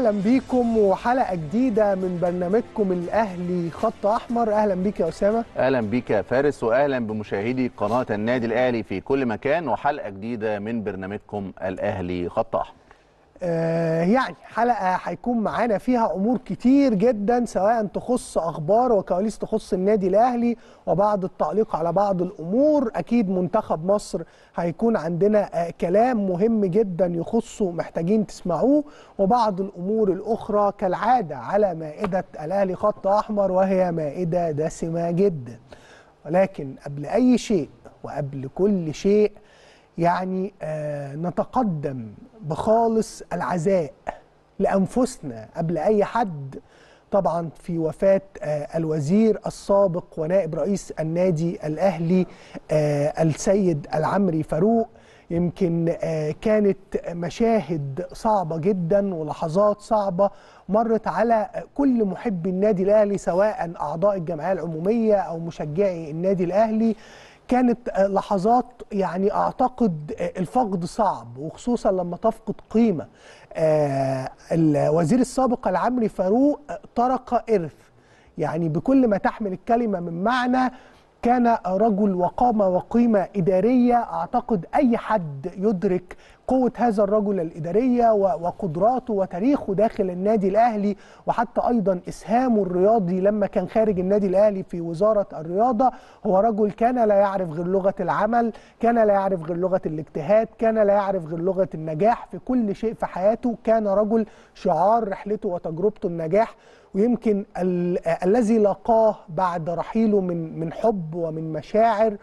اهلا بيكم وحلقه جديده من برنامجكم الاهلي خط احمر اهلا بيك يا اسامه اهلا بيك يا فارس واهلا بمشاهدي قناه النادي الاهلي في كل مكان وحلقه جديده من برنامجكم الاهلي خط احمر آه يعني حلقه هيكون معانا فيها امور كتير جدا سواء تخص اخبار وكواليس تخص النادي الاهلي وبعض التعليق على بعض الامور اكيد منتخب مصر هيكون عندنا آه كلام مهم جدا يخصه محتاجين تسمعوه وبعض الامور الاخرى كالعاده على مائده الاهلي خط احمر وهي مائده دسمه جدا ولكن قبل اي شيء وقبل كل شيء يعني آه نتقدم بخالص العزاء لانفسنا قبل اي حد طبعا في وفاه آه الوزير السابق ونائب رئيس النادي الاهلي آه السيد العمري فاروق يمكن كانت مشاهد صعبة جدا ولحظات صعبة مرت على كل محبي النادي الأهلي سواء أعضاء الجمعية العمومية أو مشجعي النادي الأهلي كانت لحظات يعني اعتقد الفقد صعب وخصوصا لما تفقد قيمه آه الوزير السابق العمري فاروق ترك ارث يعني بكل ما تحمل الكلمه من معنى كان رجل وقامه وقيمه اداريه اعتقد اي حد يدرك قوه هذا الرجل الاداريه وقدراته وتاريخه داخل النادي الاهلي وحتى ايضا اسهامه الرياضي لما كان خارج النادي الاهلي في وزاره الرياضه هو رجل كان لا يعرف غير لغه العمل كان لا يعرف غير لغه الاجتهاد كان لا يعرف غير لغه النجاح في كل شيء في حياته كان رجل شعار رحلته وتجربته النجاح ويمكن ال الذي لاقاه بعد رحيله من من حب ومن مشاعر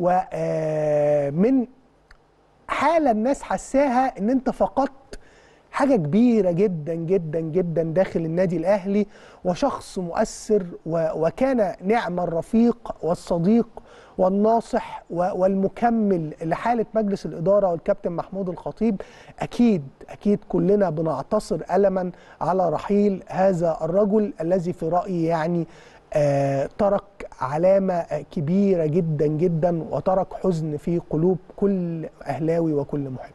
ومن حاله الناس حساها ان انت فقدت حاجه كبيره جدا جدا جدا داخل النادي الاهلي وشخص مؤثر وكان نعم الرفيق والصديق والناصح والمكمل لحاله مجلس الاداره والكابتن محمود الخطيب اكيد اكيد كلنا بنعتصر الما على رحيل هذا الرجل الذي في رايي يعني آه ترك علامه كبيره جدا جدا وترك حزن في قلوب كل اهلاوي وكل محب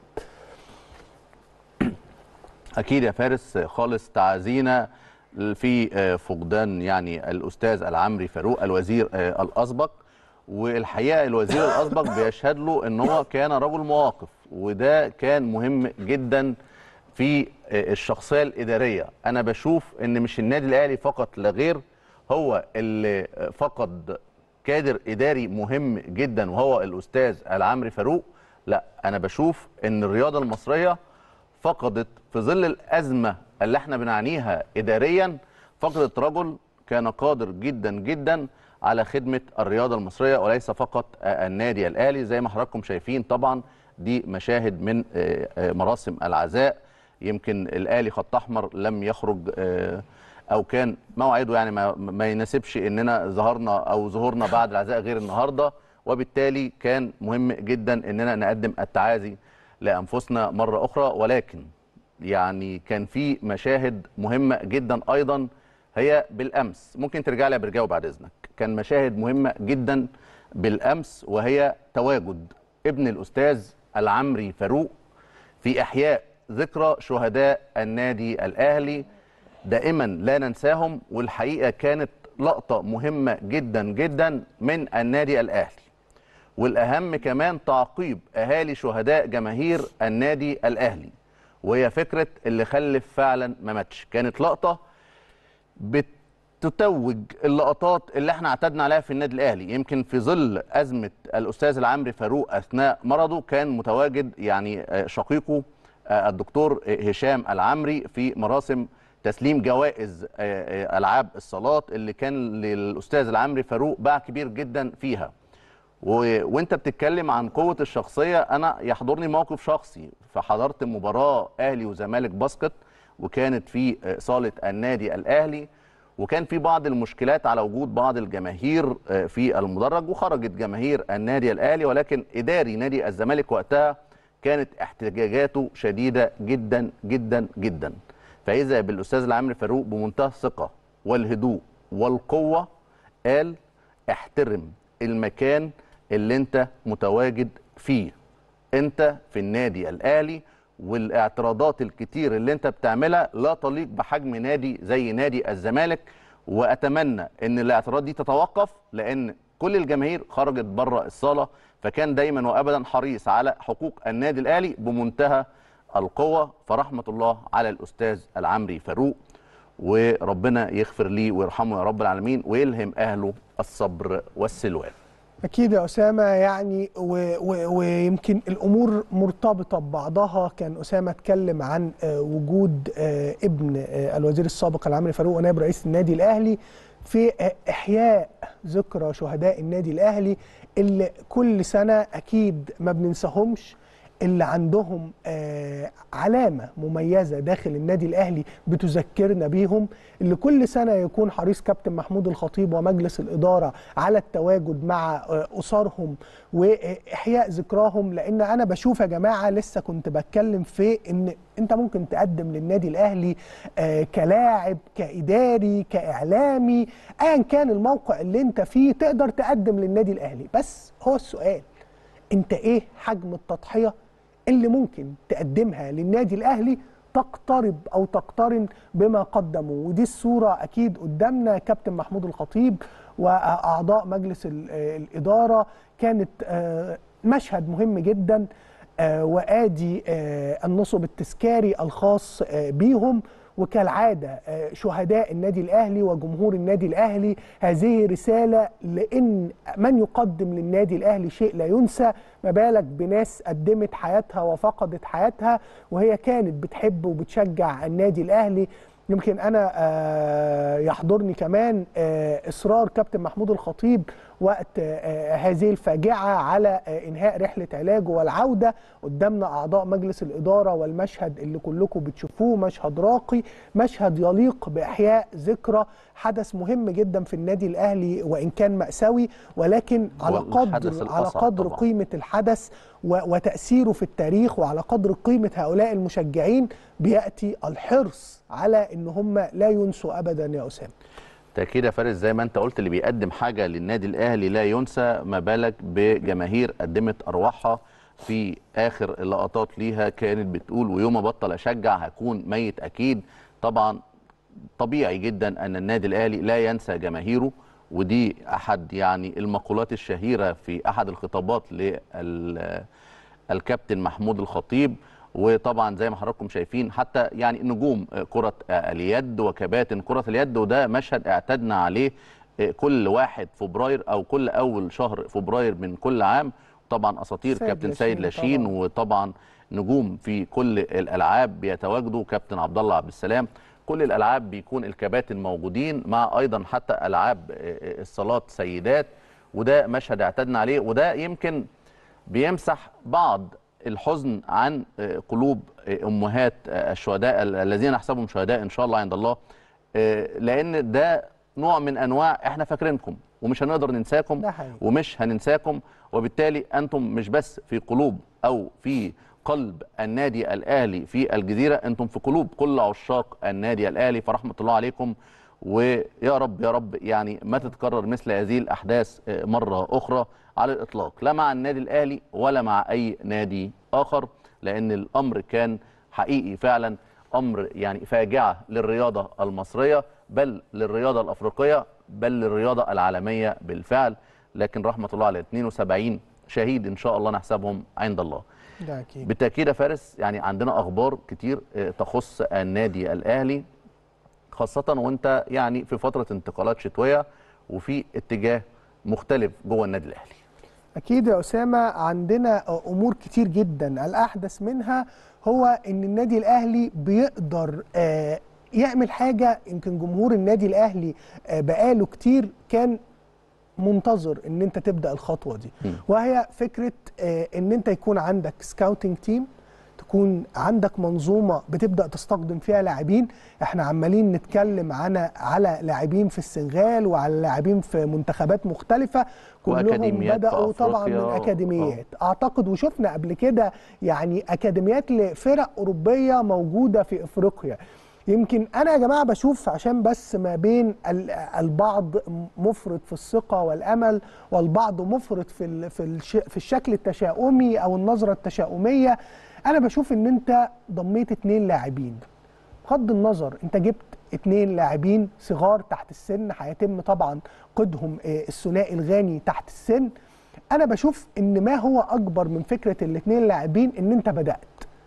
اكيد يا فارس خالص تعازينا في فقدان يعني الاستاذ العمري فاروق الوزير الاسبق والحقيقه الوزير الاسبق بيشهد له ان هو كان رجل مواقف وده كان مهم جدا في الشخصيه الاداريه انا بشوف ان مش النادي الاهلي فقط لا غير هو اللي فقد كادر اداري مهم جدا وهو الاستاذ العمري فاروق لا انا بشوف ان الرياضه المصريه فقدت في ظل الازمه اللي احنا بنعانيها اداريا فقدت رجل كان قادر جدا جدا على خدمه الرياضه المصريه وليس فقط النادي الاهلي زي ما حضراتكم شايفين طبعا دي مشاهد من مراسم العزاء يمكن الاهلي خط احمر لم يخرج او كان موعده يعني ما, ما يناسبش اننا ظهرنا او ظهورنا بعد العزاء غير النهارده وبالتالي كان مهم جدا اننا نقدم التعازي لانفسنا مره اخرى ولكن يعني كان في مشاهد مهمه جدا ايضا هي بالامس ممكن ترجع لي برجاوب بعد اذنك كان مشاهد مهمه جدا بالامس وهي تواجد ابن الاستاذ العمري فاروق في احياء ذكرى شهداء النادي الاهلي دائما لا ننساهم والحقيقه كانت لقطه مهمه جدا جدا من النادي الاهلي والاهم كمان تعقيب اهالي شهداء جماهير النادي الاهلي وهي فكره اللي خلف فعلا ما ماتش كانت لقطه بتتوج اللقطات اللي احنا اعتدنا عليها في النادي الاهلي يمكن في ظل ازمه الاستاذ العمري فاروق اثناء مرضه كان متواجد يعني شقيقه الدكتور هشام العمري في مراسم تسليم جوائز العاب الصالات اللي كان للاستاذ العمري فاروق باع كبير جدا فيها و... وانت بتتكلم عن قوه الشخصيه انا يحضرني موقف شخصي فحضرت مباراه اهلي وزمالك باسكت وكانت في صاله النادي الاهلي وكان في بعض المشكلات على وجود بعض الجماهير في المدرج وخرجت جماهير النادي الاهلي ولكن اداري نادي الزمالك وقتها كانت احتجاجاته شديده جدا جدا جدا فاذا بالاستاذ العمري فاروق بمنتهى الثقه والهدوء والقوه قال احترم المكان اللي انت متواجد فيه انت في النادي الاهلي والاعتراضات الكتير اللي انت بتعملها لا تليق بحجم نادي زي نادي الزمالك واتمنى ان الاعتراضات دي تتوقف لان كل الجماهير خرجت بره الصاله فكان دايما وابدا حريص على حقوق النادي الاهلي بمنتهى القوه فرحمه الله على الاستاذ العمري فاروق وربنا يغفر ليه ويرحمه يا رب العالمين ويلهم اهله الصبر والسلوان أكيد يا أسامة يعني و- و- ويمكن الأمور مرتبطة ببعضها كان أسامة اتكلم عن آه، وجود آه، ابن آه، الوزير السابق العمري فاروق ونائب رئيس النادي الأهلي في آه، إحياء ذكرى شهداء النادي الأهلي اللي كل سنة أكيد ما بننساهمش اللي عندهم آه، علامة مميزة داخل النادي الأهلي بتذكرنا بيهم اللي كل سنة يكون حريص كابتن محمود الخطيب ومجلس الإدارة على التواجد مع آه، أسرهم وإحياء ذكراهم لأن أنا بشوف يا جماعة لسه كنت بتكلم في إن أنت ممكن تقدم للنادي الأهلي آه، كلاعب كإداري كإعلامي أيا كان الموقع اللي أنت فيه تقدر تقدم للنادي الأهلي بس هو السؤال انت ايه حجم التضحيه اللي ممكن تقدمها للنادي الاهلي تقترب او تقترن بما قدموا ودي الصوره اكيد قدامنا كابتن محمود الخطيب واعضاء مجلس ال- الاداره كانت آه، مشهد مهم جدا آه، وادي آه، النصب التذكاري الخاص آه، بيهم وكالعاده آه، شهداء النادي الاهلي وجمهور النادي الاهلي هذه رساله لان من يقدم للنادي الاهلي شيء لا ينسى ما بالك بناس قدمت حياتها وفقدت حياتها وهي كانت بتحب وبتشجع النادي الاهلي يمكن انا آه، يحضرني كمان آه، اصرار كابتن محمود الخطيب وقت آه، هذه الفاجعه على آه، انهاء رحله علاجه والعوده قدامنا اعضاء مجلس الاداره والمشهد اللي كلكم بتشوفوه مشهد راقي مشهد يليق باحياء ذكرى حدث مهم جدا في النادي الاهلي وان كان ماساوي ولكن على والحدث قدر على الأصعب قدر طبعاً. قيمه الحدث و- وتاثيره في التاريخ وعلى قدر قيمه هؤلاء المشجعين بياتي الحرص على ان هم لا ينسوا ابدا يا اسامه تأكيد يا فارس زي ما انت قلت اللي بيقدم حاجة للنادي الأهلي لا ينسى ما بالك بجماهير قدمت أرواحها في آخر اللقطات ليها كانت بتقول ويوم أبطل أشجع هكون ميت أكيد طبعا طبيعي جدا أن النادي الأهلي لا ينسى جماهيره ودي أحد يعني المقولات الشهيرة في أحد الخطابات للكابتن محمود الخطيب وطبعا زي ما حضراتكم شايفين حتى يعني نجوم كرة اليد وكباتن كرة اليد وده مشهد اعتدنا عليه كل واحد فبراير او كل اول شهر فبراير من كل عام طبعا اساطير سيد كابتن لاشين سيد لاشين طبعاً. وطبعا نجوم في كل الالعاب بيتواجدوا كابتن عبد الله عبد السلام كل الالعاب بيكون الكباتن موجودين مع ايضا حتى العاب الصالات سيدات وده مشهد اعتدنا عليه وده يمكن بيمسح بعض الحزن عن آه، قلوب آه، امهات آه، الشهداء ال- الذين نحسبهم شهداء ان شاء الله عند الله آه، لان ده نوع من انواع احنا فاكرينكم ومش هنقدر ننساكم ده حقيقي. ومش هننساكم وبالتالي انتم مش بس في قلوب او في قلب النادي الاهلي في الجزيره انتم في قلوب كل عشاق النادي الاهلي فرحمه الله عليكم ويا رب يا رب يعني ما تتكرر مثل هذه الاحداث آه، مره اخرى على الاطلاق لا مع النادي الاهلي ولا مع اي نادي اخر لان الامر كان حقيقي فعلا امر يعني فاجعه للرياضه المصريه بل للرياضه الافريقيه بل للرياضه العالميه بالفعل لكن رحمه الله على 72 شهيد ان شاء الله نحسبهم عند الله ده اكيد بالتاكيد يا فارس يعني عندنا اخبار كتير آه، تخص النادي الاهلي خاصه وانت يعني في فتره انتقالات شتويه وفي اتجاه مختلف جوه النادي الاهلي اكيد يا اسامه عندنا امور كتير جدا الاحدث منها هو ان النادي الاهلي بيقدر آه، يعمل حاجه يمكن جمهور النادي الاهلي آه، بقاله كتير كان منتظر ان انت تبدا الخطوه دي م. وهي فكره آه، ان انت يكون عندك سكاوتنج تيم تكون عندك منظومه بتبدا تستخدم فيها لاعبين احنا عمالين نتكلم عن على لاعبين في السنغال وعلى لاعبين في منتخبات مختلفه كلهم وأكاديميات في بداوا طبعا من أفريقيا. اكاديميات اعتقد وشفنا قبل كده يعني اكاديميات لفرق اوروبيه موجوده في افريقيا يمكن انا يا جماعه بشوف عشان بس ما بين ال- البعض مفرط في الثقه والامل والبعض مفرط في ال- في الش- في الشكل التشاؤمي او النظره التشاؤميه انا بشوف ان انت ضميت اتنين لاعبين بغض النظر انت جبت اتنين لاعبين صغار تحت السن هيتم طبعا قيدهم آه، الثنائي الغاني تحت السن انا بشوف ان ما هو اكبر من فكره الاتنين لاعبين ان انت بدات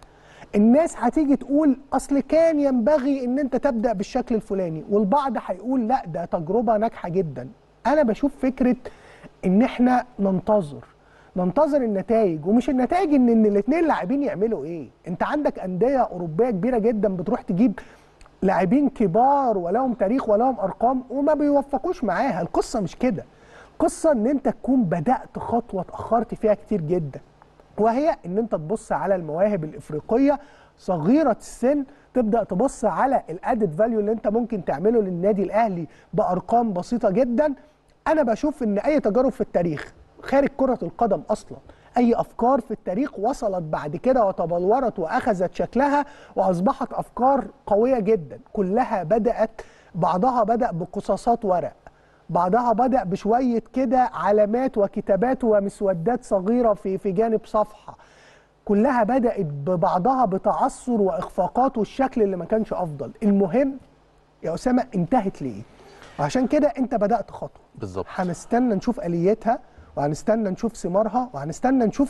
الناس هتيجي تقول اصل كان ينبغي ان انت تبدا بالشكل الفلاني والبعض هيقول لا ده تجربه ناجحه جدا انا بشوف فكره ان احنا ننتظر ننتظر النتائج ومش النتائج ان ان الاثنين لاعبين يعملوا ايه انت عندك انديه اوروبيه كبيره جدا بتروح تجيب لاعبين كبار ولهم تاريخ ولهم ارقام وما بيوفقوش معاها القصه مش كده قصه ان انت تكون بدات خطوه اتاخرت فيها كتير جدا وهي ان انت تبص على المواهب الافريقيه صغيره السن تبدا تبص على الادد فاليو اللي انت ممكن تعمله للنادي الاهلي بارقام بسيطه جدا انا بشوف ان اي تجارب في التاريخ خارج كره القدم اصلا اي افكار في التاريخ وصلت بعد كده وتبلورت واخذت شكلها واصبحت افكار قويه جدا كلها بدات بعضها بدا بقصاصات ورق بعضها بدأ بشوية كده علامات وكتابات ومسودات صغيرة في في جانب صفحة كلها بدأت ببعضها بتعثر وإخفاقات والشكل اللي ما كانش أفضل المهم يا أسامة انتهت ليه وعشان كده أنت بدأت خطوة بالظبط هنستنى نشوف آليتها وهنستنى نشوف ثمارها وهنستنى نشوف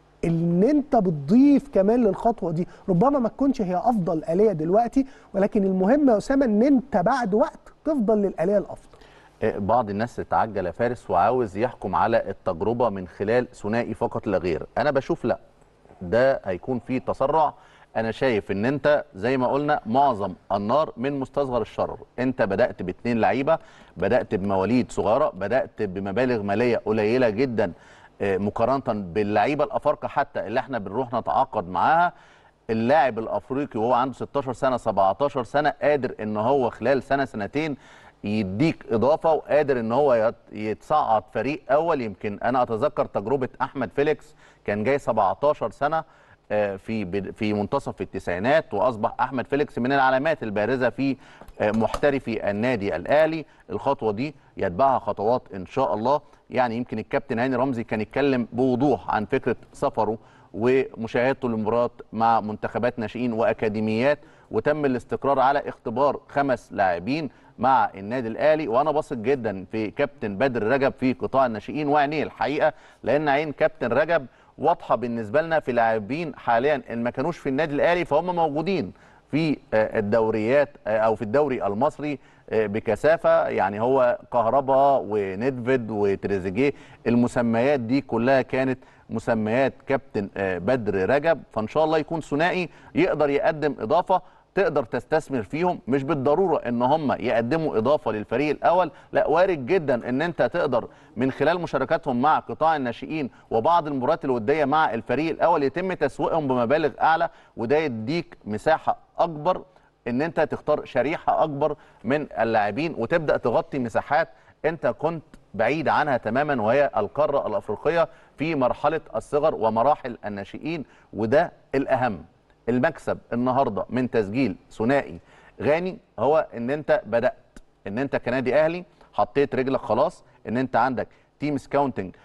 ان انت بتضيف كمان للخطوه دي ربما ما تكونش هي افضل اليه دلوقتي ولكن المهم يا اسامه ان انت بعد وقت تفضل للاليه الافضل آه، بعض الناس تتعجل يا فارس وعاوز يحكم على التجربه من خلال ثنائي فقط لا غير انا بشوف لا ده هيكون فيه تسرع انا شايف ان انت زي ما قلنا معظم النار من مستصغر الشرر انت بدات باثنين لعيبه بدات بمواليد صغيره بدات بمبالغ ماليه قليله جدا آه، مقارنه باللعيبه الافارقه حتى اللي احنا بنروح نتعاقد معاها اللاعب الافريقي وهو عنده 16 سنه 17 سنه قادر ان هو خلال سنه سنتين يديك اضافه وقادر ان هو يت- يتصعد فريق اول يمكن انا اتذكر تجربه احمد فيليكس كان جاي 17 سنه آه، في بد- في منتصف التسعينات واصبح احمد فيليكس من العلامات البارزه في آه، محترفي النادي الاهلي الخطوه دي يتبعها خطوات ان شاء الله يعني يمكن الكابتن هاني رمزي كان يتكلم بوضوح عن فكره سفره ومشاهدته للمباريات مع منتخبات ناشئين واكاديميات وتم الاستقرار على اختبار خمس لاعبين مع النادي الاهلي وانا بثق جدا في كابتن بدر رجب في قطاع الناشئين وعينيه الحقيقه لان عين كابتن رجب واضحه بالنسبه لنا في لاعبين حاليا ان ما كانوش في النادي الاهلي فهم موجودين في آه، الدوريات آه، او في الدوري المصري آه، بكثافه يعني هو كهربا وندفيد وتريزيجيه المسميات دي كلها كانت مسميات كابتن آه، بدر رجب فان شاء الله يكون ثنائي يقدر يقدم اضافه تقدر تستثمر فيهم مش بالضروره ان هم يقدموا اضافه للفريق الاول لا وارد جدا ان انت تقدر من خلال مشاركاتهم مع قطاع الناشئين وبعض المباريات الوديه مع الفريق الاول يتم تسويقهم بمبالغ اعلى وده يديك مساحه اكبر ان انت تختار شريحه اكبر من اللاعبين وتبدا تغطي مساحات انت كنت بعيد عنها تماما وهي القاره الافريقيه في مرحله الصغر ومراحل الناشئين وده الاهم المكسب النهارده من تسجيل ثنائي غاني هو ان انت بدات ان انت كنادي اهلي حطيت رجلك خلاص ان انت عندك تيم سكاونتنج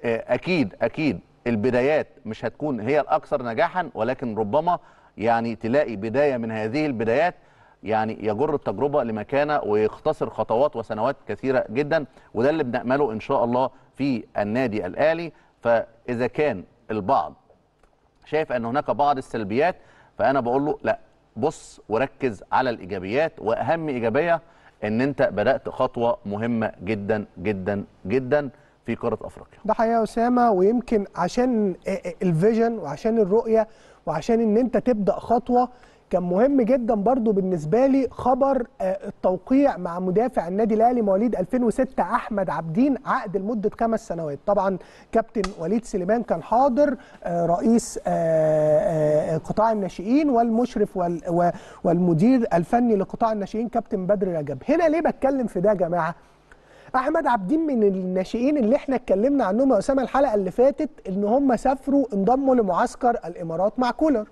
اكيد اكيد البدايات مش هتكون هي الاكثر نجاحا ولكن ربما يعني تلاقي بدايه من هذه البدايات يعني يجر التجربه لمكانه ويختصر خطوات وسنوات كثيره جدا وده اللي بنامله ان شاء الله في النادي الاهلي فاذا كان البعض شايف ان هناك بعض السلبيات فانا بقول له لا بص وركز على الايجابيات واهم ايجابيه ان انت بدات خطوه مهمه جدا جدا جدا في قاره افريقيا ده حقيقة يا أسامة ويمكن عشان الفيجن وعشان الرؤية وعشان إن أنت تبدأ خطوة كان مهم جدا برضو بالنسبة لي خبر آه، التوقيع مع مدافع النادي الأهلي مواليد 2006 أحمد عبدين عقد لمدة خمس سنوات طبعا كابتن وليد سليمان كان حاضر آه، رئيس آه، آه، قطاع الناشئين والمشرف وال- و- والمدير الفني لقطاع الناشئين كابتن بدر رجب هنا ليه بتكلم في ده يا جماعة احمد عبدين من الناشئين اللي احنا اتكلمنا عنهم يا اسامه الحلقه اللي فاتت ان هم سافروا انضموا لمعسكر الامارات مع كولر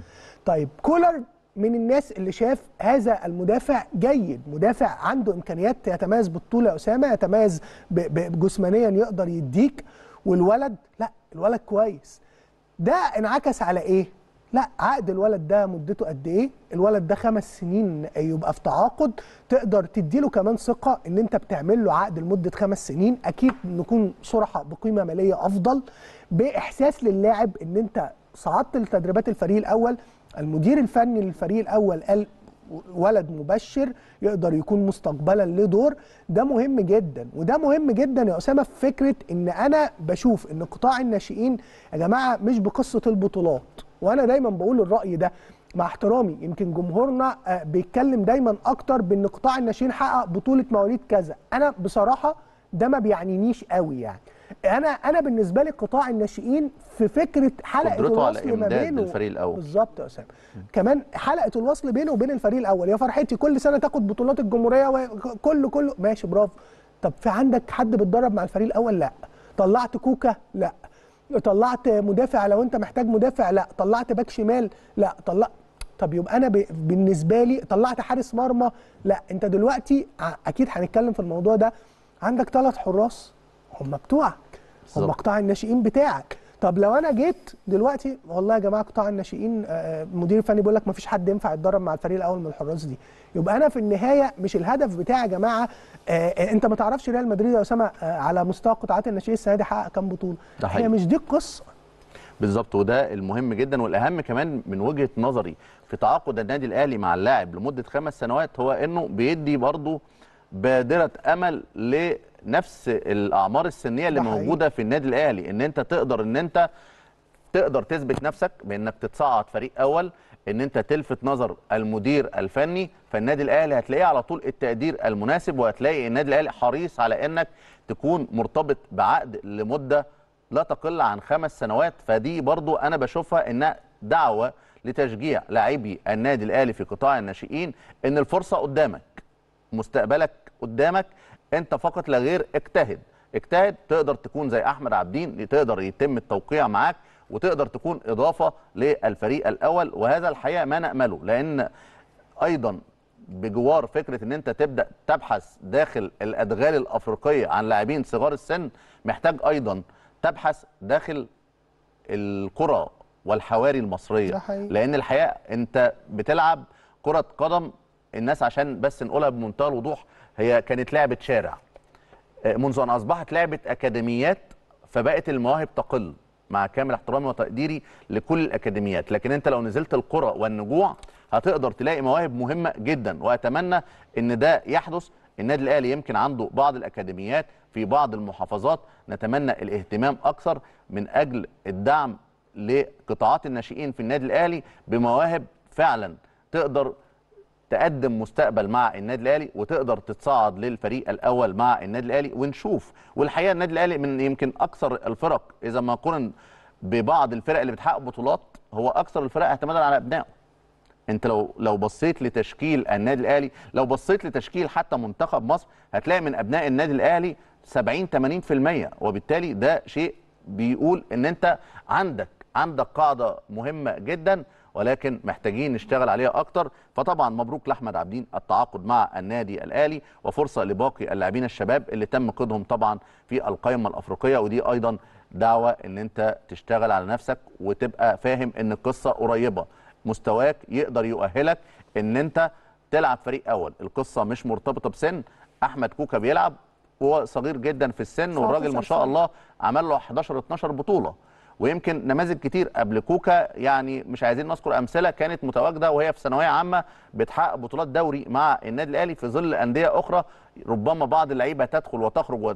طيب كولر من الناس اللي شاف هذا المدافع جيد مدافع عنده امكانيات يتميز بالطول يا اسامه يتميز ب- ب- جسمانيا يقدر يديك والولد لا الولد كويس ده انعكس على ايه لا عقد الولد ده مدته قد ايه الولد ده خمس سنين يبقى في تعاقد تقدر تديله كمان ثقه ان انت بتعمل له عقد لمده خمس سنين اكيد نكون صراحه بقيمه ماليه افضل باحساس للاعب ان انت صعدت لتدريبات الفريق الاول المدير الفني للفريق الاول قال ولد مبشر يقدر يكون مستقبلا له دور ده مهم جدا وده مهم جدا يا اسامه في فكره ان انا بشوف ان قطاع الناشئين يا جماعه مش بقصه البطولات وانا دايما بقول الراي ده مع احترامي يمكن جمهورنا آه، بيتكلم دايما اكتر بان قطاع الناشئين حقق بطوله مواليد كذا انا بصراحه ده ما بيعنينيش قوي يعني انا انا بالنسبه لي قطاع الناشئين في فكره حلقه قدرته على الوصل ما إمداد بينه الفريق الأول. بالظبط يا اسامه كمان حلقه الوصل بينه وبين الفريق الاول يا فرحتي كل سنه تاخد بطولات الجمهوريه وكله كله ماشي برافو طب في عندك حد بيتدرب مع الفريق الاول لا طلعت كوكا لا طلعت مدافع لو انت محتاج مدافع لا طلعت باك شمال لا طلع طب يبقى انا ب... بالنسبه لي طلعت حارس مرمى لا انت دلوقتي ع- اكيد هنتكلم في الموضوع ده عندك ثلاث حراس هم بتوعك هم بالظبط. قطاع الناشئين بتاعك طب لو انا جيت دلوقتي والله يا جماعه قطاع الناشئين آه، مدير فني بيقول لك ما فيش حد ينفع يتدرب مع الفريق الاول من الحراس دي يبقى انا في النهايه مش الهدف بتاعي يا جماعه آه، آه، انت ما تعرفش ريال مدريد يا اسامه آه، على مستوى قطاعات الناشئين السنه دي حقق كام بطوله ده هي حقيقي. مش دي القصه بالظبط وده المهم جدا والاهم كمان من وجهه نظري في تعاقد النادي الاهلي مع اللاعب لمده خمس سنوات هو انه بيدي برضه بادره امل لنفس الاعمار السنيه اللي ده حقيقي. موجوده في النادي الاهلي ان انت تقدر ان انت تقدر تثبت نفسك بانك تتصعد فريق اول ان انت تلفت نظر المدير الفني فالنادي الاهلي هتلاقيه على طول التقدير المناسب وهتلاقي النادي الاهلي حريص على انك تكون مرتبط بعقد لمده لا تقل عن خمس سنوات فدي برضو انا بشوفها انها دعوه لتشجيع لاعبي النادي الاهلي في قطاع الناشئين ان الفرصه قدامك مستقبلك قدامك انت فقط لا غير اجتهد اجتهد تقدر تكون زي احمد عبدين تقدر يتم التوقيع معاك وتقدر تكون اضافه للفريق الاول وهذا الحقيقه ما نامله لان ايضا بجوار فكره ان انت تبدا تبحث داخل الادغال الافريقيه عن لاعبين صغار السن محتاج ايضا تبحث داخل القرى والحواري المصريه ده حقيقي. لان الحقيقه انت بتلعب كره قدم الناس عشان بس نقولها بمنتهى الوضوح هي كانت لعبه شارع آه، منذ ان اصبحت لعبه اكاديميات فبقت المواهب تقل مع كامل احترامي وتقديري لكل الاكاديميات لكن انت لو نزلت القرى والنجوع هتقدر تلاقي مواهب مهمه جدا واتمنى ان ده يحدث النادي الاهلي يمكن عنده بعض الاكاديميات في بعض المحافظات نتمنى الاهتمام اكثر من اجل الدعم لقطاعات الناشئين في النادي الاهلي بمواهب فعلا تقدر تقدم مستقبل مع النادي الاهلي وتقدر تتصعد للفريق الاول مع النادي الاهلي ونشوف والحقيقه النادي الاهلي من يمكن اكثر الفرق اذا ما قارن ببعض الفرق اللي بتحقق بطولات هو اكثر الفرق اعتمادا على ابنائه انت لو لو بصيت لتشكيل النادي الاهلي لو بصيت لتشكيل حتى منتخب مصر هتلاقي من ابناء النادي الاهلي 70 80% وبالتالي ده شيء بيقول ان انت عندك عندك قاعده مهمه جدا ولكن محتاجين نشتغل عليها اكتر فطبعا مبروك لاحمد عابدين التعاقد مع النادي الاهلي وفرصه لباقي اللاعبين الشباب اللي تم قيدهم طبعا في القائمه الافريقيه ودي ايضا دعوه ان انت تشتغل على نفسك وتبقى فاهم ان القصه قريبه مستواك يقدر يؤهلك ان انت تلعب فريق اول القصه مش مرتبطه بسن احمد كوكا بيلعب وهو صغير جدا في السن والراجل ما شاء 19 الله عمل له 11 12 بطوله ويمكن نماذج كتير قبل كوكا يعني مش عايزين نذكر امثله كانت متواجده وهي في ثانويه عامه بتحقق بطولات دوري مع النادي الاهلي في ظل انديه اخرى ربما بعض اللعيبه تدخل وتخرج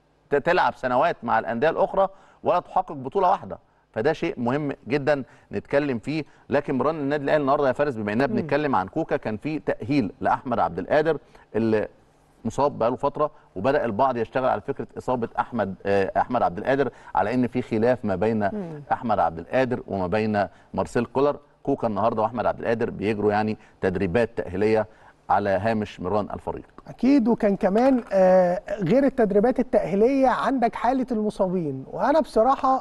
وتلعب سنوات مع الانديه الاخرى ولا تحقق بطوله واحده فده شيء مهم جدا نتكلم فيه لكن مران النادي الاهلي النهارده يا فارس بما اننا بنتكلم عن كوكا كان في تاهيل لاحمد عبد القادر اللي مصاب بقاله فتره وبدا البعض يشتغل على فكره اصابه احمد آه، احمد عبد القادر على ان في خلاف ما بين احمد عبد القادر وما بين مارسيل كولر كوكا النهارده واحمد عبد القادر بيجروا يعني تدريبات تاهيليه على هامش مران الفريق اكيد وكان كمان آه، غير التدريبات التاهيليه عندك حاله المصابين وانا بصراحه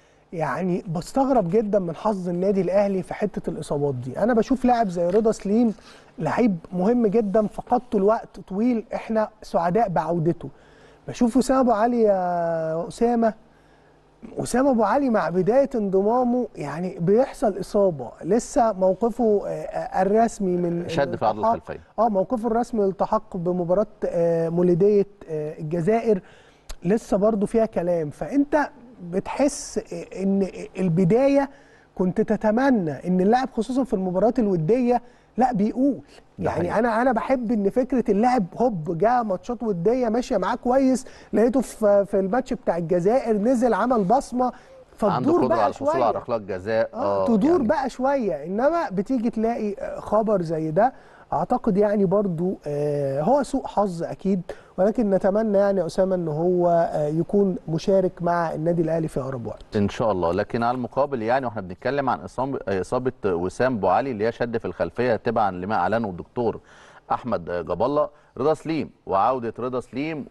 يعني بستغرب جدا من حظ النادي الاهلي في حته الاصابات دي انا بشوف لاعب زي رضا سليم لعيب مهم جدا فقدته الوقت طويل احنا سعداء بعودته بشوف اسامه ابو علي يا اسامه اسامه ابو علي مع بدايه انضمامه يعني بيحصل اصابه لسه موقفه آه، الرسمي من شد في عضله الالتحاق- الخلفيه اه موقفه الرسمي للالتحاق بمباراه آه، مولوديه آه، الجزائر لسه برضو فيها كلام فانت بتحس آه، ان البدايه كنت تتمنى ان اللاعب خصوصا في المباريات الوديه لا بيقول ده يعني حقيقي. انا انا بحب ان فكره اللاعب هوب جه ماتشات وديه ماشيه معاه كويس لقيته في في الماتش بتاع الجزائر نزل عمل بصمه عنده فتدور قدره بقى على الحصول على شويه ركلات جزاء اه تدور يعني بقى شويه انما بتيجي تلاقي آه، خبر زي ده اعتقد يعني برضو آه، هو سوء حظ اكيد ولكن نتمنى يعني يا اسامه ان هو آه، يكون مشارك مع النادي الاهلي في اقرب وقت ان شاء الله لكن على المقابل يعني واحنا بنتكلم عن اصابه اصابه وسام ابو علي اللي هي شد في الخلفيه تبعا لما اعلنه الدكتور احمد جاب الله رضا سليم وعوده رضا سليم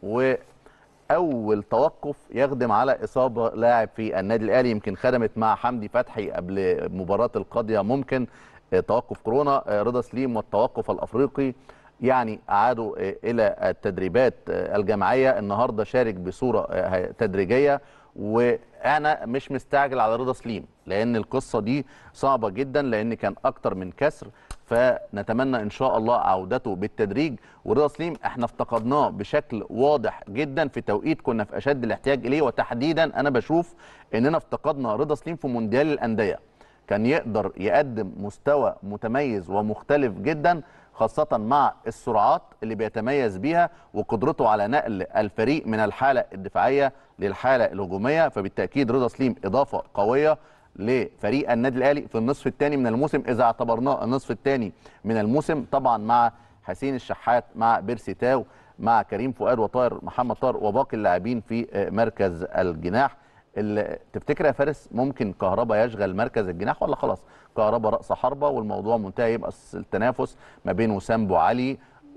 واول توقف يخدم على اصابه لاعب في النادي الاهلي يمكن خدمت مع حمدي فتحي قبل مباراه القاضيه ممكن آه، توقف كورونا آه، رضا سليم والتوقف الافريقي يعني اعادوا آه، الى التدريبات آه، الجماعيه النهارده شارك بصوره آه، تدريجيه وانا مش مستعجل على رضا سليم لان القصه دي صعبه جدا لان كان اكتر من كسر فنتمنى ان شاء الله عودته بالتدريج ورضا سليم احنا افتقدناه بشكل واضح جدا في توقيت كنا في اشد الاحتياج اليه وتحديدا انا بشوف اننا افتقدنا رضا سليم في مونديال الانديه كان يقدر يقدم مستوى متميز ومختلف جدا خاصة مع السرعات اللي بيتميز بيها وقدرته على نقل الفريق من الحالة الدفاعية للحالة الهجومية فبالتأكيد رضا سليم إضافة قوية لفريق النادي الأهلي في النصف الثاني من الموسم إذا اعتبرناه النصف الثاني من الموسم طبعا مع حسين الشحات مع بيرسي تاو مع كريم فؤاد وطاهر محمد طاهر وباقي اللاعبين في مركز الجناح اللي تفتكر يا فارس ممكن كهربا يشغل مركز الجناح ولا خلاص كهربا راس حربه والموضوع منتهي يبقى التنافس ما بين وسام ابو علي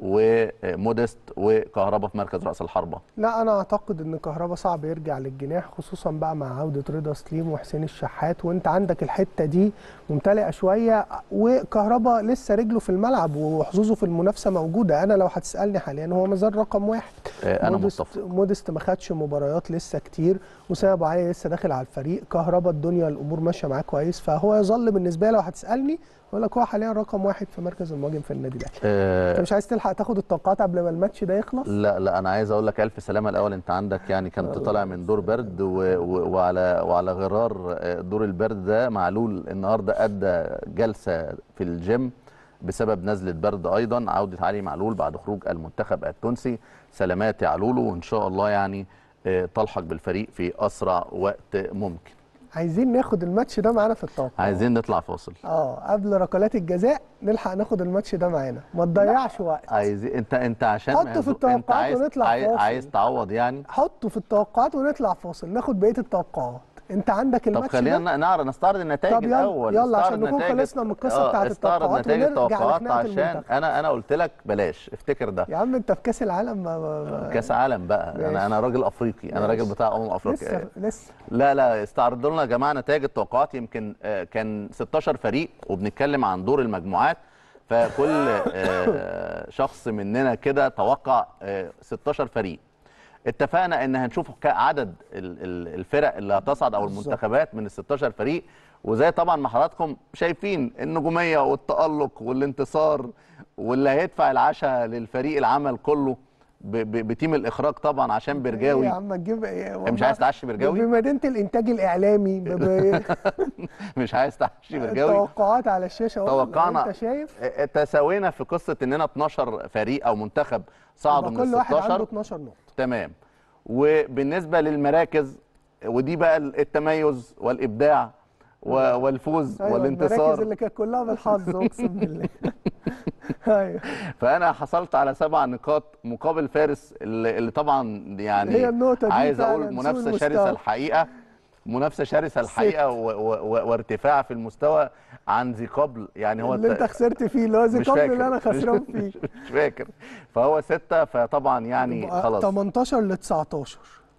ومودست وكهربا في مركز راس الحربه لا انا اعتقد ان كهربا صعب يرجع للجناح خصوصا بقى مع عوده رضا سليم وحسين الشحات وانت عندك الحته دي ممتلئه شويه وكهربا لسه رجله في الملعب وحظوظه في المنافسه موجوده انا لو هتسالني حاليا هو مازال رقم واحد آه، انا مودست متفق مودست ما خدش مباريات لسه كتير وسام ابو علي لسه داخل على الفريق كهربا الدنيا الامور ماشيه معاه كويس فهو يظل بالنسبه لي لو هتسالني اقول لك هو حاليا رقم واحد في مركز المهاجم في النادي الاهلي انت آه مش عايز تلحق تاخد التوقعات قبل ما الماتش ده يخلص لا لا انا عايز اقول لك الف سلامه الاول انت عندك يعني كنت طالع من دور برد و و وعلى وعلى غرار آه، دور البرد ده معلول النهارده ادى جلسه في الجيم بسبب نزله برد ايضا عوده علي معلول بعد خروج المنتخب التونسي سلامات يا علولو وان شاء الله يعني آه، تلحق بالفريق في اسرع وقت ممكن عايزين ناخد الماتش ده معانا في التوقع عايزين نطلع فاصل اه قبل ركلات الجزاء نلحق ناخد الماتش ده معانا ما تضيعش وقت عايز انت انت عشان حطه في مهزوم- التوقعات انت عايز ونطلع عايز, فاصل. عايز تعوض يعني حطه في التوقعات ونطلع فاصل ناخد بقيه التوقعات انت عندك طب الماتش ده خلينا نعرض نستعرض النتائج طب يلا- الاول يلا استعرض عشان نكون نتائج- خلصنا من القصة آه، بتاعت استعرض التوقعات نتائج ونرجع التوقعات لخناقة عشان المنتخب. انا انا قلت لك بلاش افتكر ده يا عم انت في كاس العالم ما ما ما كاس عالم بقى ماشي. انا انا راجل افريقي انا ماشي. راجل بتاع امم افريقيا لسه لسه لا لا استعرضوا لنا يا جماعه نتائج التوقعات يمكن آه، كان 16 فريق وبنتكلم عن دور المجموعات فكل آه، شخص مننا كده توقع آه، 16 فريق اتفقنا ان هنشوف ك- عدد ال- ال- الفرق اللي هتصعد او بالظبط. المنتخبات من ال 16 فريق وزي طبعا ما حضراتكم شايفين النجوميه والتالق والانتصار واللي هيدفع العشاء للفريق العمل كله ب- ب- بتيم الاخراج طبعا عشان ايه برجاوي يا عم تجيب ايه مش عايز تعشي برجاوي بمدينه الانتاج الاعلامي ب- ب- مش عايز تعشي برجاوي التوقعات على الشاشه أهو، لو توقعنا انت شايف اه، تساوينا في قصه اننا 12 فريق او منتخب صعدوا يبقى من كل ال واحد عنده 16 12 نقطه تمام وبالنسبه للمراكز ودي بقى التميز والابداع و- والفوز ايوه المراكز والانتصار اللي كانت كلها بالحظ اقسم بالله ايوه فانا حصلت على سبع نقاط مقابل فارس اللي, اللي طبعا يعني هي النقطة دي عايز فعلاً اقول سوء منافسه المستوى. شرسه الحقيقه منافسه شرسه الحقيقه و و و وارتفاع في المستوى عن ذي قبل يعني هو اللي الت- انت خسرت فيه اللي هو زي مش قبل فاكر اللي انا خسران مش- فيه مش فاكر فهو ستة فطبعا يعني يبقى خلاص 18 ل 19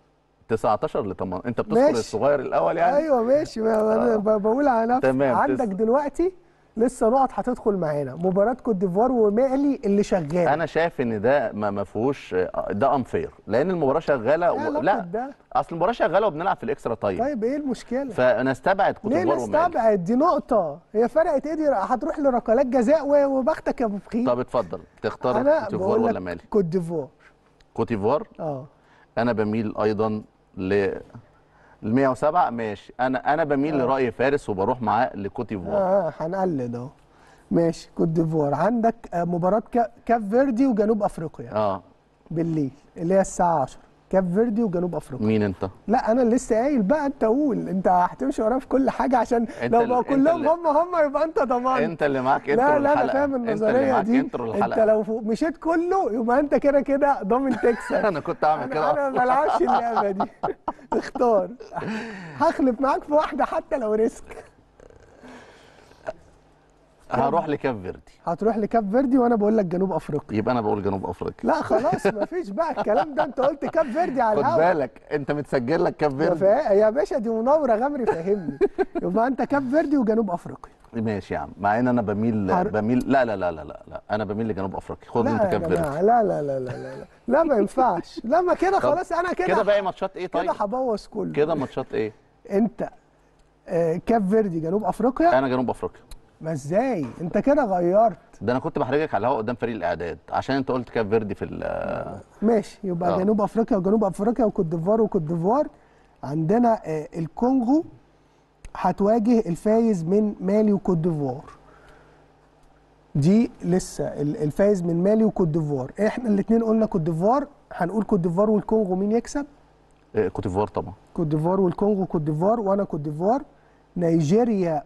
19 ل 8 انت بتذكر ماشي. الصغير الاول يعني ايوه ماشي ما انا آه. ب- بقول على نفسي تمام، عندك تس- دلوقتي لسه نقط هتدخل معانا مباراه كوت ديفوار ومالي اللي شغال انا شايف ان ده ما ما فيهوش ده انفير لان المباراه شغاله إيه علاقة لا ده؟ اصل المباراه شغاله وبنلعب في الاكسترا تايم طيب ايه المشكله فنستبعد كوت ليه ديفوار ومالي نستبعد دي نقطه هي فرقت ايه دي هتروح لركلات جزاء و- وبختك يا ابو بخيل طب اتفضل تختار انا كوت ديفوار بقول ولا لك مالي كوت ديفوار كوت ديفوار اه انا بميل ايضا ل ال 107 ماشي انا انا بميل لراي فارس وبروح معاه لكوت ديفوار اه هنقلد اهو ماشي كوت ديفوار عندك آه، مباراه كا- كاب فيردي وجنوب افريقيا اه بالليل اللي هي الساعه 10 كاب فيردي وجنوب افريقيا مين انت لا انا اللي لسه قايل بقى انت قول انت هتمشي ورايا في كل حاجه عشان انت لو ال- بقوا انت كلهم اللي- هم هم يبقى انت ضمان انت اللي معاك انترو لا لا الحلقه انا فاهم انت اللي النظريه معاك دي انترو انت الحلقه لو فوق- مشيت كله يبقى انت كده كده ضامن تكسب انا كنت هعمل انا كده انا ما أصلاً. بلعبش اللعبه دي اختار هخلف معاك في واحده حتى لو ريسك هروح لكاب فيردي هتروح لكاب فيردي وانا بقول لك جنوب افريقيا يبقى انا بقول جنوب افريقيا لا خلاص مفيش بقى الكلام ده انت قلت كاب فيردي على خد الهوا بالك انت متسجل لك كاب يا فيردي فا- يا باشا دي مناوره غمري فهمني يبقى انت كاب فيردي وجنوب افريقيا ماشي يا عم مع ان انا بميل هر- بميل لا لا لا لا لا, لا. انا بميل لجنوب افريقيا خد لا انت يا كاب جماعه فيردي لا لا لا لا لا لا, لا ما ينفعش لا ما كده طب خلاص انا كده كده باقي ماتشات ايه كده طيب هبوظ كله كده ماتشات ايه انت آه كاب فيردي جنوب افريقيا انا جنوب افريقيا ما ازاي انت كده غيرت ده انا كنت بحرجك على الهواء قدام فريق الاعداد عشان انت قلت كاب فيردي في ال- ماشي يبقى آه. جنوب افريقيا وجنوب افريقيا وكوت ديفوار وكوت ديفوار عندنا آه الكونغو هتواجه الفايز من مالي وكوت ديفوار دي لسه ال- الفايز من مالي وكوت ديفوار احنا الاثنين قلنا كوت ديفوار هنقول كوت ديفوار والكونغو مين يكسب آه، كوت ديفوار طبعا كوت ديفوار والكونغو كوت ديفوار وانا كوت ديفوار نيجيريا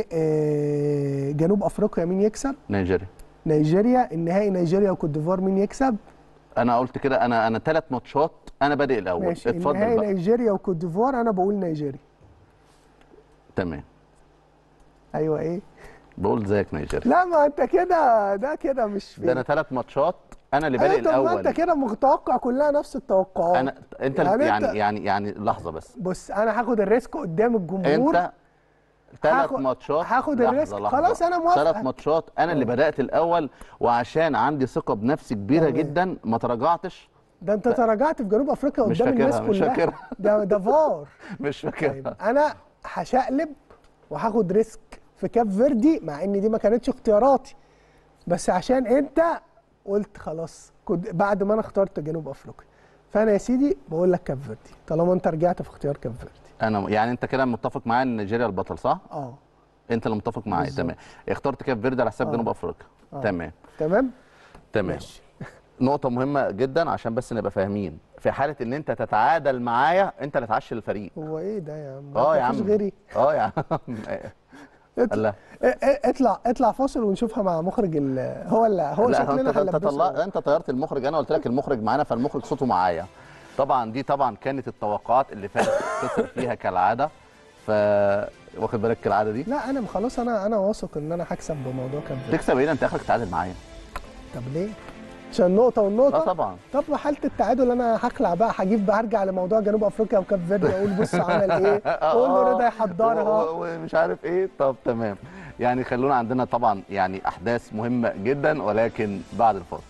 وجنوب افريقيا مين يكسب نيجيريا نيجيريا النهائي نيجيريا وكوت ديفوار مين يكسب انا قلت كده انا انا ثلاث ماتشات انا بادئ الاول ماشي اتفضل النهائي بقى نيجيريا وكوت ديفوار انا بقول نيجيريا تمام ايوه ايه بقول زيك نيجيريا لا ما انت كده ده كده مش ده انا ثلاث ماتشات انا اللي بادئ أيوة، طب ما الاول انت كده متوقع كلها نفس التوقعات انا انت يعني يعني انت- يعني يعني, يعني لحظه بس بص انا هاخد الريسك قدام الجمهور انت ثلاث هاخد- ماتشات هاخد لحظة، الريسك. لحظة. خلاص أنا موافقة. ثلاث ماتشات انا اللي بدات الاول وعشان عندي ثقه بنفسي كبيره تمام. جدا ما تراجعتش ده انت تراجعت في جنوب افريقيا مش قدام الناس فاكرها، مش كلها فاكرها. ده ده فار مش طيب فاكر انا هشقلب وهاخد ريسك في كاب فيردي مع ان دي ما كانتش اختياراتي بس عشان انت قلت خلاص كنت بعد ما انا اخترت جنوب افريقيا فانا يا سيدي بقول لك كاب فيردي طالما انت رجعت في اختيار كاب فيردي انا يعني انت كده متفق معايا ان نيجيريا البطل صح اه انت اللي متفق معايا بالظبط. تمام اخترت كاب فيردي على حساب آه. جنوب افريقيا آه. تمام تمام تمام ماشي نقطة مهمة جدا عشان بس نبقى فاهمين في حالة ان انت تتعادل معايا انت اللي تعشي الفريق هو ايه ده يا عم اه يا مفيش عم غيري اه يا عم اطلع الله اه- اه- اطلع اطلع فاصل ونشوفها مع مخرج ال هو اللي هو لا شكلنا انت انت طلع هنلبسه انت طيرت المخرج انا قلت لك المخرج معانا فالمخرج صوته معايا طبعا دي طبعا كانت التوقعات اللي فاتت خسر فيها كالعاده ف واخد بالك كالعاده دي لا انا خلاص انا انا واثق ان انا هكسب بموضوع كاب فيردي تكسب ايه ده انت اخرك تتعادل معايا طب ليه؟ عشان النقطة والنقطة؟ اه طبعا طب في حالة التعادل أنا هخلع بقى هجيب بقى هرجع لموضوع جنوب أفريقيا وكاب فيردي أقول بص عمل إيه؟ أقول له رضا يحضرها و- و- ومش عارف ايه طب تمام يعني خلونا عندنا طبعا يعني احداث مهمه جدا ولكن بعد الفاصل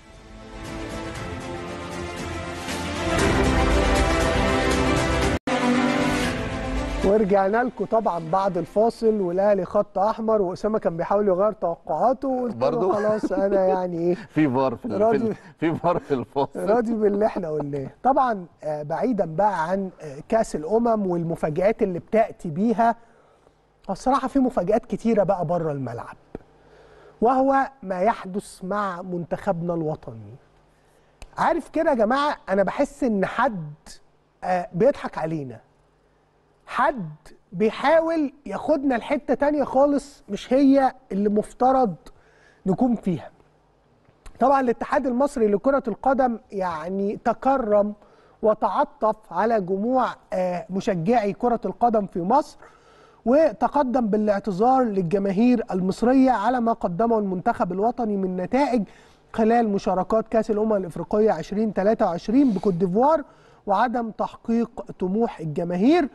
ورجعنا لكم طبعا بعد الفاصل والاهلي خط احمر واسامه كان بيحاول يغير توقعاته وقلت له برضو؟ خلاص انا يعني ايه في فار في ال- في راضي. ال- في فار في الفاصل راضي باللي احنا قلناه طبعا آه، بعيدا بقى عن آه، كاس الامم والمفاجات اللي بتاتي بيها الصراحه في مفاجات كتيره بقى بره الملعب وهو ما يحدث مع منتخبنا الوطني عارف كده يا جماعه انا بحس ان حد آه، بيضحك علينا حد بيحاول ياخدنا لحته تانية خالص مش هي اللي مفترض نكون فيها طبعا الاتحاد المصري لكرة القدم يعني تكرم وتعطف على جموع آه، مشجعي كرة القدم في مصر وتقدم بالاعتذار للجماهير المصرية على ما قدمه المنتخب الوطني من نتائج خلال مشاركات كأس الأمم الإفريقية 2023 بكوت ديفوار وعدم تحقيق طموح الجماهير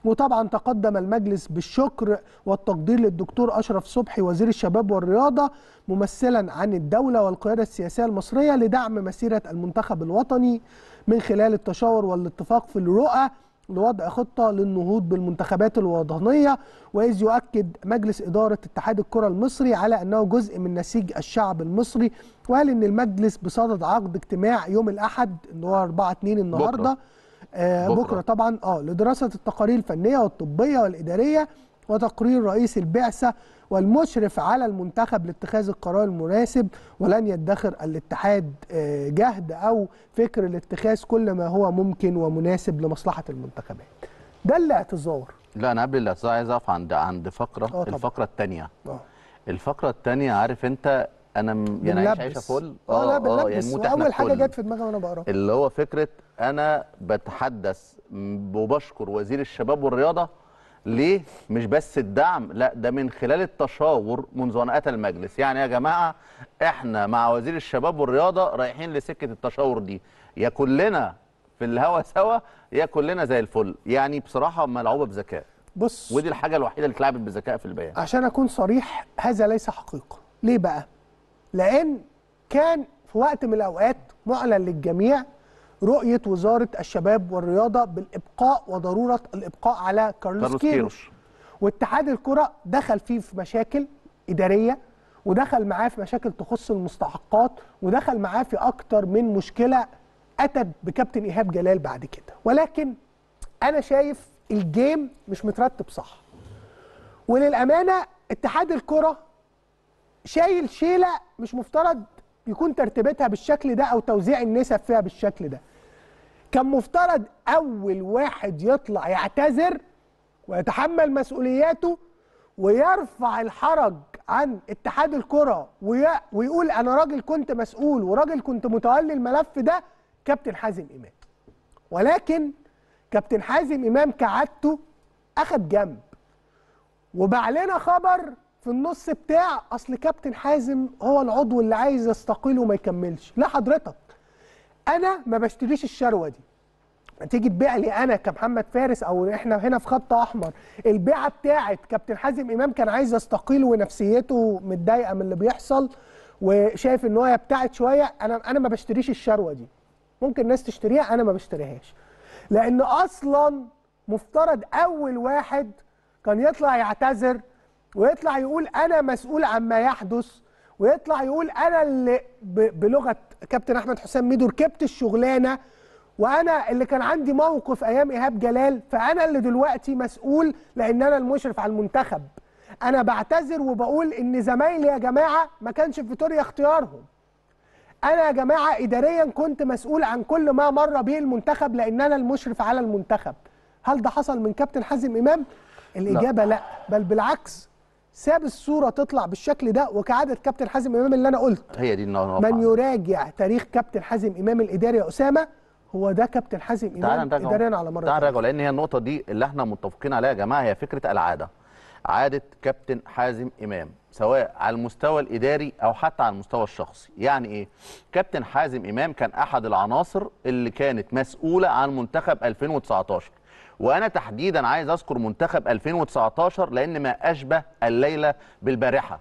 وطبعا تقدم المجلس بالشكر والتقدير للدكتور اشرف صبحي وزير الشباب والرياضه ممثلا عن الدوله والقياده السياسيه المصريه لدعم مسيره المنتخب الوطني من خلال التشاور والاتفاق في الرؤى لوضع خطه للنهوض بالمنتخبات الوطنيه واذ يؤكد مجلس اداره اتحاد الكره المصري على انه جزء من نسيج الشعب المصري وقال ان المجلس بصدد عقد اجتماع يوم الاحد اللي هو 4 2 النهارده بكرة. آه بكرة. بكره طبعا اه لدراسه التقارير الفنيه والطبيه والاداريه وتقرير رئيس البعثه والمشرف على المنتخب لاتخاذ القرار المناسب ولن يدخر الاتحاد آه، جهد او فكر لاتخاذ كل ما هو ممكن ومناسب لمصلحه المنتخبات. ده الاعتذار. لا انا قبل الاعتذار عايز اقف عند عند آه فقره طبعا. الفقره الثانيه اه الفقره الثانيه عارف انت انا م- يعني عايش عيشه بنلبس. فل اه لا يعني بنلبس نموت احنا واول حاجه الكل. جت في دماغي وانا بقرا. اللي هو فكره انا بتحدث م- وبشكر وزير الشباب والرياضه ليه مش بس الدعم لا ده من خلال التشاور منذ ان اتى المجلس يعني يا جماعه احنا مع وزير الشباب والرياضه رايحين لسكه التشاور دي يا كلنا في الهوا سوا يا كلنا زي الفل يعني بصراحه ملعوبه بذكاء بص ودي الحاجه الوحيده اللي اتلعبت بذكاء في البيان عشان اكون صريح هذا ليس حقيقه ليه بقى لان كان في وقت من الاوقات معلن للجميع رؤيه وزاره الشباب والرياضه بالابقاء وضروره الابقاء على كارلوس, كارلوس كيروش. كيروش. واتحاد الكره دخل فيه في مشاكل اداريه ودخل معاه في مشاكل تخص المستحقات ودخل معاه في اكتر من مشكله اتت بكابتن ايهاب جلال بعد كده ولكن انا شايف الجيم مش مترتب صح وللامانه اتحاد الكره شايل شيله مش مفترض يكون ترتيبتها بالشكل ده او توزيع النسب فيها بالشكل ده كان مفترض اول واحد يطلع يعتذر ويتحمل مسؤولياته ويرفع الحرج عن اتحاد الكره وي... ويقول انا راجل كنت مسؤول وراجل كنت متولي الملف ده كابتن حازم امام ولكن كابتن حازم امام كعادته اخد جنب وباع لنا خبر في النص بتاع اصل كابتن حازم هو العضو اللي عايز يستقيل وما يكملش لا حضرتك انا ما بشتريش الشروه دي تيجي تبيع لي انا كمحمد فارس او احنا هنا في خط احمر البيعه بتاعت كابتن حازم امام كان عايز يستقيل ونفسيته متضايقه من اللي بيحصل وشايف ان هو يبتعد شويه انا انا ما بشتريش الشروه دي ممكن الناس تشتريها انا ما بشتريهاش لان اصلا مفترض اول واحد كان يطلع يعتذر ويطلع يقول انا مسؤول عما يحدث ويطلع يقول انا اللي ب- بلغه كابتن احمد حسام ميدو ركبت الشغلانه وانا اللي كان عندي موقف ايام ايهاب جلال فانا اللي دلوقتي مسؤول لان انا المشرف على المنتخب انا بعتذر وبقول ان زمايلي يا جماعه ما كانش في فيتوريا اختيارهم انا يا جماعه اداريا كنت مسؤول عن كل ما مر به المنتخب لان انا المشرف على المنتخب هل ده حصل من كابتن حازم امام الاجابه لا, لا. بل بالعكس ساب الصوره تطلع بالشكل ده وكعاده كابتن حازم امام اللي انا قلت هي دي النقطة. من يراجع تاريخ كابتن حازم امام الاداري يا اسامه هو ده كابتن حازم تعال امام نراجعه اداريا على مر تعال التاريخ. نراجعه لان هي النقطه دي اللي احنا متفقين عليها يا جماعه هي فكره العاده عاده كابتن حازم امام سواء على المستوى الاداري او حتى على المستوى الشخصي يعني ايه كابتن حازم امام كان احد العناصر اللي كانت مسؤوله عن منتخب 2019 وانا تحديدا عايز اذكر منتخب 2019 لان ما اشبه الليله بالبارحه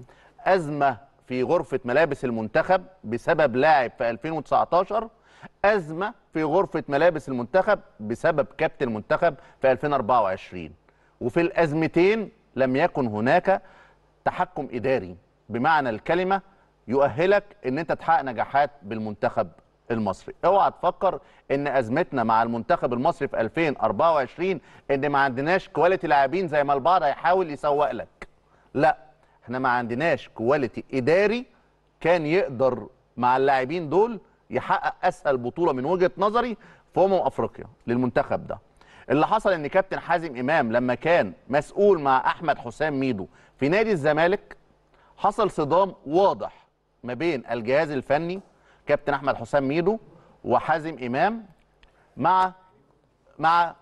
ازمه في غرفه ملابس المنتخب بسبب لاعب في 2019 ازمه في غرفه ملابس المنتخب بسبب كابتن المنتخب في 2024 وفي الازمتين لم يكن هناك تحكم اداري بمعنى الكلمه يؤهلك ان انت تحقق نجاحات بالمنتخب المصري اوعى تفكر ان ازمتنا مع المنتخب المصري في 2024 ان ما عندناش كواليتي لاعبين زي ما البعض هيحاول يسوق لك لا احنا ما عندناش كواليتي اداري كان يقدر مع اللاعبين دول يحقق اسهل بطوله من وجهه نظري في امم افريقيا للمنتخب ده اللي حصل ان كابتن حازم امام لما كان مسؤول مع احمد حسام ميدو في نادي الزمالك حصل صدام واضح ما بين الجهاز الفني كابتن احمد حسام ميدو وحازم امام مع مع آه،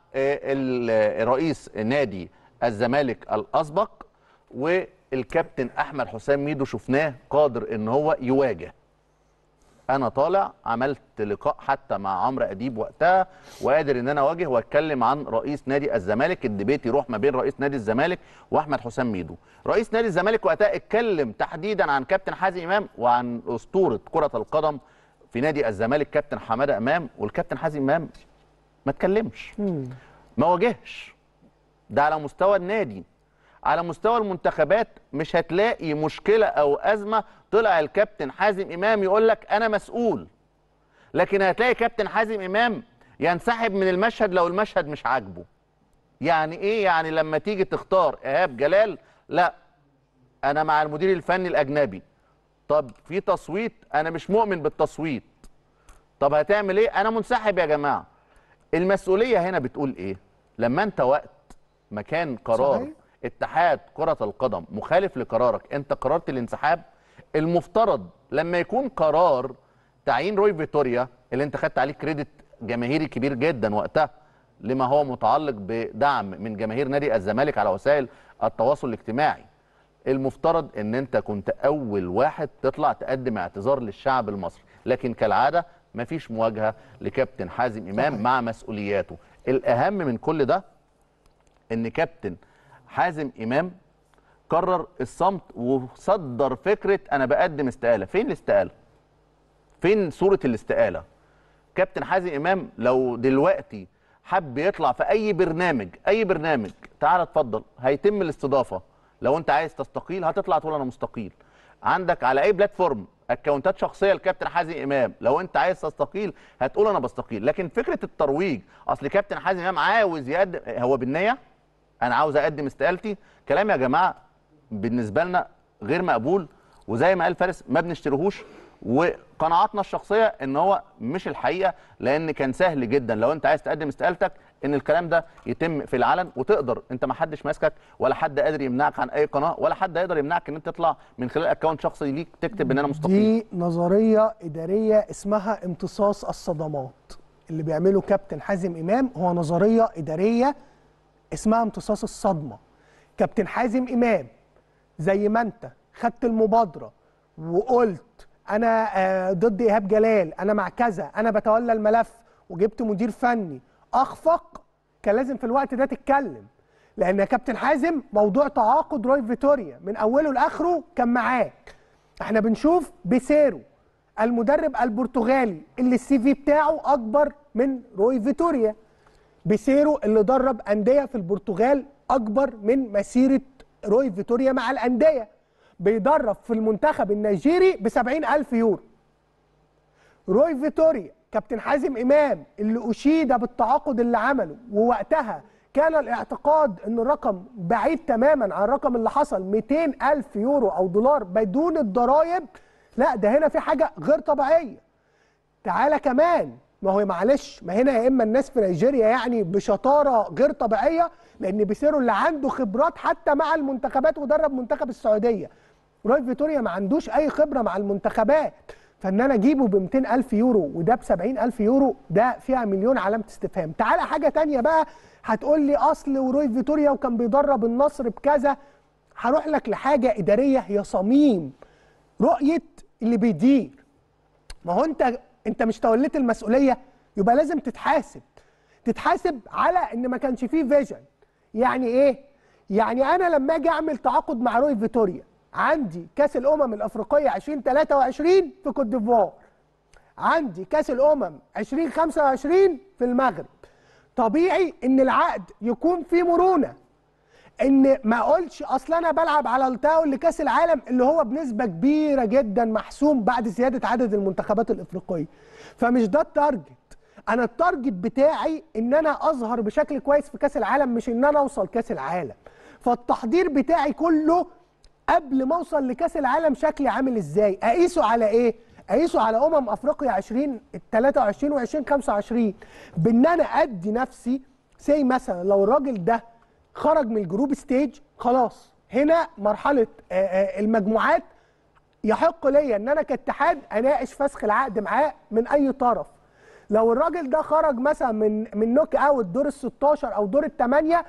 ال- رئيس نادي الزمالك الاسبق والكابتن احمد حسام ميدو شفناه قادر ان هو يواجه انا طالع عملت لقاء حتى مع عمرو اديب وقتها وقادر ان انا اواجه واتكلم عن رئيس نادي الزمالك الديبيت يروح ما بين رئيس نادي الزمالك واحمد حسام ميدو رئيس نادي الزمالك وقتها اتكلم تحديدا عن كابتن حازم امام وعن اسطوره كره القدم في نادي الزمالك كابتن حماده امام والكابتن حازم امام ما اتكلمش ما واجهش ده على مستوى النادي على مستوى المنتخبات مش هتلاقي مشكله او ازمه طلع الكابتن حازم امام يقول لك انا مسؤول لكن هتلاقي كابتن حازم امام ينسحب من المشهد لو المشهد مش عاجبه يعني ايه يعني لما تيجي تختار ايهاب جلال لا انا مع المدير الفني الاجنبي طب في تصويت انا مش مؤمن بالتصويت طب هتعمل ايه انا منسحب يا جماعه المسؤوليه هنا بتقول ايه لما انت وقت مكان قرار صحيح. اتحاد كره القدم مخالف لقرارك انت قررت الانسحاب المفترض لما يكون قرار تعيين روي فيتوريا اللي انت خدت عليه كريدت جماهيري كبير جدا وقتها لما هو متعلق بدعم من جماهير نادي الزمالك على وسائل التواصل الاجتماعي المفترض ان انت كنت اول واحد تطلع تقدم اعتذار للشعب المصري لكن كالعاده مفيش مواجهه لكابتن حازم امام مع مسؤولياته الاهم من كل ده ان كابتن حازم امام قرر الصمت وصدر فكره انا بقدم استقاله فين الاستقاله فين صوره الاستقاله كابتن حازم امام لو دلوقتي حب يطلع في اي برنامج اي برنامج تعال اتفضل هيتم الاستضافه لو انت عايز تستقيل هتطلع تقول انا مستقيل عندك على اي بلاتفورم اكونتات شخصيه لكابتن حازم امام لو انت عايز تستقيل هتقول انا بستقيل لكن فكره الترويج اصل كابتن حازم امام عاوز يقدم هو بالنيه انا عاوز اقدم استقالتي كلام يا جماعه بالنسبه لنا غير مقبول وزي ما قال فارس ما بنشتريهوش وقناعاتنا الشخصيه ان هو مش الحقيقه لان كان سهل جدا لو انت عايز تقدم استقالتك ان الكلام ده يتم في العلن وتقدر انت ما حدش ماسكك ولا حد قادر يمنعك عن اي قناه ولا حد يقدر يمنعك ان انت تطلع من خلال اكونت شخصي ليك تكتب ان انا مستقيل دي نظريه اداريه اسمها امتصاص الصدمات اللي بيعمله كابتن حازم امام هو نظريه اداريه اسمها امتصاص الصدمه كابتن حازم امام زي ما انت خدت المبادره وقلت انا آه، ضد ايهاب جلال انا مع كذا انا بتولى الملف وجبت مدير فني اخفق كان لازم في الوقت ده تتكلم لان يا كابتن حازم موضوع تعاقد روي فيتوريا من اوله لاخره كان معاك احنا بنشوف بيسيرو المدرب البرتغالي اللي السي في بتاعه اكبر من روي فيتوريا بيسيرو اللي درب انديه في البرتغال اكبر من مسيره روي فيتوريا مع الانديه بيدرب في المنتخب النيجيري ب ألف يورو روي فيتوريا كابتن حازم امام اللي اشيد بالتعاقد اللي عمله ووقتها كان الاعتقاد ان الرقم بعيد تماما عن الرقم اللي حصل 200 الف يورو او دولار بدون الضرائب لا ده هنا في حاجه غير طبيعيه تعالى كمان ما هو معلش ما هنا يا اما الناس في نيجيريا يعني بشطاره غير طبيعيه لان بيسيرو اللي عنده خبرات حتى مع المنتخبات ودرب منتخب السعوديه روي فيتوريا ما عندوش اي خبره مع المنتخبات فان انا اجيبه ب 200 الف يورو وده ب 70 الف يورو ده فيها مليون علامه استفهام تعالى حاجه تانية بقى هتقول لي اصل وروي فيتوريا وكان بيدرب النصر بكذا هروح لك لحاجه اداريه هي صميم رؤيه اللي بيدير ما هو انت انت مش توليت المسؤوليه يبقى لازم تتحاسب تتحاسب على ان ما كانش فيه فيجن يعني ايه يعني انا لما اجي اعمل تعاقد مع روي فيتوريا عندي كاس الامم الافريقيه 2023 في كوت ديفوار عندي كاس الامم 2025 في المغرب طبيعي ان العقد يكون فيه مرونه ان ما اقولش اصل انا بلعب على التاول لكاس العالم اللي هو بنسبه كبيره جدا محسوم بعد زياده عدد المنتخبات الافريقيه فمش ده التارجت انا التارجت بتاعي ان انا اظهر بشكل كويس في كاس العالم مش ان انا اوصل كاس العالم فالتحضير بتاعي كله قبل ما اوصل لكاس العالم شكلي عامل ازاي اقيسه على ايه اقيسه على امم افريقيا 20 23 و 2025 بان انا ادي نفسي سي مثلا لو الراجل ده خرج من الجروب ستيج خلاص هنا مرحله آه، آه، المجموعات يحق ليا ان انا كاتحاد اناقش فسخ العقد معاه من اي طرف لو الراجل ده خرج مثلا من من نوك اوت دور ال 16 او دور الثمانيه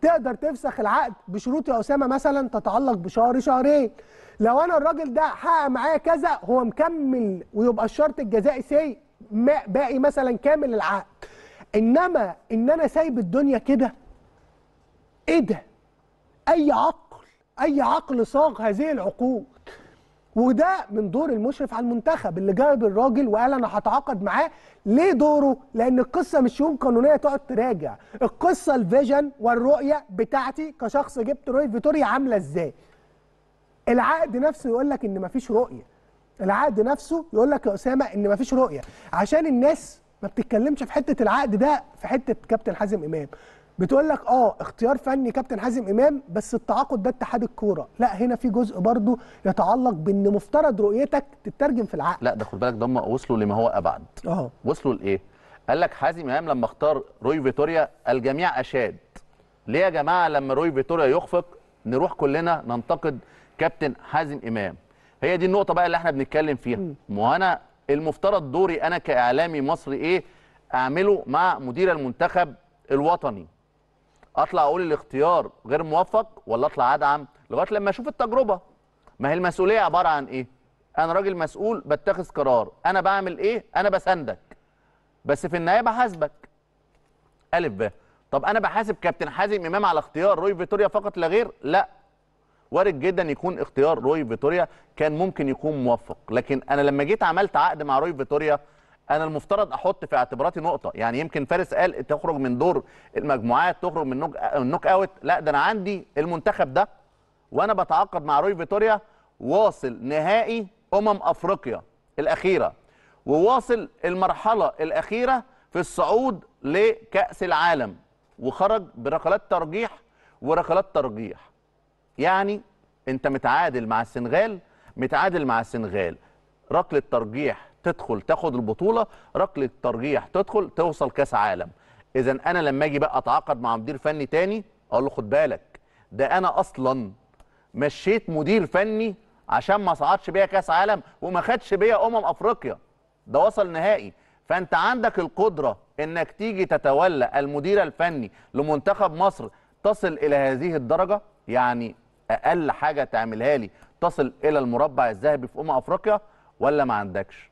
تقدر تفسخ العقد بشروط يا اسامه مثلا تتعلق بشهر شهرين لو انا الراجل ده حقق معايا كذا هو مكمل ويبقى الشرط الجزائي سي ما- باقي مثلا كامل العقد انما ان انا سايب الدنيا كده ايه ده اي عقل اي عقل صاغ هذه العقود وده من دور المشرف على المنتخب اللي جاب الراجل وقال انا هتعاقد معاه ليه دوره لان القصه مش يوم قانونيه تقعد تراجع القصه الفيجن والرؤيه بتاعتي كشخص جبت روي فيتوريا عامله ازاي العقد نفسه يقول لك ان مفيش رؤيه العقد نفسه يقول لك يا اسامه ان مفيش رؤيه عشان الناس ما بتتكلمش في حته العقد ده في حته كابتن حازم امام بتقول لك اه اختيار فني كابتن حازم امام بس التعاقد ده اتحاد الكوره لا هنا في جزء برضو يتعلق بان مفترض رؤيتك تترجم في العقد لا ده خد بالك ده هم وصلوا لما هو ابعد اه وصلوا لايه؟ قال لك حازم امام لما اختار روي فيتوريا الجميع اشاد. ليه يا جماعه لما روي فيتوريا يخفق نروح كلنا ننتقد كابتن حازم امام؟ هي دي النقطه بقى اللي احنا بنتكلم فيها. ما هو انا المفترض دوري انا كاعلامي مصري ايه؟ اعمله مع مدير المنتخب الوطني. اطلع اقول الاختيار غير موفق ولا اطلع ادعم لغايه لما اشوف التجربه. ما هي المسؤوليه عباره عن ايه؟ انا راجل مسؤول بتخذ قرار، انا بعمل ايه؟ انا بساندك. بس في النهايه بحاسبك الف ب طب انا بحاسب كابتن حازم امام على اختيار روي فيتوريا فقط لا غير لا وارد جدا يكون اختيار روي فيتوريا كان ممكن يكون موفق لكن انا لما جيت عملت عقد مع روي فيتوريا انا المفترض احط في اعتباراتي نقطه يعني يمكن فارس قال تخرج من دور المجموعات تخرج من نوك, النوك اوت لا ده انا عندي المنتخب ده وانا بتعاقد مع روي فيتوريا واصل نهائي امم افريقيا الاخيره وواصل المرحله الاخيره في الصعود لكاس العالم وخرج بركلات ترجيح وركلات ترجيح يعني انت متعادل مع السنغال متعادل مع السنغال ركله ترجيح تدخل تاخد البطوله ركله ترجيح تدخل توصل كاس عالم اذا انا لما اجي بقى اتعاقد مع مدير فني تاني اقول له خد بالك ده انا اصلا مشيت مدير فني عشان ما صعدش بيا كاس عالم وما خدش بيا امم افريقيا ده وصل نهائي فانت عندك القدره انك تيجي تتولى المدير الفني لمنتخب مصر تصل الى هذه الدرجه يعني اقل حاجه تعملها لي تصل الى المربع الذهبي في امم افريقيا ولا ما عندكش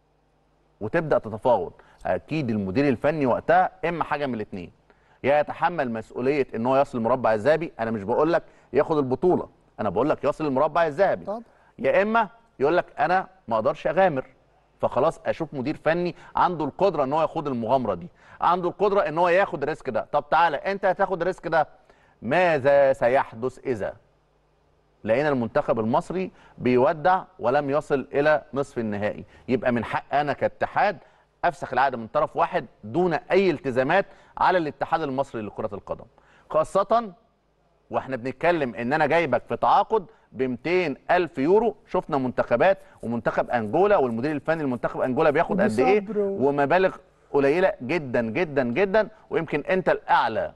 وتبدا تتفاوض اكيد المدير الفني وقتها اما حاجه من الاثنين يا يتحمل مسؤوليه ان هو يصل المربع الذهبي انا مش بقول لك ياخد البطوله انا بقول لك يصل المربع الذهبي طبعا. يا اما يقول لك انا ما اقدرش اغامر فخلاص اشوف مدير فني عنده القدره ان هو ياخد المغامره دي عنده القدره ان هو ياخد الريسك ده طب تعالى انت هتاخد الريسك ده ماذا سيحدث اذا لقينا المنتخب المصري بيودع ولم يصل الى نصف النهائي يبقى من حق انا كاتحاد افسخ العقد من طرف واحد دون اي التزامات على الاتحاد المصري لكره القدم خاصه واحنا بنتكلم ان انا جايبك في تعاقد ب 200 الف يورو شفنا منتخبات ومنتخب انجولا والمدير الفني لمنتخب انجولا بياخد قد ايه وبصبر و- ومبالغ قليله جدا جدا جدا ويمكن انت الاعلى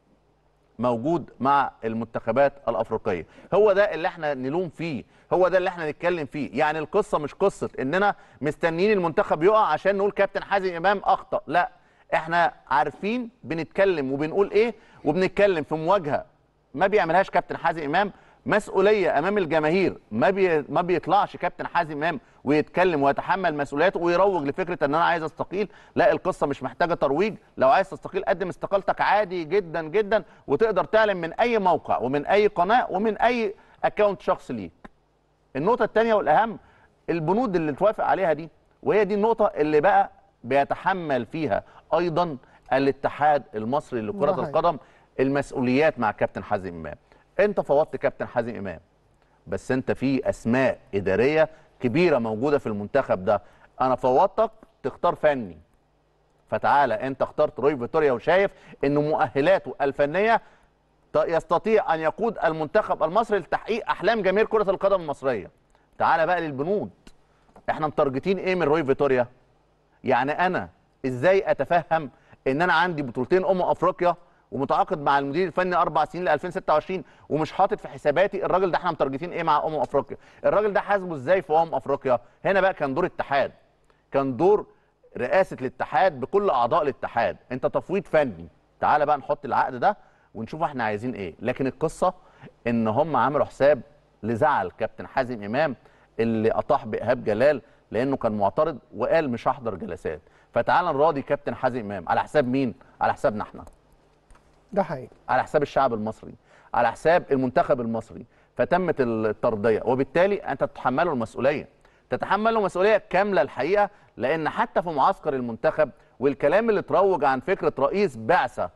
موجود مع المنتخبات الافريقيه هو ده اللي احنا نلوم فيه هو ده اللي احنا نتكلم فيه يعني القصه مش قصه اننا مستنيين المنتخب يقع عشان نقول كابتن حازم امام اخطا لا احنا عارفين بنتكلم وبنقول ايه وبنتكلم في مواجهه ما بيعملهاش كابتن حازم امام مسؤوليه امام الجماهير ما بي... ما بيطلعش كابتن حازم امام ويتكلم ويتحمل مسؤولياته ويروج لفكره ان انا عايز استقيل لا القصه مش محتاجه ترويج لو عايز تستقيل قدم استقالتك عادي جدا جدا وتقدر تعلن من اي موقع ومن اي قناه ومن اي اكونت شخص ليك النقطه الثانيه والاهم البنود اللي توافق عليها دي وهي دي النقطه اللي بقى بيتحمل فيها ايضا الاتحاد المصري لكره ده حقيقي. القدم المسؤوليات مع كابتن حازم امام انت فوضت كابتن حازم امام بس انت في اسماء اداريه كبيره موجوده في المنتخب ده انا فوضتك تختار فني فتعالى انت اخترت روي فيتوريا وشايف انه مؤهلاته الفنيه ت- يستطيع ان يقود المنتخب المصري لتحقيق احلام جماهير كره القدم المصريه تعالى بقى للبنود احنا متارجتين ايه من روي فيتوريا يعني انا ازاي اتفهم ان انا عندي بطولتين امم افريقيا ومتعاقد مع المدير الفني اربع سنين ل 2026 ومش حاطط في حساباتي الراجل ده احنا متارجتين ايه مع امم افريقيا الراجل ده حاسبه ازاي في امم افريقيا هنا بقى كان دور اتحاد كان دور رئاسه الاتحاد بكل اعضاء الاتحاد انت تفويض فني تعالى بقى نحط العقد ده ونشوف احنا عايزين ايه لكن القصه ان هم عملوا حساب لزعل كابتن حازم امام اللي اطاح بايهاب جلال لانه كان معترض وقال مش هحضر جلسات فتعال نراضي كابتن حازم امام على حساب مين على حسابنا احنا ده حقيقي على حساب الشعب المصري على حساب المنتخب المصري فتمت الترضيه وبالتالي انت تتحمله المسؤوليه تتحمله مسؤوليه كامله الحقيقه لان حتى في معسكر المنتخب والكلام اللي اتروج عن فكره رئيس بعثه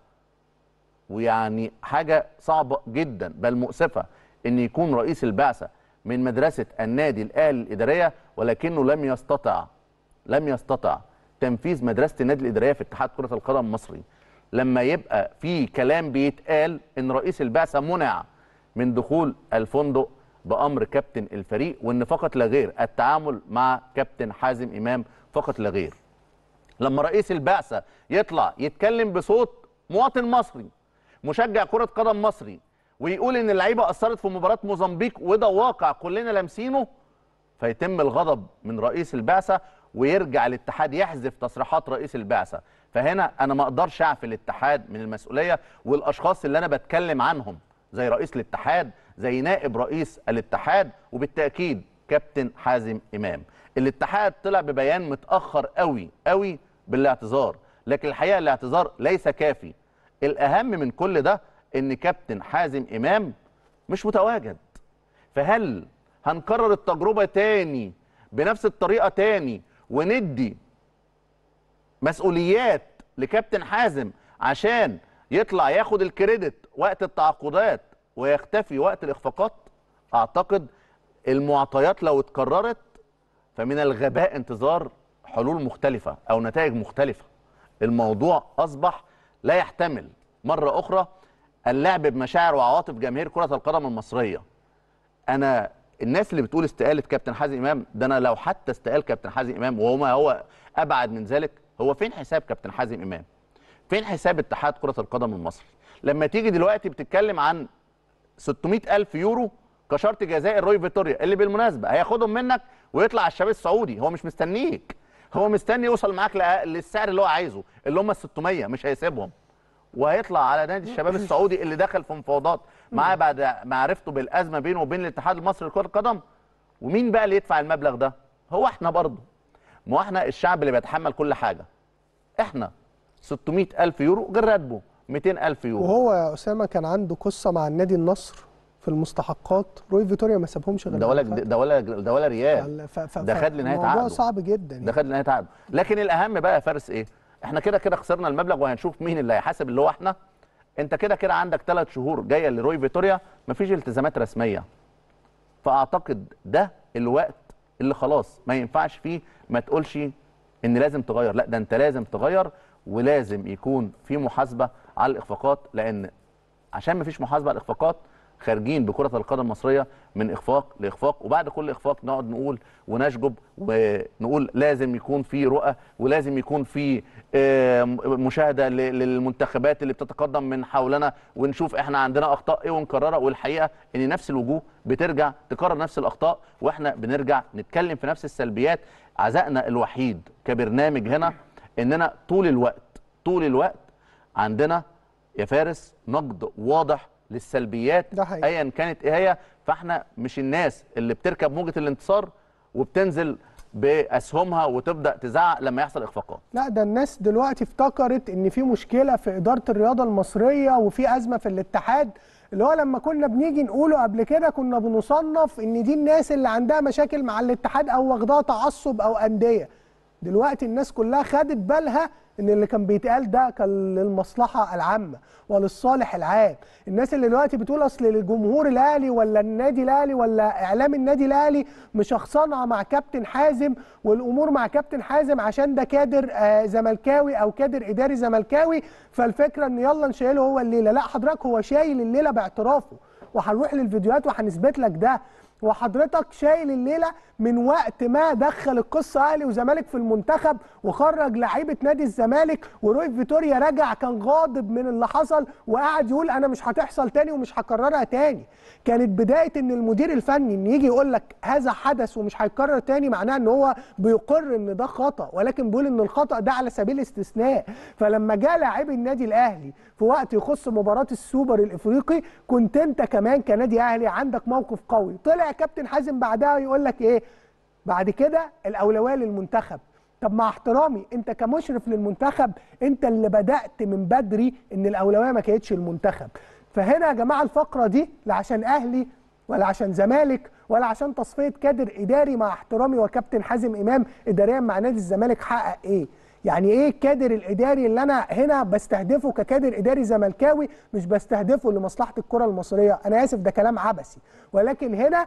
ويعني حاجه صعبه جدا بل مؤسفه ان يكون رئيس البعثه من مدرسه النادي الاهلي الاداريه ولكنه لم يستطع لم يستطع تنفيذ مدرسه النادي الاداريه في اتحاد كره القدم المصري لما يبقى في كلام بيتقال ان رئيس البعثه منع من دخول الفندق بامر كابتن الفريق وان فقط لا غير التعامل مع كابتن حازم امام فقط لا غير لما رئيس البعثه يطلع يتكلم بصوت مواطن مصري مشجع كره قدم مصري ويقول ان اللعيبه اثرت في مباراه موزمبيق وده واقع كلنا لامسينه فيتم الغضب من رئيس البعثه ويرجع الاتحاد يحذف تصريحات رئيس البعثه فهنا انا ما اقدرش اعفي الاتحاد من المسؤوليه والاشخاص اللي انا بتكلم عنهم زي رئيس الاتحاد زي نائب رئيس الاتحاد وبالتاكيد كابتن حازم امام الاتحاد طلع ببيان متاخر قوي قوي بالاعتذار لكن الحقيقه الاعتذار ليس كافي الاهم من كل ده ان كابتن حازم امام مش متواجد فهل هنكرر التجربه تاني بنفس الطريقه تاني وندي مسؤوليات لكابتن حازم عشان يطلع ياخد الكريدت وقت التعاقدات ويختفي وقت الاخفاقات اعتقد المعطيات لو اتكررت فمن الغباء انتظار حلول مختلفه او نتائج مختلفه الموضوع اصبح لا يحتمل مره اخرى اللعب بمشاعر وعواطف جماهير كره القدم المصريه انا الناس اللي بتقول استقاله كابتن حازم امام ده انا لو حتى استقال كابتن حازم امام وهو ما هو ابعد من ذلك هو فين حساب كابتن حازم امام فين حساب اتحاد كره القدم المصري لما تيجي دلوقتي بتتكلم عن 600 الف يورو كشرط جزائي روي فيتوريا اللي بالمناسبه هياخدهم منك ويطلع على الشباب السعودي هو مش مستنيك هو مستني يوصل معاك لأ- للسعر اللي هو عايزه اللي هم ال 600 مش هيسيبهم وهيطلع على نادي الشباب السعودي اللي دخل في مفاوضات معاه بعد معرفته بالازمه بينه وبين الاتحاد المصري لكره القدم ومين بقى اللي يدفع المبلغ ده هو احنا برضه ما هو احنا الشعب اللي بيتحمل كل حاجه احنا 600 الف يورو غير راتبه 200 الف يورو وهو يا اسامه كان عنده قصه مع النادي النصر في المستحقات روي فيتوريا ما سابهمش غير ده ولا لما فات. ده ولا ده ولا ريال ف- ف- ده ف- خد لنهايه الموضوع عقده صعب جدا ده خد لنهايه عقده لكن الاهم بقى يا فارس ايه احنا كده كده خسرنا المبلغ وهنشوف مين اللي هيحاسب اللي هو احنا انت كده كده عندك ثلاث شهور جايه لروي فيتوريا مفيش التزامات رسميه فاعتقد ده الوقت اللي خلاص ما ينفعش فيه ما تقولش ان لازم تغير لا ده انت لازم تغير ولازم يكون في محاسبه على الاخفاقات لان عشان ما فيش محاسبه على الاخفاقات خارجين بكره القدم المصريه من اخفاق لاخفاق وبعد كل اخفاق نقعد نقول ونشجب ونقول لازم يكون في رؤى ولازم يكون في آه، مشاهده ل- للمنتخبات اللي بتتقدم من حولنا ونشوف احنا عندنا اخطاء ايه ونكررها والحقيقه ان نفس الوجوه بترجع تكرر نفس الاخطاء واحنا بنرجع نتكلم في نفس السلبيات عزائنا الوحيد كبرنامج هنا اننا طول الوقت طول الوقت عندنا يا فارس نقد واضح للسلبيات ده حقيقي. ايا كانت ايه هي فاحنا مش الناس اللي بتركب موجه الانتصار وبتنزل باسهمها وتبدا تزعق لما يحصل اخفاقات لا ده الناس دلوقتي افتكرت ان في مشكله في اداره الرياضه المصريه وفي ازمه في الاتحاد اللي هو لما كنا بنيجي نقوله قبل كده كنا بنصنف ان دي الناس اللي عندها مشاكل مع الاتحاد او واخداها تعصب او انديه دلوقتي الناس كلها خدت بالها ان اللي كان بيتقال ده كان للمصلحه العامه وللصالح العام الناس اللي دلوقتي بتقول اصل الجمهور الاهلي ولا النادي الاهلي ولا اعلام النادي الاهلي مشخصنها مع كابتن حازم والامور مع كابتن حازم عشان ده كادر آه، زملكاوي او كادر اداري زملكاوي فالفكره ان يلا نشيله هو الليله لا حضرتك هو شايل الليله باعترافه وهنروح للفيديوهات وهنثبت لك ده وحضرتك شايل الليله من وقت ما دخل القصه اهلي وزمالك في المنتخب وخرج لعيبه نادي الزمالك وروي فيتوريا رجع كان غاضب من اللي حصل وقعد يقول انا مش هتحصل تاني ومش هكررها تاني كانت بدايه ان المدير الفني ان يجي يقول لك هذا حدث ومش هيتكرر تاني معناه ان هو بيقر ان ده خطا ولكن بيقول ان الخطا ده على سبيل الاستثناء فلما جاء لاعبي النادي الاهلي في وقت يخص مباراه السوبر الافريقي كنت انت كمان كنادي اهلي عندك موقف قوي طلع كابتن حازم بعدها يقول لك ايه بعد كده الاولويه للمنتخب طب مع احترامي انت كمشرف للمنتخب انت اللي بدات من بدري ان الاولويه ما كانتش المنتخب فهنا يا جماعه الفقره دي لا عشان اهلي ولا عشان زمالك ولا عشان تصفيه كادر اداري مع احترامي وكابتن حازم امام اداريا مع نادي الزمالك حقق ايه يعني ايه الكادر الاداري اللي انا هنا بستهدفه ككادر اداري زملكاوي مش بستهدفه لمصلحه الكره المصريه انا اسف ده كلام عبثي ولكن هنا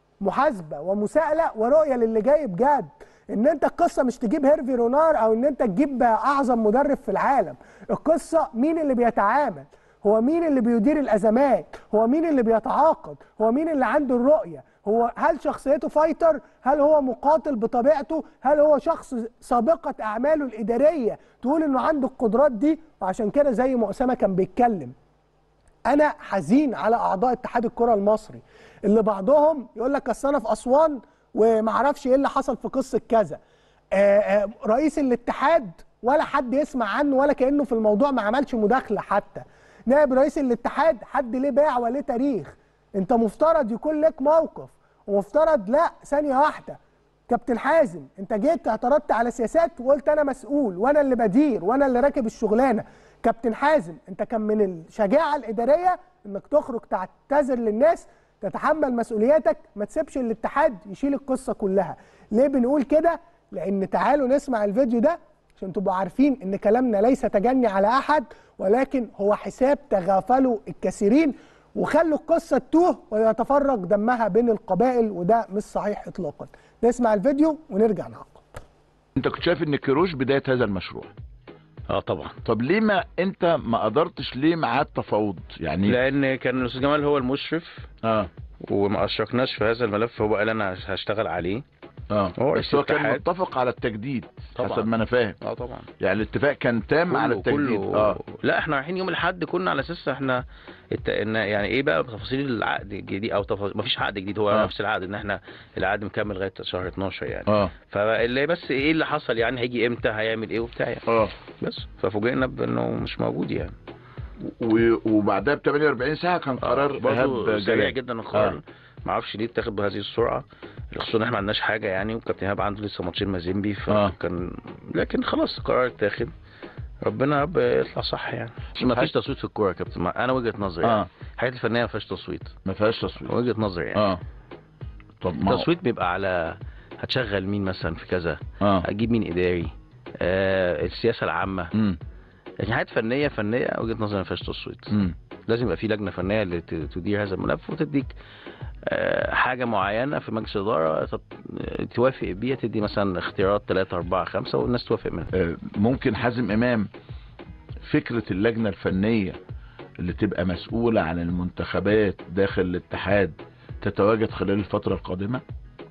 محاسبه ومساءله ورؤيه للي جاي بجد ان انت القصه مش تجيب هيرفي رونار او ان انت تجيب اعظم مدرب في العالم القصه مين اللي بيتعامل هو مين اللي بيدير الازمات هو مين اللي بيتعاقد هو مين اللي عنده الرؤيه هو هل شخصيته فايتر هل هو مقاتل بطبيعته هل هو شخص سابقه اعماله الاداريه تقول انه عنده القدرات دي وعشان كده زي ما اسامه كان بيتكلم انا حزين على اعضاء اتحاد الكره المصري اللي بعضهم يقول لك اصل انا في اسوان ومعرفش ايه اللي حصل في قصه كذا آآ آآ رئيس الاتحاد ولا حد يسمع عنه ولا كانه في الموضوع ما عملش مداخله حتى نائب رئيس الاتحاد حد ليه باع وليه تاريخ انت مفترض يكون لك موقف ومفترض لا ثانيه واحده كابتن حازم انت جيت اعترضت على سياسات وقلت انا مسؤول وانا اللي بدير وانا اللي راكب الشغلانه كابتن حازم انت كان من الشجاعه الاداريه انك تخرج تعتذر للناس تتحمل مسؤولياتك ما تسيبش الاتحاد يشيل القصه كلها ليه بنقول كده لان تعالوا نسمع الفيديو ده عشان تبقوا عارفين ان كلامنا ليس تجني على احد ولكن هو حساب تغافلوا الكثيرين وخلوا القصه تتوه ويتفرق دمها بين القبائل وده مش صحيح اطلاقا نسمع الفيديو ونرجع نعقب انت كنت شايف ان كيروش بدايه هذا المشروع اه طبعا طب ليه ما انت ما قدرتش ليه معاه التفاوض يعني لان كان الاستاذ جمال هو المشرف اه وما اشركناش في هذا الملف هو قال انا هشتغل عليه اه هو بس هو كان الاتحاد. متفق على التجديد طبعا. حسب ما انا فاهم اه طبعا يعني الاتفاق كان تام على كله التجديد كله اه لا احنا رايحين يوم الاحد كنا على اساس احنا الت... إن يعني ايه بقى تفاصيل العقد الجديد او تفاصيل مفيش عقد جديد هو آه. نفس العقد ان احنا العقد مكمل لغايه شهر 12 يعني اه فاللي بس ايه اللي حصل يعني هيجي امتى هيعمل ايه وبتاع يعني اه بس ففوجئنا بانه مش موجود يعني و- وبعدها ب 48 ساعه كان قرار برضه ايهاب سريع جلال جدا القرار آه. ما اعرفش ليه اتاخد بهذه السرعه خصوصا ان احنا ما عندناش حاجه يعني وكابتن ايهاب عنده لسه ماتشين مازيمبي آه. فكان لكن خلاص القرار اتاخد ربنا يا رب يطلع صح يعني ما فيش تصويت في الكوره يا كابتن ما- انا وجهه نظري آه. يعني الحاجات الفنيه ما فيهاش تصويت ما فيهاش تصويت وجهه نظري يعني اه طب ما هو- التصويت بيبقى على هتشغل مين مثلا في كذا اه هتجيب مين اداري آه السياسه العامه امم لكن حاجات فنيه فنيه وجهه نظري ما فيهاش تصويت امم لازم يبقى في لجنه فنيه اللي ت- تدير هذا الملف وتديك آه، حاجه معينه في مجلس الاداره تت- توافق بيها تدي مثلا اختيارات 3 4 5 والناس توافق منها آه، ممكن حازم امام فكره اللجنه الفنيه اللي تبقى مسؤوله عن المنتخبات داخل الاتحاد تتواجد خلال الفتره القادمه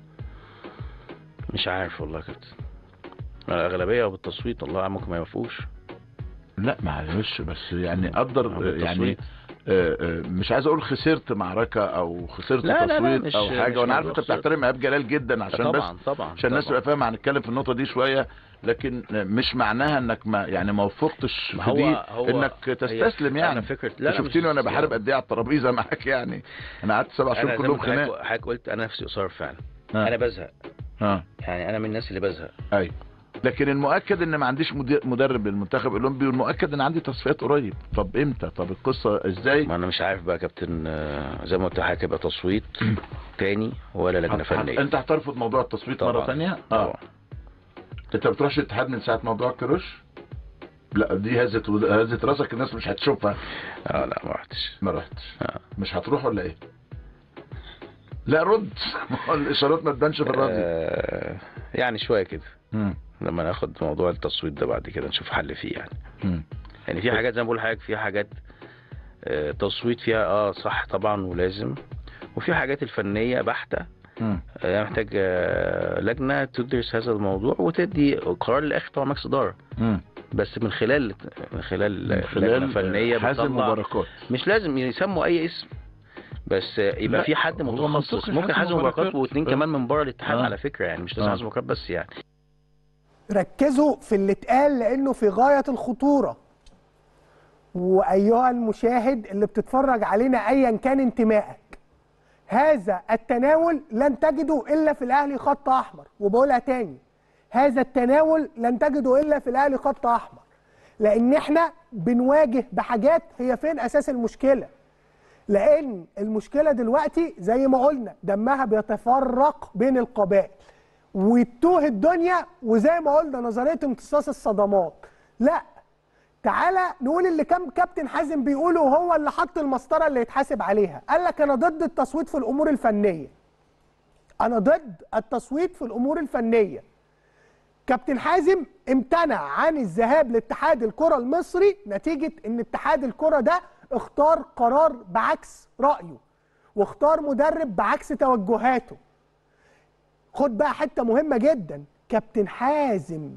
مش عارف والله يا كابتن الاغلبيه بالتصويت الله أعلم ممكن ما يوافقوش لا معلش بس يعني قدر بالتصويت. يعني آه، آه، مش عايز اقول خسرت معركه او خسرت لا، لا، لا، تصويت مش- او حاجه مش وانا عارف موضوع انت خسارة. بتحترم ايهاب جلال جدا عشان بس طبعا طبعا عشان الناس طبعاً. تبقى فاهمه هنتكلم في النقطه دي شويه لكن مش معناها انك ما يعني ما وفقتش ما في هو- دي هو- انك هي- تستسلم أنا يعني فكرة لا لا شفتني مش وانا بحارب استسلام. قد ايه على الترابيزه معاك يعني انا قعدت سبع شهور انا زي كلهم ما خناق حضرتك حضرتك قلت انا نفسي قصار فعلا آه. انا بزهق اه يعني انا من الناس اللي بزهق ايوه لكن المؤكد ان ما عنديش مدير- مدرب للمنتخب الاولمبي والمؤكد ان عندي تصفيات قريب طب امتى طب القصه ازاي ما انا مش عارف بقى يا كابتن آه، زي ما قلت لحضرتك هيبقى تصويت تاني ولا لجنه هت- هت- فنيه انت هترفض موضوع التصويت مره طبعاً. ثانيه طبعا انت ما بتروحش الاتحاد من ساعه موضوع الكروش لا دي هزت ود- هزت راسك الناس مش هتشوفها اه لا ما رحتش ما رحتش آه. مش هتروح ولا ايه لا رد الاشارات ما تبانش في الراديو آه يعني شويه كده مم. لما ناخد موضوع التصويت ده بعد كده نشوف حل فيه يعني مم. يعني في حاجات زي ما بقول لحضرتك في حاجات آه تصويت فيها اه صح طبعا ولازم وفي حاجات الفنيه بحته مم. آه، محتاج آه، لجنه تدرس هذا الموضوع وتدي قرار للاخر طبعا مجلس اداره مم. بس من خلال من خلال, من خلال لجنه فنيه حازم بتطلع وبركات مش لازم يسموا اي اسم بس آه، يبقى لا، في حد هو متخصص منطقي ممكن حازم حازم وبركات وبركات. واثنين آه. كمان من بره الاتحاد آه. على فكره يعني مش لازم آه. حازم وبركات بس يعني ركزوا في اللي اتقال لانه في غايه الخطوره وايها المشاهد اللي بتتفرج علينا ايا كان انتمائك هذا التناول لن تجده الا في الاهلي خط احمر وبقولها تاني هذا التناول لن تجده الا في الاهلي خط احمر لان احنا بنواجه بحاجات هي فين اساس المشكله لان المشكله دلوقتي زي ما قلنا دمها بيتفرق بين القبائل وتوه الدنيا وزي ما قلنا نظريه امتصاص الصدمات لا تعالى نقول اللي كان كابتن حازم بيقوله وهو اللي حط المسطره اللي يتحاسب عليها قال لك انا ضد التصويت في الامور الفنيه انا ضد التصويت في الامور الفنيه كابتن حازم امتنع عن الذهاب لاتحاد الكره المصري نتيجه ان اتحاد الكره ده اختار قرار بعكس رايه واختار مدرب بعكس توجهاته خد بقى حته مهمه جدا كابتن حازم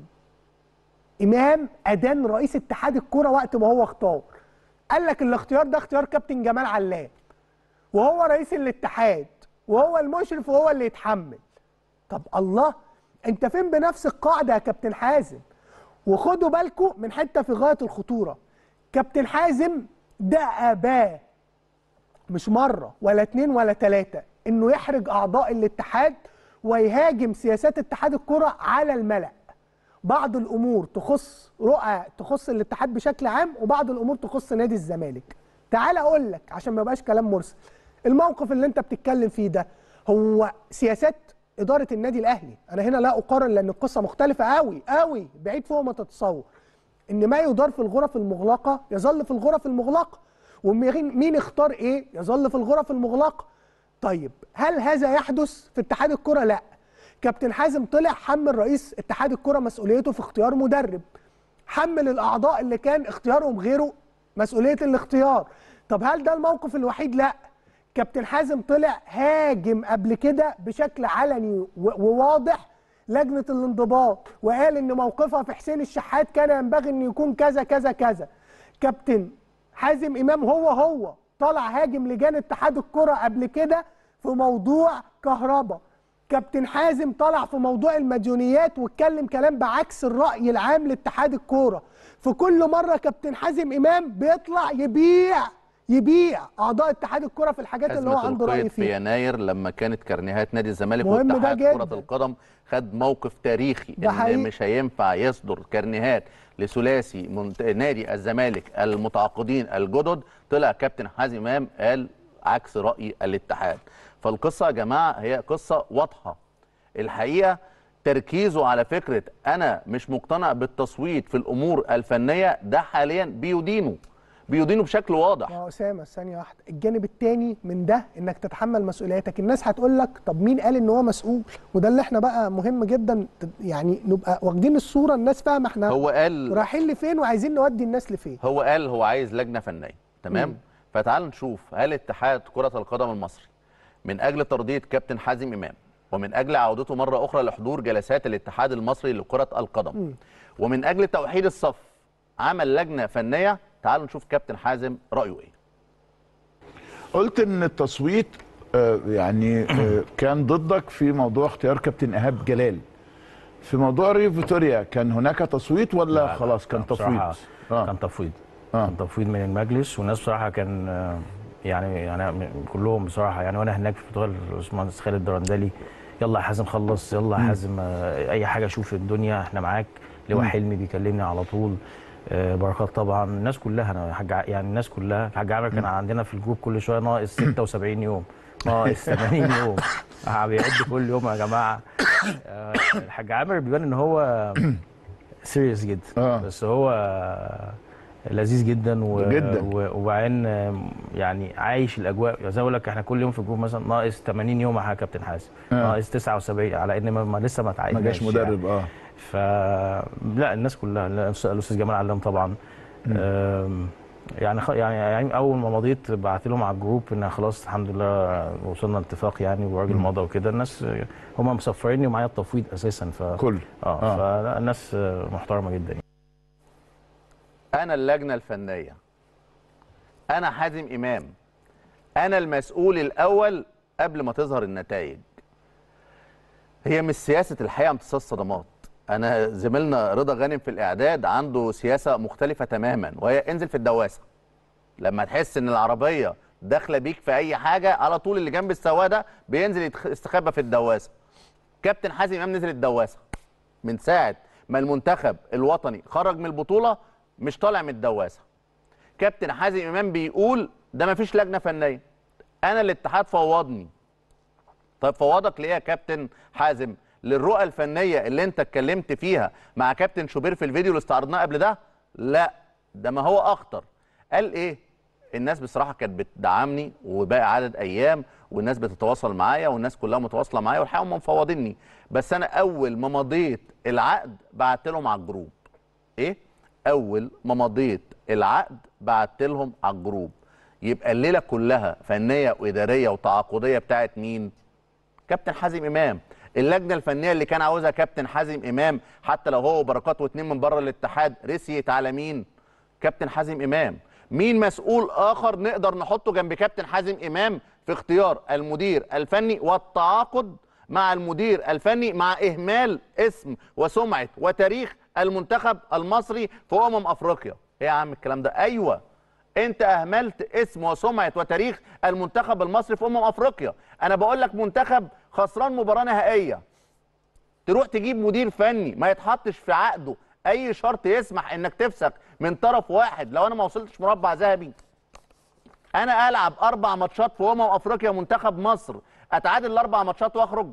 امام ادان رئيس اتحاد الكره وقت ما هو اختار قال لك الاختيار ده اختيار كابتن جمال علام وهو رئيس الاتحاد وهو المشرف وهو اللي يتحمل طب الله انت فين بنفس القاعده يا كابتن حازم وخدوا بالكم من حته في غايه الخطوره كابتن حازم ده اباه مش مره ولا اتنين ولا تلاته انه يحرج اعضاء الاتحاد ويهاجم سياسات اتحاد الكره على الملأ بعض الامور تخص رؤى تخص الاتحاد بشكل عام وبعض الامور تخص نادي الزمالك تعال اقول لك عشان ما يبقاش كلام مرسل الموقف اللي انت بتتكلم فيه ده هو سياسات اداره النادي الاهلي انا هنا لا اقارن لان القصه مختلفه قوي قوي بعيد فوق ما تتصور ان ما يدار في الغرف المغلقه يظل في الغرف المغلقه ومين مين اختار ايه يظل في الغرف المغلقه طيب هل هذا يحدث في اتحاد الكره لا كابتن حازم طلع حمل رئيس اتحاد الكره مسؤوليته في اختيار مدرب حمل الاعضاء اللي كان اختيارهم غيره مسؤوليه الاختيار طب هل ده الموقف الوحيد لا كابتن حازم طلع هاجم قبل كده بشكل علني و- وواضح لجنه الانضباط وقال ان موقفها في حسين الشحات كان ينبغي ان يكون كذا كذا كذا كابتن حازم امام هو هو طلع هاجم لجان اتحاد الكره قبل كده في موضوع كهربا كابتن حازم طلع في موضوع المديونيات واتكلم كلام بعكس الراي العام لاتحاد الكوره في كل مره كابتن حازم امام بيطلع يبيع يبيع اعضاء اتحاد الكره في الحاجات اللي هو أزمة عنده راي القيد في فيها يناير لما كانت كرنيهات نادي الزمالك مهم ده واتحاد جداً. كرة القدم خد موقف تاريخي ده ان حقيقي. مش هينفع يصدر كرنيهات لثلاثي منت... نادي الزمالك المتعاقدين الجدد طلع كابتن حازم امام قال عكس راي الاتحاد فالقصه يا جماعه هي قصه واضحه الحقيقه تركيزه على فكره انا مش مقتنع بالتصويت في الامور الفنيه ده حاليا بيدينه بيدينه بشكل واضح يا اسامه ثانيه واحده الجانب الثاني من ده انك تتحمل مسؤولياتك الناس هتقول لك طب مين قال ان هو مسؤول وده اللي احنا بقى مهم جدا ت- يعني نبقى واخدين الصوره الناس فاهمه احنا هو قال رايحين لفين وعايزين نودي الناس لفين هو قال هو عايز لجنه فنيه تمام مم. فتعال نشوف هل اتحاد كره القدم المصري من اجل ترضيه كابتن حازم امام ومن اجل عودته مره اخرى لحضور جلسات الاتحاد المصري لكره القدم مم. ومن اجل توحيد الصف عمل لجنه فنيه تعالوا نشوف كابتن حازم رايه ايه قلت ان التصويت آه، يعني آه، كان ضدك في موضوع اختيار كابتن ايهاب جلال في موضوع ريو فيتوريا كان هناك تصويت ولا لا، لا، خلاص كان لا، تفويض بصراحة آه. كان تفويض آه. كان تفويض من المجلس والناس بصراحه كان آه، يعني يعني كلهم بصراحه يعني وانا هناك في البرتغال الباشمهندس خالد درندلي يلا يا حازم خلص يلا يا حازم آه، اي حاجه شوف الدنيا احنا معاك لواء حلمي بيكلمني على طول آه، بركات طبعا الناس كلها انا حاج ع- يعني الناس كلها حاج عامر كان عندنا في الجروب كل شويه ناقص 76 يوم ناقص 80 يوم آه، بيعد كل يوم يا جماعه آه، الحاج عامر بيبان ان هو سيريس جدا آه. بس هو لذيذ جدا و... جداً. و... وبعدين يعني عايش الاجواء زي ما بقول لك احنا كل يوم في الجروب مثلا ناقص 80 يوم يا كابتن حازم آه. ناقص 79 على ان ما, ما لسه ما ما تعيناش جاش مدرب اه ف لا الناس كلها لا، الاستاذ جمال علام طبعا آم، يعني خ... يعني يعني اول ما مضيت بعت لهم على الجروب ان خلاص الحمد لله وصلنا لاتفاق يعني والراجل مضى وكده الناس هم مسفريني ومعايا التفويض اساسا ف كل اه فلا الناس محترمه جدا يعني. انا اللجنه الفنيه انا حازم امام انا المسؤول الاول قبل ما تظهر النتائج هي مش سياسه الحقيقه امتصاص صدمات انا زميلنا رضا غانم في الاعداد عنده سياسه مختلفه تماما وهي انزل في الدواسه لما تحس ان العربيه داخله بيك في اي حاجه على طول اللي جنب السواق ده بينزل يتخ- يستخبى في الدواسه كابتن حازم امام نزل الدواسه من ساعه ما المنتخب الوطني خرج من البطوله مش طالع من الدواسه كابتن حازم امام بيقول ده مفيش لجنه فنيه انا الاتحاد فوضني طيب فوضك ليه يا كابتن حازم للرؤى الفنيه اللي انت اتكلمت فيها مع كابتن شوبير في الفيديو اللي استعرضناه قبل ده لا ده ما هو اخطر قال ايه الناس بصراحه كانت بتدعمني وباقي عدد ايام والناس بتتواصل معايا والناس كلها متواصله معايا والحقيقه هم مفوضيني بس انا اول ما مضيت العقد بعت لهم على الجروب ايه اول ما مضيت العقد بعت لهم على الجروب يبقى الليله كلها فنيه واداريه وتعاقديه بتاعت مين كابتن حازم امام اللجنه الفنيه اللي كان عاوزها كابتن حازم امام حتى لو هو وبركات واتنين من بره الاتحاد رسيت على مين كابتن حازم امام مين مسؤول اخر نقدر نحطه جنب كابتن حازم امام في اختيار المدير الفني والتعاقد مع المدير الفني مع اهمال اسم وسمعه وتاريخ المنتخب المصري في امم افريقيا ايه يا عم الكلام ده ايوه انت اهملت اسم وسمعه وتاريخ المنتخب المصري في امم افريقيا انا بقول لك منتخب خسران مباراه نهائيه تروح تجيب مدير فني ما يتحطش في عقده اي شرط يسمح انك تفسخ من طرف واحد لو انا ما وصلتش مربع ذهبي انا العب اربع ماتشات في امم افريقيا منتخب مصر اتعادل الاربع ماتشات واخرج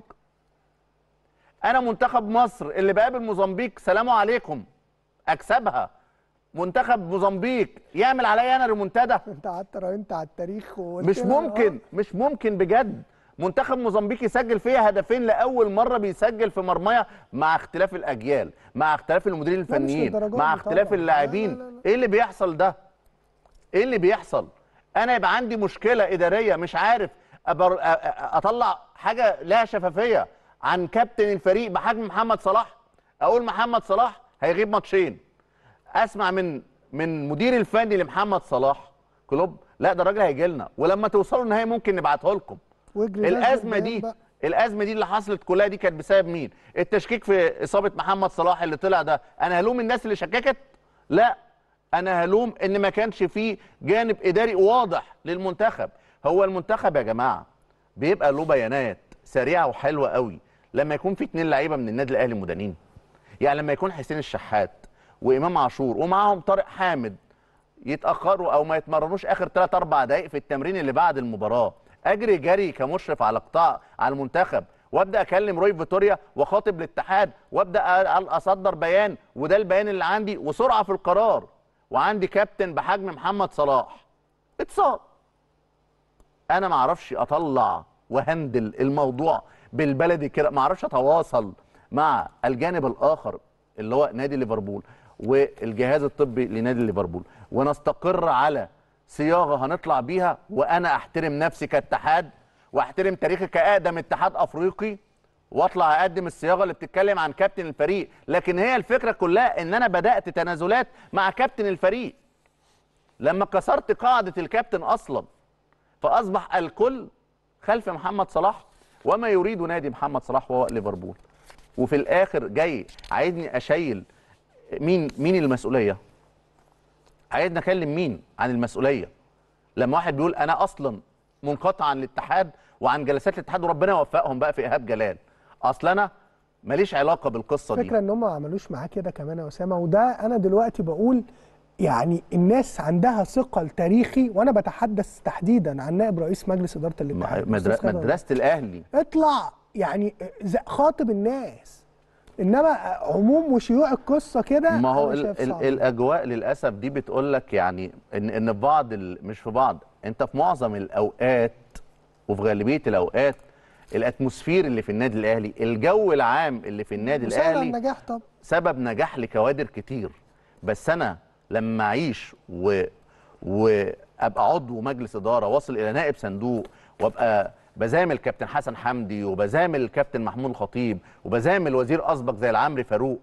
انا منتخب مصر اللي بقابل موزمبيق سلام عليكم اكسبها منتخب موزمبيق يعمل عليا انا ريمونتادا انت قعدت راهنت على التاريخ وقلت مش لنا ممكن مش ممكن بجد منتخب موزمبيق يسجل فيها هدفين لاول مره بيسجل في مرميه مع اختلاف الاجيال مع اختلاف المديرين مش الفنيين للدرجة مع دي اختلاف طبعاً. لا، اللاعبين لا، لا، لا. ايه اللي بيحصل ده ايه اللي بيحصل انا يبقى عندي مشكله اداريه مش عارف أبر... أ- أ- اطلع حاجه لها شفافيه عن كابتن الفريق بحجم محمد صلاح اقول محمد صلاح هيغيب ماتشين اسمع من من مدير الفني لمحمد صلاح كلوب لا ده الراجل هيجي لنا ولما توصلوا النهائي ممكن نبعته لكم واجري نزل الازمه بيان دي بقى. الازمه دي اللي حصلت كلها دي كانت بسبب مين التشكيك في اصابه محمد صلاح اللي طلع ده انا هلوم الناس اللي شككت لا انا هلوم ان ما كانش فيه جانب اداري واضح للمنتخب هو المنتخب يا جماعه بيبقى له بيانات سريعه وحلوه قوي لما يكون في اتنين لعيبه من النادي الاهلي مدانين يعني لما يكون حسين الشحات وامام عاشور ومعاهم طارق حامد يتاخروا او ما يتمرنوش اخر 3 4 دقائق في التمرين اللي بعد المباراه اجري جري كمشرف على قطاع على المنتخب وابدا اكلم روي فيتوريا واخاطب الاتحاد وابدا أ- اصدر بيان وده البيان اللي عندي وسرعه في القرار وعندي كابتن بحجم محمد صلاح اتصال انا ما اعرفش اطلع وهندل الموضوع بالبلدي كده ما اعرفش اتواصل مع الجانب الاخر اللي هو نادي ليفربول والجهاز الطبي لنادي ليفربول ونستقر على صياغه هنطلع بيها وانا احترم نفسي كاتحاد واحترم تاريخي كاقدم اتحاد افريقي واطلع اقدم الصياغه اللي بتتكلم عن كابتن الفريق لكن هي الفكره كلها ان انا بدات تنازلات مع كابتن الفريق لما كسرت قاعده الكابتن اصلا فاصبح الكل خلف محمد صلاح وما يريد نادي محمد صلاح وهو ليفربول وفي الاخر جاي عايزني اشيل مين مين المسؤوليه عايزني اكلم مين عن المسؤوليه لما واحد بيقول انا اصلا منقطع عن الاتحاد وعن جلسات الاتحاد وربنا يوفقهم بقى في ايهاب جلال اصل انا ماليش علاقه بالقصه دي الفكره ان هم ما عملوش معاه كده كمان يا اسامه وده انا دلوقتي بقول يعني الناس عندها ثقل تاريخي وانا بتحدث تحديدا عن نائب رئيس مجلس اداره الاتحاد مدر... أستاذ خالد مدرسه الاهلي اطلع يعني ز- خاطب الناس انما عموم وشيوع القصه كده ما هو أنا ال شايف ال صعب. الاجواء للاسف دي بتقول لك يعني ان ان في بعض ال مش في بعض انت في معظم الاوقات وفي غالبيه الاوقات الاتموسفير اللي في النادي الاهلي الجو العام اللي في النادي مساعد على الاهلي النجاح طب سبب نجاح لكوادر كتير بس انا لما اعيش و وابقى عضو مجلس اداره واصل الى نائب صندوق وابقى بزامل كابتن حسن حمدي وبزامل الكابتن محمود الخطيب وبزامل وزير اسبق زي العمري فاروق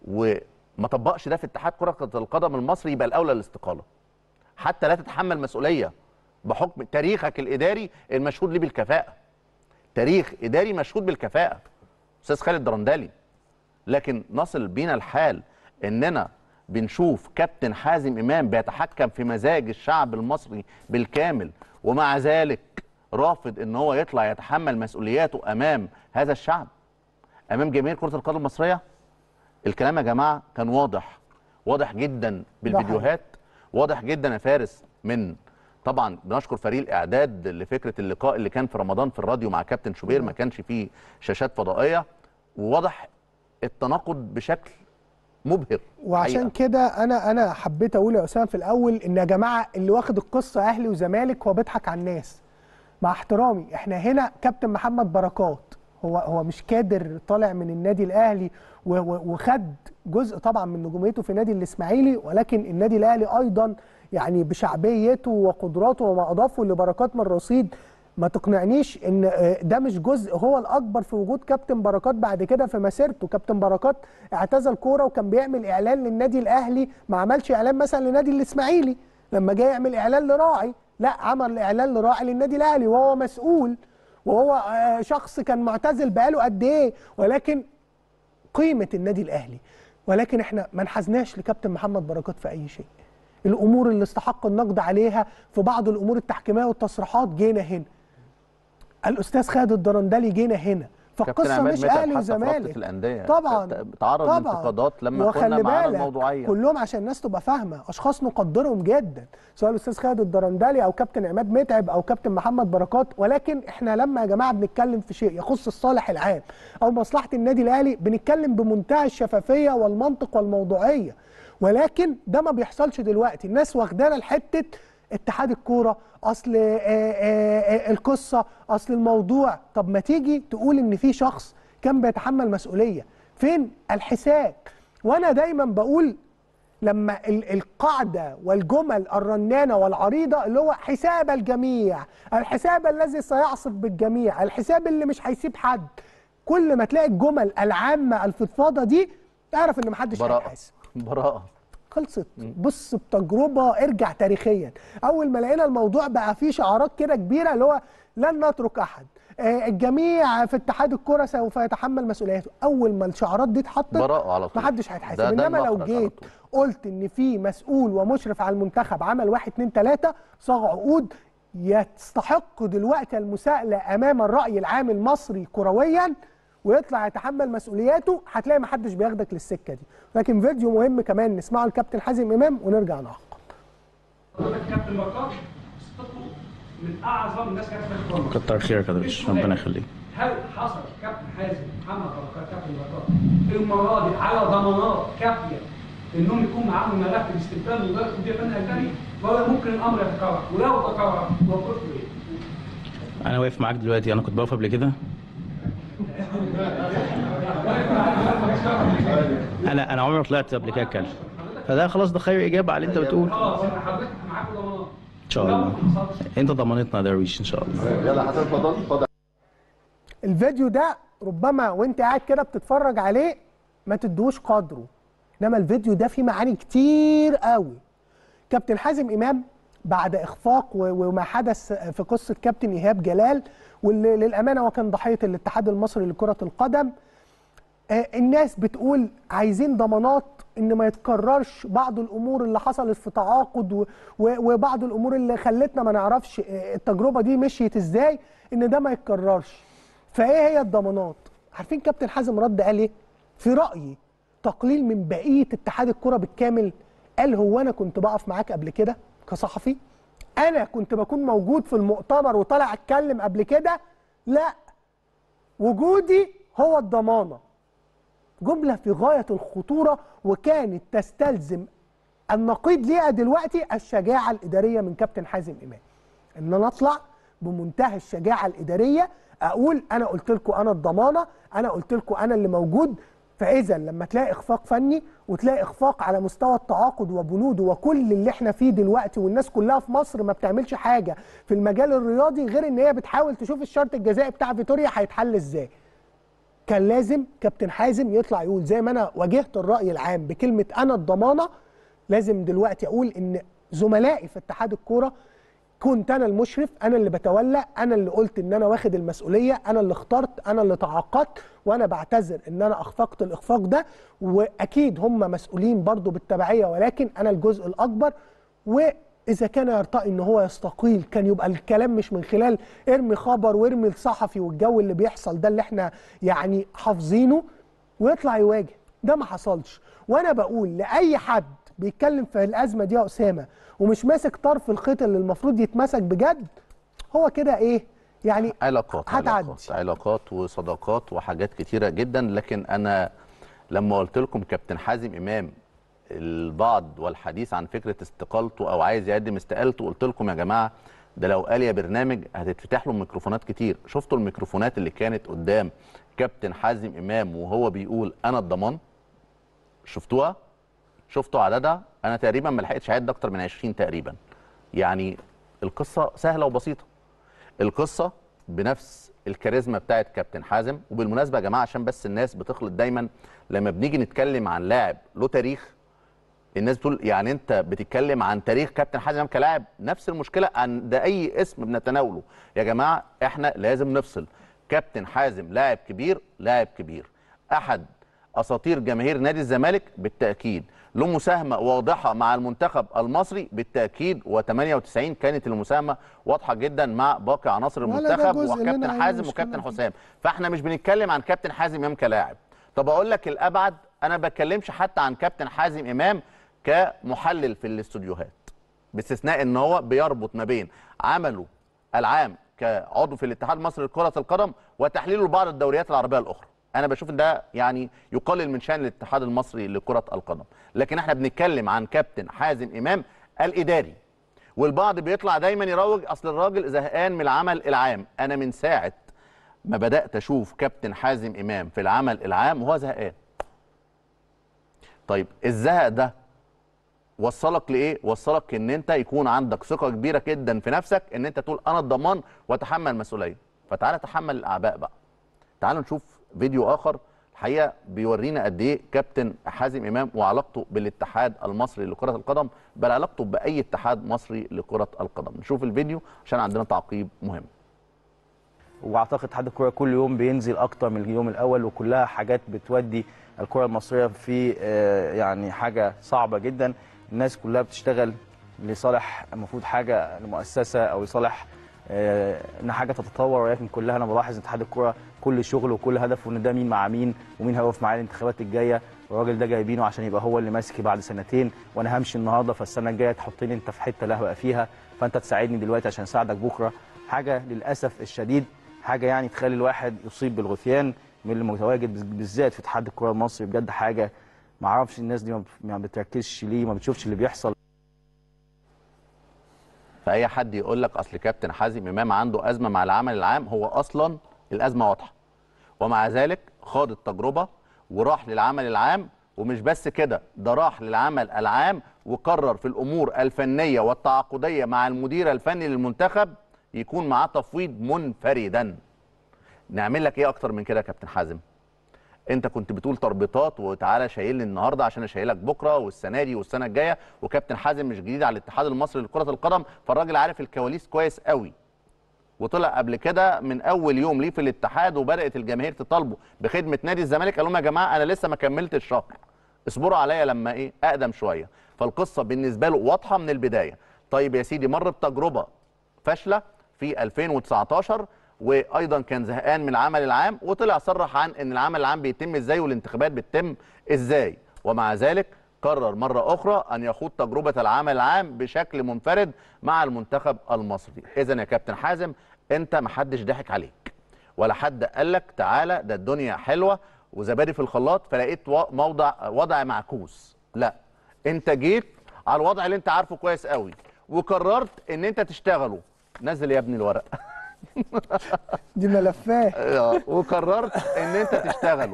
وما طبقش ده في اتحاد كره القدم المصري يبقى الاولى الاستقاله حتى لا تتحمل مسؤوليه بحكم تاريخك الاداري المشهود ليه بالكفاءه تاريخ اداري مشهود بالكفاءه استاذ خالد درندلي لكن نصل بينا الحال اننا بنشوف كابتن حازم امام بيتحكم في مزاج الشعب المصري بالكامل ومع ذلك رافض ان هو يطلع يتحمل مسؤولياته امام هذا الشعب امام جماهير كره القدم المصريه الكلام يا جماعه كان واضح واضح جدا بالفيديوهات واضح جدا يا فارس من طبعا بنشكر فريق الاعداد لفكره اللقاء اللي كان في رمضان في الراديو مع كابتن شوبير ما كانش فيه شاشات فضائيه وواضح التناقض بشكل مبهر وعشان حقيقة. كده انا انا حبيت اقول يا اسامه في الاول ان يا جماعه اللي واخد القصه اهلي وزمالك هو بيضحك على الناس مع احترامي احنا هنا كابتن محمد بركات هو هو مش كادر طالع من النادي الاهلي و- و- وخد جزء طبعا من نجوميته في النادي الاسماعيلي ولكن النادي الاهلي ايضا يعني بشعبيته وقدراته وما اضافه لبركات من الرصيد ما تقنعنيش ان آه، ده مش جزء هو الاكبر في وجود كابتن بركات بعد كده في مسيرته كابتن بركات اعتزل كوره وكان بيعمل اعلان للنادي الاهلي ما عملش اعلان مثلا لنادي الاسماعيلي لما جاي يعمل اعلان لراعي لا عمل اعلان لراعي للنادي الاهلي وهو مسؤول وهو آه، شخص كان معتزل بقاله قد ايه ولكن قيمه النادي الاهلي ولكن احنا ما انحازناش لكابتن محمد بركات في اي شيء الامور اللي استحق النقد عليها في بعض الامور التحكيميه والتصريحات جينا هنا الاستاذ خالد الدرندلي جينا هنا كابتن فالقصه عماد مش متعب اهلي حتى في رابطة وزمالك الأندية طبعا تعرض طبعا لانتقادات لما وخلي كنا معانا بالك الموضوعيه كلهم عشان الناس تبقى فاهمه اشخاص نقدرهم جدا سواء الاستاذ خالد الدرندلي او كابتن عماد متعب او كابتن محمد بركات ولكن احنا لما يا جماعه بنتكلم في شيء يخص الصالح العام او مصلحه النادي الاهلي بنتكلم بمنتهى الشفافيه والمنطق والموضوعيه ولكن ده ما بيحصلش دلوقتي الناس واخدانا لحته اتحاد الكوره اصل آه، آه، آه، القصه اصل الموضوع طب ما تيجي تقول ان في شخص كان بيتحمل مسؤوليه فين الحساب وانا دايما بقول لما ال- القاعده والجمل الرنانه والعريضه اللي هو حساب الجميع الحساب الذي سيعصف بالجميع الحساب اللي مش هيسيب حد كل ما تلاقي الجمل العامه الفضفاضه دي اعرف ان محدش براءه هيحاسب براءه خلصت بص بتجربه ارجع تاريخيا اول ما لقينا الموضوع بقى فيه شعارات كده كبيره اللي هو لن نترك احد آه، الجميع في اتحاد الكره سوف يتحمل مسؤوليته اول ما الشعارات دي اتحطت براءه على طول محدش هيتحاسب ده- ده انما لو المخرج على جيت طول. قلت ان في مسؤول ومشرف على المنتخب عمل واحد اتنين تلاته صاغ عقود يستحق دلوقتي المساءله امام الراي العام المصري كرويا ويطلع يتحمل مسؤولياته هتلاقي محدش بياخدك للسكه دي لكن فيديو مهم كمان نسمعه الكابتن حازم امام ونرجع نعقب حضرتك كابتن بركات صفته من اعظم الناس كانت في الكوره كتر خيرك يا درش ربنا يخليك هل حصل كابتن حازم محمد بركات كابتن بركات المره دي على ضمانات كافيه انهم يكون معاهم ملف الاستبدال من مدرب مدير فني اجنبي ولا ممكن الامر يتكرر ولو تكرر موقفه ايه؟ انا واقف معاك دلوقتي انا كنت بقف قبل كده انا انا عمري ما طلعت قبل كده اتكلم فده خلاص ده خير اجابه على اللي انت بتقول خلاص احنا حضرتك معاك ضمانات ان شاء الله انت ضمانتنا يا درويش ان شاء الله الفيديو ده ربما وانت قاعد كده بتتفرج عليه ما تدوش قدره انما الفيديو ده فيه معاني كتير قوي كابتن حازم امام بعد اخفاق و- وما حدث في قصه كابتن ايهاب جلال واللي للامانه هو كان ضحيه الاتحاد المصري لكره القدم آه، الناس بتقول عايزين ضمانات ان ما يتكررش بعض الامور اللي حصلت في تعاقد و- و- وبعض الامور اللي خلتنا ما نعرفش آه، التجربه دي مشيت ازاي ان ده ما يتكررش فايه هي الضمانات عارفين كابتن حازم رد قال ايه في رايي تقليل من بقيه اتحاد الكره بالكامل قال هو انا كنت بقف معاك قبل كده كصحفي انا كنت بكون موجود في المؤتمر وطالع اتكلم قبل كده لا وجودي هو الضمانه جمله في غايه الخطوره وكانت تستلزم النقيض ليها دلوقتي الشجاعه الاداريه من كابتن حازم امام ان انا اطلع بمنتهى الشجاعه الاداريه اقول انا قلت لكم انا الضمانه انا قلت لكم انا اللي موجود فاذا لما تلاقي اخفاق فني وتلاقي اخفاق على مستوى التعاقد وبنوده وكل اللي احنا فيه دلوقتي والناس كلها في مصر ما بتعملش حاجه في المجال الرياضي غير ان هي بتحاول تشوف الشرط الجزائي بتاع فيتوريا هيتحل ازاي كان لازم كابتن حازم يطلع يقول زي ما انا واجهت الراي العام بكلمه انا الضمانه لازم دلوقتي اقول ان زملائي في اتحاد الكوره كنت انا المشرف انا اللي بتولى انا اللي قلت ان انا واخد المسؤوليه انا اللي اخترت انا اللي تعاقدت وانا بعتذر ان انا اخفقت الاخفاق ده واكيد هم مسؤولين برضو بالتبعيه ولكن انا الجزء الاكبر واذا كان يرتقي ان هو يستقيل كان يبقى الكلام مش من خلال ارمي خبر وارمي الصحفي والجو اللي بيحصل ده اللي احنا يعني حافظينه ويطلع يواجه ده ما حصلش وانا بقول لاي حد بيتكلم في الازمه دي يا اسامه ومش ماسك طرف الخيط اللي المفروض يتمسك بجد هو كده ايه يعني علاقات هتعدي. علاقات علاقات وصداقات وحاجات كتيره جدا لكن انا لما قلت لكم كابتن حازم امام البعض والحديث عن فكره استقالته او عايز يقدم استقالته قلت لكم يا جماعه ده لو قال يا برنامج هتتفتح له ميكروفونات كتير شفتوا الميكروفونات اللي كانت قدام كابتن حازم امام وهو بيقول انا الضمان شفتوها شفتوا عددها انا تقريبا ما لحقتش اعد اكتر من 20 تقريبا يعني القصه سهله وبسيطه القصه بنفس الكاريزما بتاعت كابتن حازم وبالمناسبه يا جماعه عشان بس الناس بتخلط دايما لما بنيجي نتكلم عن لاعب له تاريخ الناس بتقول يعني انت بتتكلم عن تاريخ كابتن حازم كلاعب نفس المشكله عند اي اسم بنتناوله يا جماعه احنا لازم نفصل كابتن حازم لاعب كبير لاعب كبير احد اساطير جماهير نادي الزمالك بالتاكيد له مساهمه واضحه مع المنتخب المصري بالتاكيد و98 كانت المساهمه واضحه جدا مع باقي عناصر ولا ده المنتخب جزء لنا وكابتن أي حازم مشكلة وكابتن فيه. حسام فاحنا مش بنتكلم عن كابتن حازم امام كلاعب طب اقول لك الابعد انا ما بتكلمش حتى عن كابتن حازم امام كمحلل في الاستوديوهات باستثناء ان هو بيربط ما بين عمله العام كعضو في الاتحاد المصري لكره القدم وتحليله لبعض الدوريات العربيه الاخرى انا بشوف ان ده يعني يقلل من شان الاتحاد المصري لكره القدم لكن احنا بنتكلم عن كابتن حازم امام الاداري والبعض بيطلع دايما يروج اصل الراجل زهقان من العمل العام انا من ساعه ما بدات اشوف كابتن حازم امام في العمل العام وهو زهقان طيب الزهق ده وصلك لايه وصلك ان انت يكون عندك ثقه كبيره جدا في نفسك ان انت تقول انا الضمان واتحمل مسؤوليه فتعالى تحمل الاعباء بقى تعالوا نشوف فيديو اخر الحقيقه بيورينا قد ايه كابتن حازم امام وعلاقته بالاتحاد المصري لكره القدم بل علاقته باي اتحاد مصري لكره القدم نشوف الفيديو عشان عندنا تعقيب مهم واعتقد اتحاد الكوره كل يوم بينزل اكتر من اليوم الاول وكلها حاجات بتودي الكره المصريه في آه، يعني حاجه صعبه جدا الناس كلها بتشتغل لصالح المفروض حاجه لمؤسسه او لصالح آه، ان حاجه تتطور ولكن كلها انا بلاحظ ان اتحاد الكوره كل شغله وكل هدفه ان ده مين مع مين ومين هيقف معاه الانتخابات الجايه والراجل ده جايبينه عشان يبقى هو اللي ماسك بعد سنتين وانا همشي النهارده فالسنه الجايه تحطني انت في حته لا هبقى فيها فانت تساعدني دلوقتي عشان اساعدك بكره حاجه للاسف الشديد حاجه يعني تخلي الواحد يصيب بالغثيان من اللي متواجد بالذات في اتحاد الكره المصري بجد حاجه ما اعرفش الناس دي ما بت- ما بتركزش ليه ما بتشوفش اللي بيحصل فاي حد يقول لك اصل كابتن حازم امام عنده ازمه مع العمل العام هو اصلا الازمه واضحه ومع ذلك خاض التجربه وراح للعمل العام ومش بس كده ده راح للعمل العام وقرر في الامور الفنيه والتعاقديه مع المدير الفني للمنتخب يكون معاه تفويض منفردا نعمل لك ايه اكتر من كده يا كابتن حازم انت كنت بتقول تربيطات وتعالى شايلني النهارده عشان اشيلك بكره والسنه دي والسنه الجايه وكابتن حازم مش جديد على الاتحاد المصري لكره القدم فالراجل عارف الكواليس كويس قوي وطلع قبل كده من اول يوم ليه في الاتحاد وبدات الجماهير تطالبه بخدمه نادي الزمالك قال لهم يا جماعه انا لسه ما كملتش الشهر اصبروا عليا لما ايه اقدم شويه فالقصه بالنسبه له واضحه من البدايه طيب يا سيدي مر بتجربه فاشله في 2019 وايضا كان زهقان من العمل العام وطلع صرح عن ان العمل العام بيتم ازاي والانتخابات بتتم ازاي ومع ذلك قرر مرة أخرى أن يخوض تجربة العمل العام بشكل منفرد مع المنتخب المصري إذا يا كابتن حازم أنت محدش ضحك عليك ولا حد قال لك تعالى ده الدنيا حلوة وزبادي في الخلاط فلقيت و- موضع وضع معكوس لا أنت جيت على الوضع اللي أنت عارفه كويس قوي وقررت أن أنت تشتغله نزل يا ابني الورق دي ملفات آه، وقررت ان انت تشتغله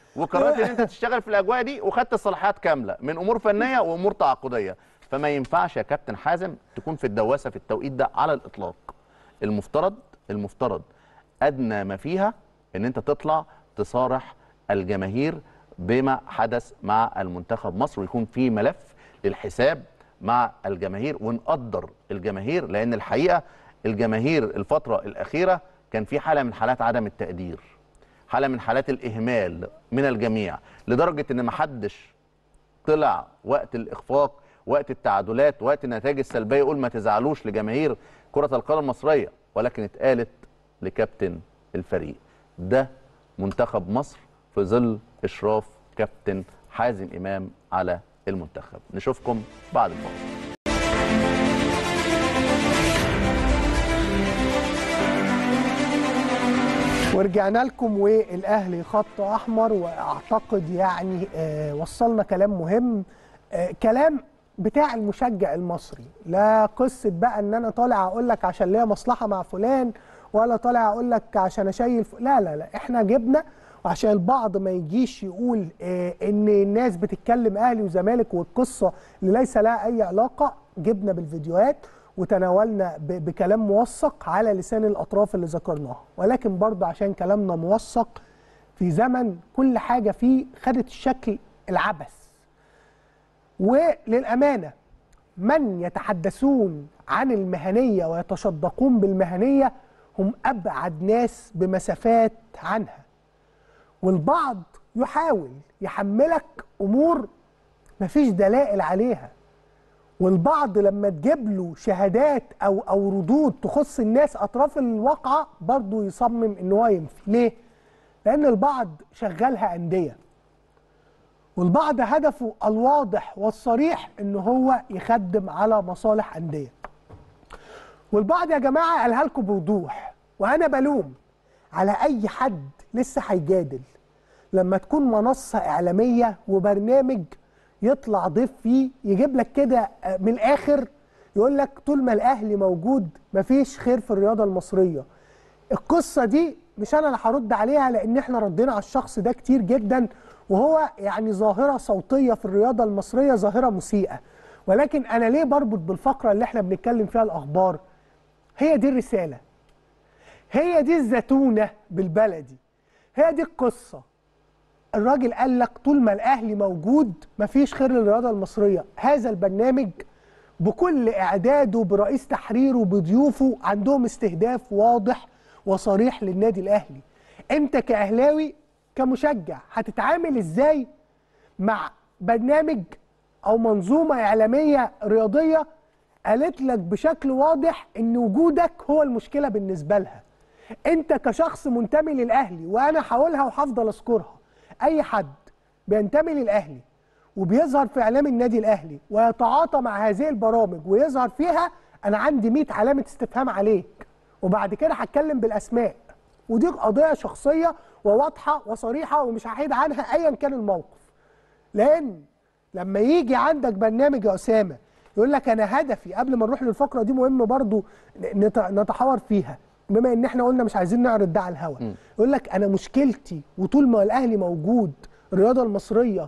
وقررت ان انت تشتغل في الاجواء دي وخدت الصلاحيات كامله من امور فنيه وامور تعاقديه فما ينفعش يا كابتن حازم تكون في الدواسه في التوقيت ده على الاطلاق المفترض المفترض ادنى ما فيها ان انت تطلع تصارح الجماهير بما حدث مع المنتخب مصر ويكون في ملف للحساب مع الجماهير ونقدر الجماهير لان الحقيقه الجماهير الفتره الاخيره كان في حاله من حالات عدم التقدير حاله من حالات الاهمال من الجميع لدرجه ان ما حدش طلع وقت الاخفاق وقت التعادلات وقت النتائج السلبيه يقول ما تزعلوش لجماهير كره القدم المصريه ولكن اتقالت لكابتن الفريق ده منتخب مصر في ظل اشراف كابتن حازم امام على المنتخب نشوفكم بعد الفاصل ورجعنا لكم والاهلي خط احمر واعتقد يعني آه وصلنا كلام مهم آه كلام بتاع المشجع المصري لا قصه بقى ان انا طالع اقول لك عشان ليا مصلحه مع فلان ولا طالع اقول لك عشان اشيل ف... لا لا لا احنا جبنا وعشان البعض ما يجيش يقول آه ان الناس بتتكلم اهلي وزمالك والقصه اللي ليس لها اي علاقه جبنا بالفيديوهات وتناولنا ب- بكلام موثق على لسان الاطراف اللي ذكرناها ولكن برضه عشان كلامنا موثق في زمن كل حاجه فيه خدت الشكل العبث وللامانه من يتحدثون عن المهنيه ويتشدقون بالمهنيه هم ابعد ناس بمسافات عنها والبعض يحاول يحملك امور مفيش دلائل عليها والبعض لما تجيب له شهادات او او ردود تخص الناس اطراف الواقعه برضه يصمم ان هو ينفي ليه لان البعض شغالها انديه والبعض هدفه الواضح والصريح ان هو يخدم على مصالح انديه والبعض يا جماعه قالها لكم بوضوح وانا بلوم على اي حد لسه هيجادل لما تكون منصه اعلاميه وبرنامج يطلع ضيف فيه يجيب لك كده آه، من الاخر يقول لك طول ما الاهلي موجود مفيش خير في الرياضه المصريه القصه دي مش انا اللي هرد عليها لان احنا ردينا على الشخص ده كتير جدا وهو يعني ظاهره صوتيه في الرياضه المصريه ظاهره مسيئه ولكن انا ليه بربط بالفقره اللي احنا بنتكلم فيها الاخبار هي دي الرساله هي دي الزتونه بالبلدي هي دي القصه الراجل قال لك طول ما الاهلي موجود مفيش خير للرياضه المصريه هذا البرنامج بكل اعداده برئيس تحريره بضيوفه عندهم استهداف واضح وصريح للنادي الاهلي انت كاهلاوي كمشجع هتتعامل ازاي مع برنامج او منظومه اعلاميه رياضيه قالت لك بشكل واضح ان وجودك هو المشكله بالنسبه لها انت كشخص منتمي للاهلي وانا هقولها وهفضل اذكرها اي حد بينتمي للاهلي وبيظهر في اعلام النادي الاهلي ويتعاطى مع هذه البرامج ويظهر فيها انا عندي 100 علامه استفهام عليك وبعد كده هتكلم بالاسماء ودي قضيه شخصيه وواضحه وصريحه ومش هحيد عنها ايا كان الموقف لان لما يجي عندك برنامج يا اسامه يقول لك انا هدفي قبل ما نروح للفقره دي مهم برضو نت- نتحاور فيها بما ان احنا قلنا مش عايزين نعرض ده على الهوا يقول لك انا مشكلتي وطول ما الاهلي موجود الرياضه المصريه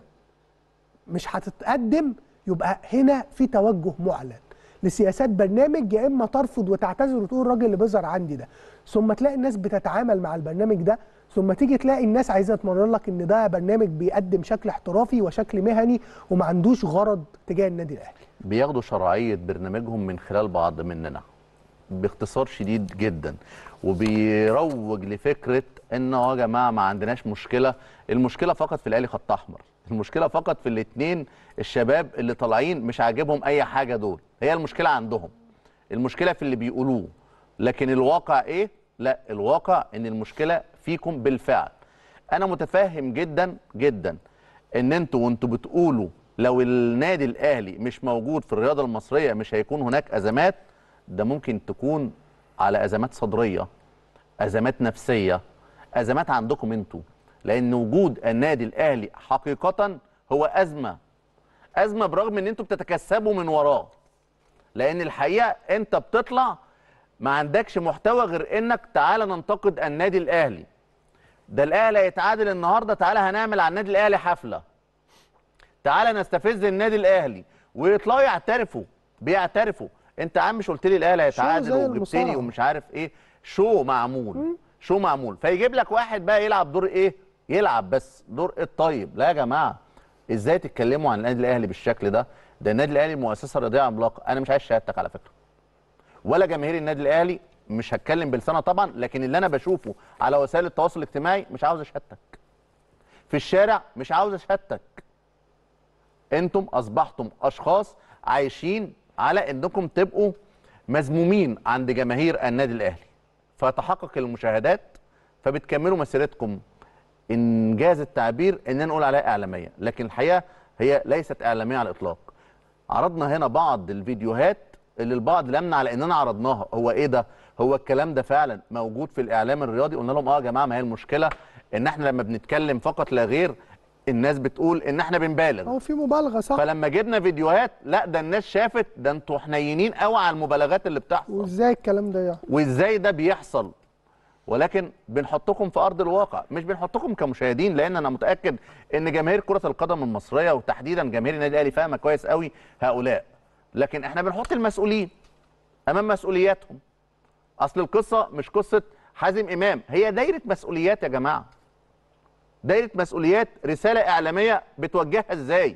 مش هتتقدم يبقى هنا في توجه معلن لسياسات برنامج يا اما ترفض وتعتذر وتقول الراجل اللي بيظهر عندي ده ثم تلاقي الناس بتتعامل مع البرنامج ده ثم تيجي تلاقي الناس عايزه تمرر لك ان ده برنامج بيقدم شكل احترافي وشكل مهني وما عندوش غرض تجاه النادي الاهلي بياخدوا شرعيه برنامجهم من خلال بعض مننا باختصار شديد جدا وبيروج لفكره انه يا جماعه ما عندناش مشكله المشكله فقط في الاهلي خط احمر المشكله فقط في الاثنين الشباب اللي طالعين مش عاجبهم اي حاجه دول هي المشكله عندهم المشكله في اللي بيقولوه لكن الواقع ايه لا الواقع ان المشكله فيكم بالفعل انا متفهم جدا جدا ان انتوا وانتوا بتقولوا لو النادي الاهلي مش موجود في الرياضه المصريه مش هيكون هناك ازمات ده ممكن تكون على ازمات صدريه ازمات نفسيه ازمات عندكم انتوا لان وجود النادي الاهلي حقيقه هو ازمه ازمه برغم ان انتوا بتتكسبوا من وراه لان الحقيقه انت بتطلع ما عندكش محتوى غير انك تعالى ننتقد النادي الاهلي ده الاهلي هيتعادل النهارده تعالى هنعمل على النادي الاهلي حفله تعالى نستفز النادي الاهلي ويطلعوا يعترفوا بيعترفوا انت يا عم مش قلت لي الاهلي هيتعادل زي وجبتني المصارعة. ومش عارف ايه شو معمول شو معمول فيجيب لك واحد بقى يلعب دور ايه يلعب بس دور الطيب لا يا جماعه ازاي تتكلموا عن النادي الاهلي بالشكل ده ده النادي الاهلي مؤسسه رياضيه عملاقه انا مش عايز شهادتك على فكره ولا جماهير النادي الاهلي مش هتكلم بلسانها طبعا لكن اللي انا بشوفه على وسائل التواصل الاجتماعي مش عاوز شهادتك في الشارع مش عاوز شهادتك انتم اصبحتم اشخاص عايشين على انكم تبقوا مذمومين عند جماهير النادي الاهلي فتحقق المشاهدات فبتكملوا مسيرتكم انجاز التعبير ان نقول عليها اعلاميه لكن الحقيقه هي ليست اعلاميه على الاطلاق عرضنا هنا بعض الفيديوهات اللي البعض لمنا على اننا عرضناها هو ايه ده هو الكلام ده فعلا موجود في الاعلام الرياضي قلنا لهم اه يا جماعه ما هي المشكله ان احنا لما بنتكلم فقط لا غير الناس بتقول ان احنا بنبالغ هو في مبالغه صح فلما جبنا فيديوهات لا ده الناس شافت ده انتوا حنينين قوي على المبالغات اللي بتحصل وازاي الكلام ده يعني وازاي ده بيحصل ولكن بنحطكم في ارض الواقع مش بنحطكم كمشاهدين لان انا متاكد ان جماهير كره القدم المصريه وتحديدا جماهير النادي الاهلي فاهمه كويس قوي هؤلاء لكن احنا بنحط المسؤولين امام مسؤولياتهم اصل القصه مش قصه حازم امام هي دايره مسؤوليات يا جماعه دايره مسؤوليات رساله اعلاميه بتوجهها ازاي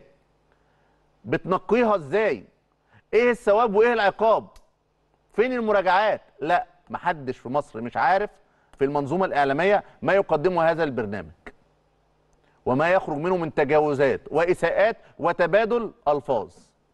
بتنقيها ازاي ايه الثواب وايه العقاب فين المراجعات لا محدش في مصر مش عارف في المنظومه الاعلاميه ما يقدمه هذا البرنامج وما يخرج منه من تجاوزات واساءات وتبادل الفاظ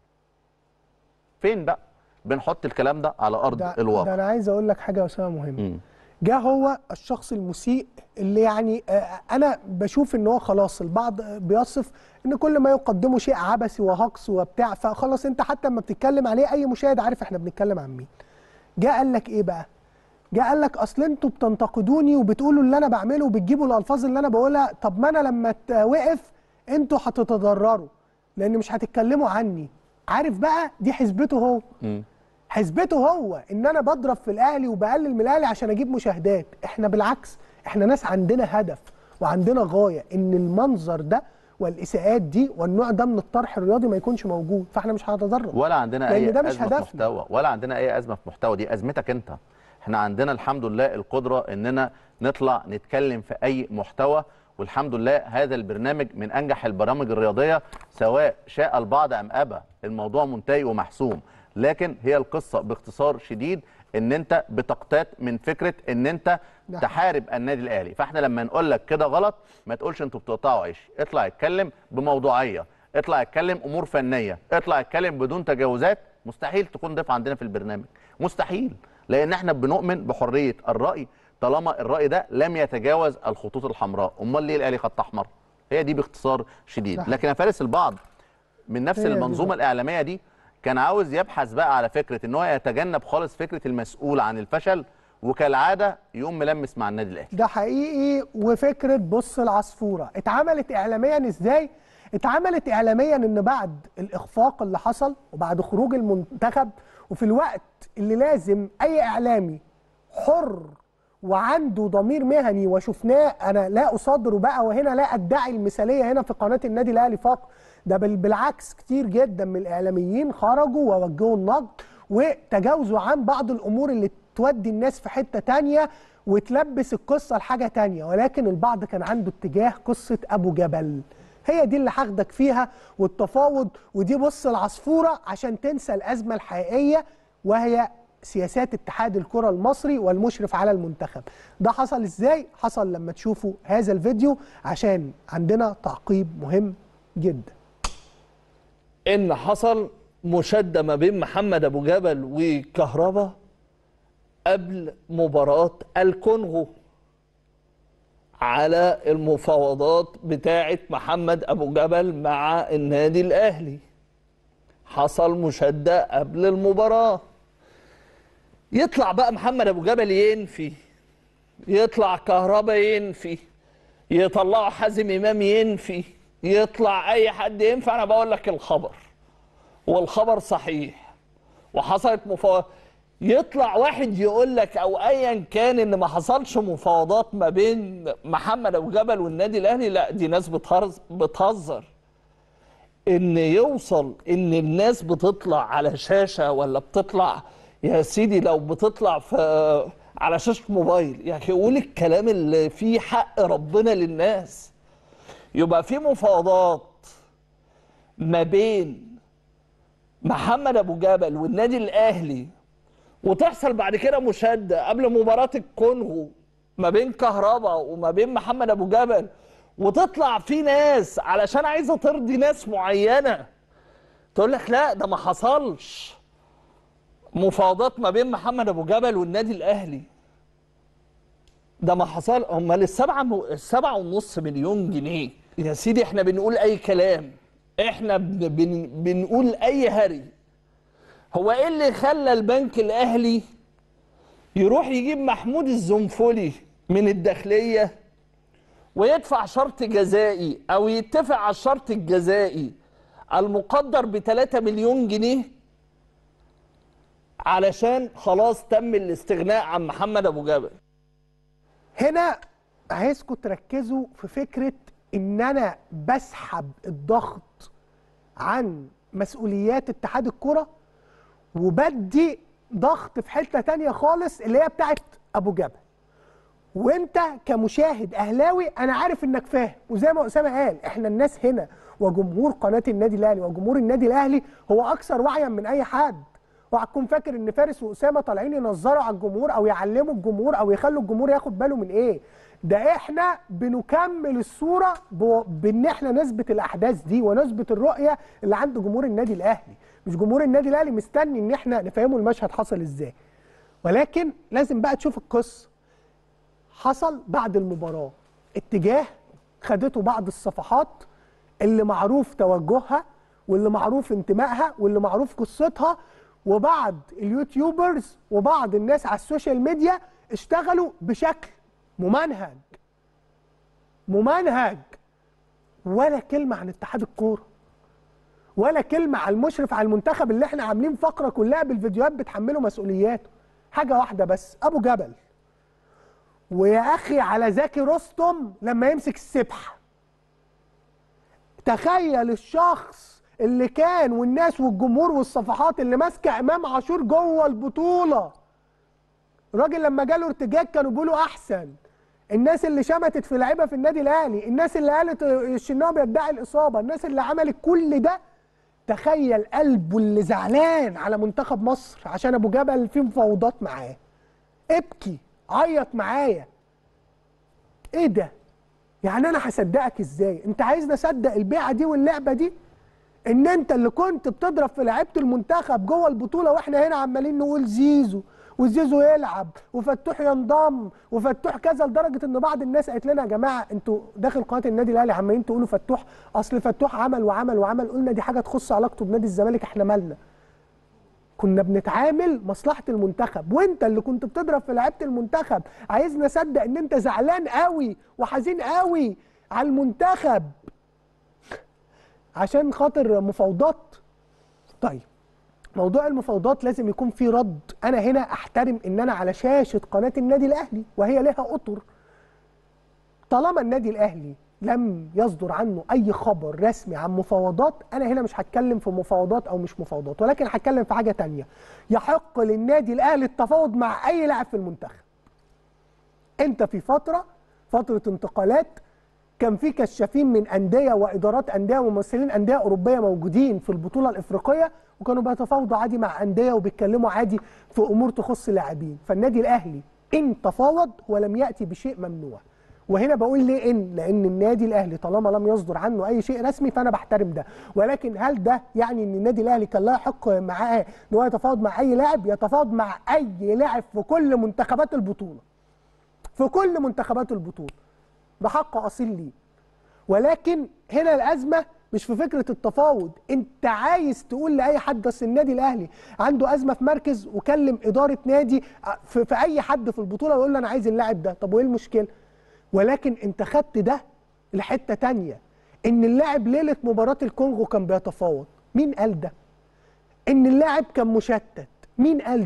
فين بقى بنحط الكلام ده على ارض ده, ده الواقع انا عايز اقول لك حاجه يا اسامه مهمه مم. جه هو الشخص المسيء اللي يعني آه، انا بشوف ان هو خلاص البعض بيصف ان كل ما يقدمه شيء عبثي وهقص وبتاع فخلاص انت حتى لما بتتكلم عليه اي مشاهد عارف احنا بنتكلم عن مين جه قال لك ايه بقى جه قال لك اصل انتوا بتنتقدوني وبتقولوا اللي انا بعمله وبتجيبوا الالفاظ اللي انا بقولها طب ما انا لما ت- وقف انتوا هتتضرروا لان مش هتتكلموا عني عارف بقى دي حسبته هو مم. حسبته هو ان انا بضرب في الاهلي وبقلل من الاهلي عشان اجيب مشاهدات احنا بالعكس احنا ناس عندنا هدف وعندنا غايه ان المنظر ده والاساءات دي والنوع ده من الطرح الرياضي ما يكونش موجود فاحنا مش هنتضرر ولا عندنا لأن اي ده مش ازمه في هدفنا. محتوى ولا عندنا اي ازمه في محتوى دي ازمتك انت احنا عندنا الحمد لله القدره اننا نطلع نتكلم في اي محتوى والحمد لله هذا البرنامج من انجح البرامج الرياضيه سواء شاء البعض ام ابى الموضوع منتهي ومحسوم لكن هي القصه باختصار شديد ان انت بتقتات من فكره ان انت ده تحارب النادي الاهلي فاحنا لما نقول لك كده غلط ما تقولش انتوا بتقطعوا عيش اطلع اتكلم بموضوعيه اطلع اتكلم امور فنيه اطلع اتكلم بدون تجاوزات مستحيل تكون ضيف عندنا في البرنامج مستحيل لان احنا بنؤمن بحريه الراي طالما الراي ده لم يتجاوز الخطوط الحمراء امال ليه الاهلي خط احمر هي دي باختصار شديد صح. لكن يا فارس البعض من نفس هي دي المنظومه بقى. الاعلاميه دي كان عاوز يبحث بقى على فكره ان هو يتجنب خالص فكره المسؤول عن الفشل وكالعاده يقوم ملمس مع النادي الاهلي ده حقيقي وفكره بص العصفوره اتعملت اعلاميا ازاي اتعملت اعلاميا ان بعد الاخفاق اللي حصل وبعد خروج المنتخب وفي الوقت اللي لازم اي اعلامي حر وعنده ضمير مهني وشفناه انا لا اصدره بقى وهنا لا ادعي المثاليه هنا في قناه النادي الاهلي فقط ده بل بالعكس كتير جدا من الاعلاميين خرجوا ووجهوا النقد وتجاوزوا عن بعض الامور اللي تودي الناس في حته تانية وتلبس القصه لحاجه تانية ولكن البعض كان عنده اتجاه قصه ابو جبل هي دي اللي هاخدك فيها والتفاوض ودي بص العصفوره عشان تنسى الازمه الحقيقيه وهي سياسات اتحاد الكره المصري والمشرف على المنتخب ده حصل ازاي حصل لما تشوفوا هذا الفيديو عشان عندنا تعقيب مهم جدا ان حصل مشاده ما بين محمد ابو جبل وكهربا قبل مباراه الكونغو على المفاوضات بتاعه محمد ابو جبل مع النادي الاهلي حصل مشاده قبل المباراه يطلع بقى محمد ابو جبل ينفي يطلع كهربا ينفي يطلعوا حازم امام ينفي يطلع اي حد ينفع انا بقول لك الخبر والخبر صحيح وحصلت مفاوضات يطلع واحد يقول لك او ايا كان ان ما حصلش مفاوضات ما بين محمد ابو جبل والنادي الاهلي لا دي ناس بتهرز بتهزر ان يوصل ان الناس بتطلع على شاشه ولا بتطلع يا سيدي لو بتطلع في على شاشه موبايل يعني يقول الكلام اللي فيه حق ربنا للناس يبقى في مفاوضات ما بين محمد ابو جبل والنادي الاهلي وتحصل بعد كده مشاده قبل مباراه الكونغو ما بين كهربا وما بين محمد ابو جبل وتطلع في ناس علشان عايزه ترضي ناس معينه تقول لك لا ده ما حصلش مفاوضات ما بين محمد ابو جبل والنادي الاهلي ده ما حصل امال السبعه م... السبعه ونص مليون جنيه يا سيدي احنا بنقول اي كلام احنا بن... بن... بنقول اي هري هو ايه اللي خلى البنك الاهلي يروح يجيب محمود الزنفولي من الداخليه ويدفع شرط جزائي او يتفق على الشرط الجزائي المقدر ب 3 مليون جنيه علشان خلاص تم الاستغناء عن محمد ابو جبل هنا عايزكم تركزوا في فكرة ان انا بسحب الضغط عن مسؤوليات اتحاد الكرة وبدي ضغط في حتة تانية خالص اللي هي بتاعت ابو جبل وانت كمشاهد اهلاوي انا عارف انك فاهم وزي ما اسامه قال احنا الناس هنا وجمهور قناه النادي الاهلي وجمهور النادي الاهلي هو اكثر وعيا من اي حد وهتكون فاكر ان فارس واسامه طالعين ينظروا على الجمهور او يعلموا الجمهور او يخلوا الجمهور ياخد باله من ايه ده احنا بنكمل الصوره ب- بان احنا نثبت الاحداث دي ونثبت الرؤيه اللي عند جمهور النادي الاهلي مش جمهور النادي الاهلي مستني ان احنا نفهمه المشهد حصل ازاي ولكن لازم بقى تشوف القصه حصل بعد المباراة اتجاه خدته بعض الصفحات اللي معروف توجهها واللي معروف انتمائها واللي معروف قصتها وبعض اليوتيوبرز وبعض الناس على السوشيال ميديا اشتغلوا بشكل ممنهج ممنهج ولا كلمة عن اتحاد الكورة ولا كلمة على المشرف على المنتخب اللي احنا عاملين فقرة كلها بالفيديوهات بتحمله مسؤولياته حاجة واحدة بس أبو جبل ويا اخي على زكي رستم لما يمسك السبحه تخيل الشخص اللي كان والناس والجمهور والصفحات اللي ماسكه امام عاشور جوه البطوله الراجل لما جاله ارتجاج كانوا بيقولوا احسن الناس اللي شمتت في لعيبه في النادي الاهلي الناس اللي قالت الشناوي بيدعي الاصابه الناس اللي عملت كل ده تخيل قلبه اللي زعلان على منتخب مصر عشان ابو جبل في مفاوضات معاه ابكي عيط معايا ايه ده يعني انا هصدقك ازاي انت عايزني اصدق البيعه دي واللعبه دي ان انت اللي كنت بتضرب في لعيبه المنتخب جوه البطوله واحنا هنا عمالين نقول زيزو وزيزو يلعب وفتوح ينضم وفتوح كذا لدرجه ان بعض الناس قالت لنا يا جماعه انتوا داخل قناه النادي الاهلي عمالين تقولوا فتوح اصل فتوح عمل وعمل وعمل قلنا دي حاجه تخص علاقته بنادي الزمالك احنا مالنا كنا بنتعامل مصلحه المنتخب وانت اللي كنت بتضرب في لعيبه المنتخب عايزنا نصدق ان انت زعلان قوي وحزين قوي على المنتخب عشان خاطر مفاوضات طيب موضوع المفاوضات لازم يكون فيه رد انا هنا احترم ان انا على شاشه قناه النادي الاهلي وهي لها اطر طالما النادي الاهلي لم يصدر عنه اي خبر رسمي عن مفاوضات انا هنا مش هتكلم في مفاوضات او مش مفاوضات ولكن هتكلم في حاجه تانية يحق للنادي الاهلي التفاوض مع اي لاعب في المنتخب انت في فتره فتره انتقالات كان في كشافين من انديه وادارات انديه وممثلين انديه اوروبيه موجودين في البطوله الافريقيه وكانوا بيتفاوضوا عادي مع انديه وبيتكلموا عادي في امور تخص لاعبين فالنادي الاهلي ان تفاوض ولم ياتي بشيء ممنوع وهنا بقول ليه ان لان النادي الاهلي طالما لم يصدر عنه اي شيء رسمي فانا بحترم ده ولكن هل ده يعني ان النادي الاهلي كان لا يحق معاه ان هو يتفاوض مع اي لاعب يتفاوض مع اي لاعب في كل منتخبات البطوله في كل منتخبات البطوله ده حق اصيل ليه ولكن هنا الازمه مش في فكره التفاوض انت عايز تقول لاي حد اصل النادي الاهلي عنده ازمه في مركز وكلم اداره نادي في, في اي حد في البطوله ويقول له انا عايز اللاعب ده طب وايه المشكله ولكن انت خدت ده لحته تانية ان اللاعب ليله مباراه الكونغو كان بيتفاوض مين قال ده ان اللاعب كان مشتت مين قال ده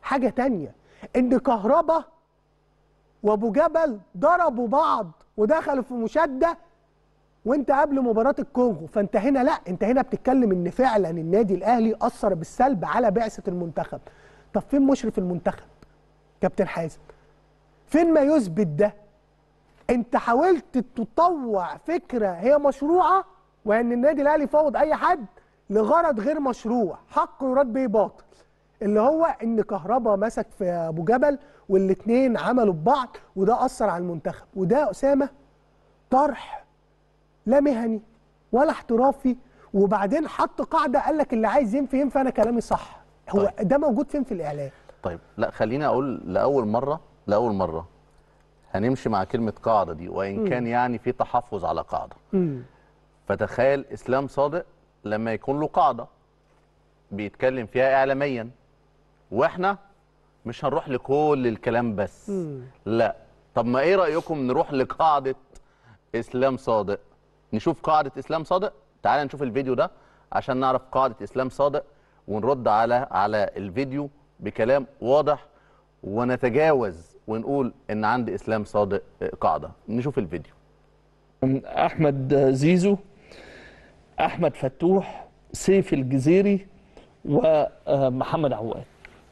حاجه تانية ان كهربا وابو جبل ضربوا بعض ودخلوا في مشاده وانت قبل مباراه الكونغو فانت هنا لا انت هنا بتتكلم ان فعلا النادي الاهلي اثر بالسلب على بعثه المنتخب طب فين مشرف المنتخب كابتن حازم فين ما يثبت ده انت حاولت تطوع فكره هي مشروعه وان النادي الاهلي يفوض اي حد لغرض غير مشروع حق يراد به باطل اللي هو ان كهربا مسك في ابو جبل والاثنين عملوا ببعض وده اثر على المنتخب وده يا اسامه طرح لا مهني ولا احترافي وبعدين حط قاعده قال لك اللي عايز ينفي ينفي انا كلامي صح هو طيب. ده موجود فين في الاعلام طيب لا خليني اقول لاول مره لاول مره هنمشي مع كلمه قاعده دي وان كان يعني في تحفظ على قاعده امم فتخيل اسلام صادق لما يكون له قاعده بيتكلم فيها اعلاميا واحنا مش هنروح لكل الكلام بس لا طب ما ايه رايكم نروح لقاعده اسلام صادق نشوف قاعده اسلام صادق تعال نشوف الفيديو ده عشان نعرف قاعده اسلام صادق ونرد على على الفيديو بكلام واضح ونتجاوز ونقول ان عند اسلام صادق قاعده نشوف الفيديو احمد زيزو احمد فتوح سيف الجزيري ومحمد عواد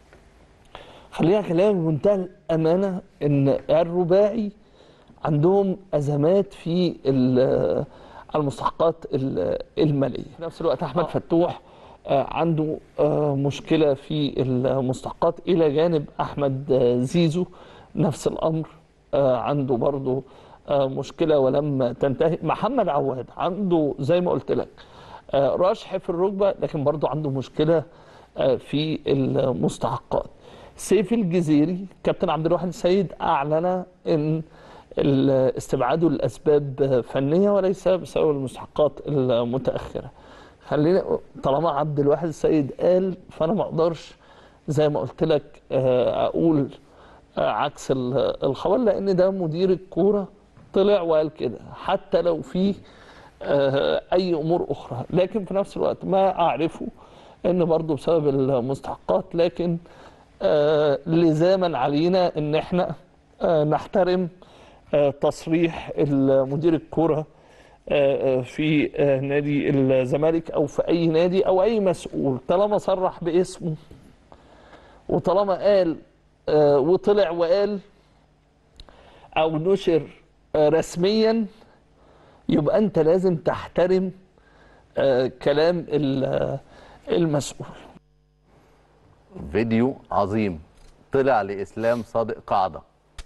خلينا كلام بمنتهى الامانه ان الرباعي عندهم ازمات في ال- المستحقات ال- الماليه في نفس الوقت احمد فتوح آه، عنده آه، مشكله في المستحقات الى جانب احمد آه، زيزو نفس الامر آه، عنده برضه آه، مشكله ولم تنتهي محمد عواد عنده زي ما قلت لك آه، رشح في الركبه لكن برضه عنده مشكله آه، في المستحقات سيف الجزيري كابتن عبد الواحد السيد اعلن ان ال- استبعاده لاسباب فنيه وليس بسبب المستحقات المتاخره خلينا طالما عبد الواحد السيد قال فانا ما اقدرش زي ما قلت لك آه، اقول آه، عكس ال- الخبر لان ده مدير الكوره طلع وقال كده حتى لو في آه، اي امور اخرى لكن في نفس الوقت ما اعرفه ان برضه بسبب المستحقات لكن آه، لزاما علينا ان احنا آه، نحترم آه، تصريح مدير الكوره آه، آه، في آه، نادي الزمالك او في اي نادي او اي مسؤول طالما صرح باسمه وطالما قال آه، وطلع وقال او نشر آه، رسميا يبقى انت لازم تحترم آه، كلام ال- آه، المسؤول فيديو عظيم طلع لاسلام صادق قاعده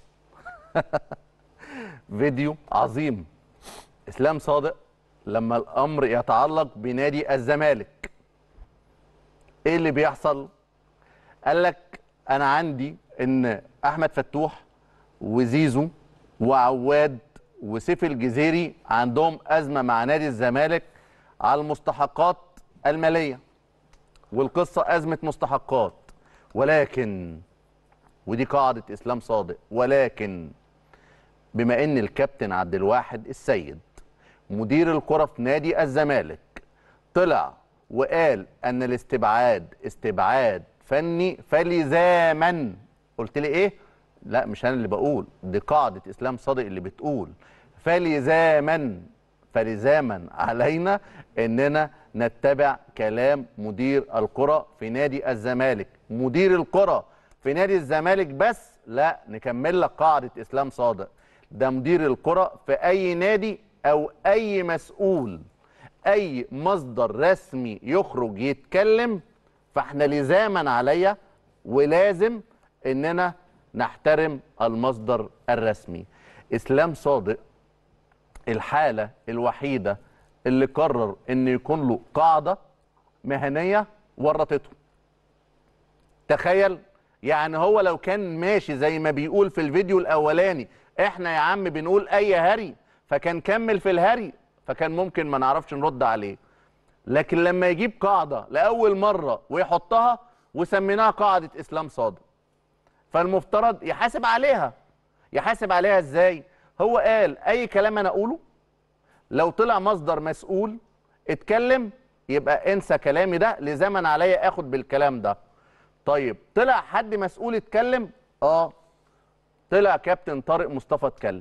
فيديو عظيم اسلام صادق لما الامر يتعلق بنادي الزمالك ايه اللي بيحصل قال لك انا عندي ان احمد فتوح وزيزو وعواد وسيف الجزيري عندهم ازمه مع نادي الزمالك على المستحقات الماليه والقصه ازمه مستحقات ولكن ودي قاعده اسلام صادق ولكن بما ان الكابتن عبد الواحد السيد مدير الكره في نادي الزمالك طلع وقال ان الاستبعاد استبعاد فني فلزاما قلت لي ايه لا مش انا اللي بقول دي قاعده اسلام صادق اللي بتقول فلزاما فلزاما علينا اننا نتبع كلام مدير الكره في نادي الزمالك مدير الكره في نادي الزمالك بس لا نكمل لك قاعده اسلام صادق ده مدير الكره في اي نادي او اي مسؤول اي مصدر رسمي يخرج يتكلم فاحنا لزاما عليا ولازم اننا نحترم المصدر الرسمي اسلام صادق الحاله الوحيده اللي قرر ان يكون له قاعده مهنيه ورطته تخيل يعني هو لو كان ماشي زي ما بيقول في الفيديو الاولاني احنا يا عم بنقول اي هري فكان كمل في الهري فكان ممكن ما نعرفش نرد عليه لكن لما يجيب قاعده لاول مره ويحطها وسميناها قاعده اسلام صادق فالمفترض يحاسب عليها يحاسب عليها ازاي هو قال اي كلام انا اقوله لو طلع مصدر مسؤول اتكلم يبقى انسى كلامي ده لزمن عليا اخد بالكلام ده طيب طلع حد مسؤول اتكلم اه طلع كابتن طارق مصطفى اتكلم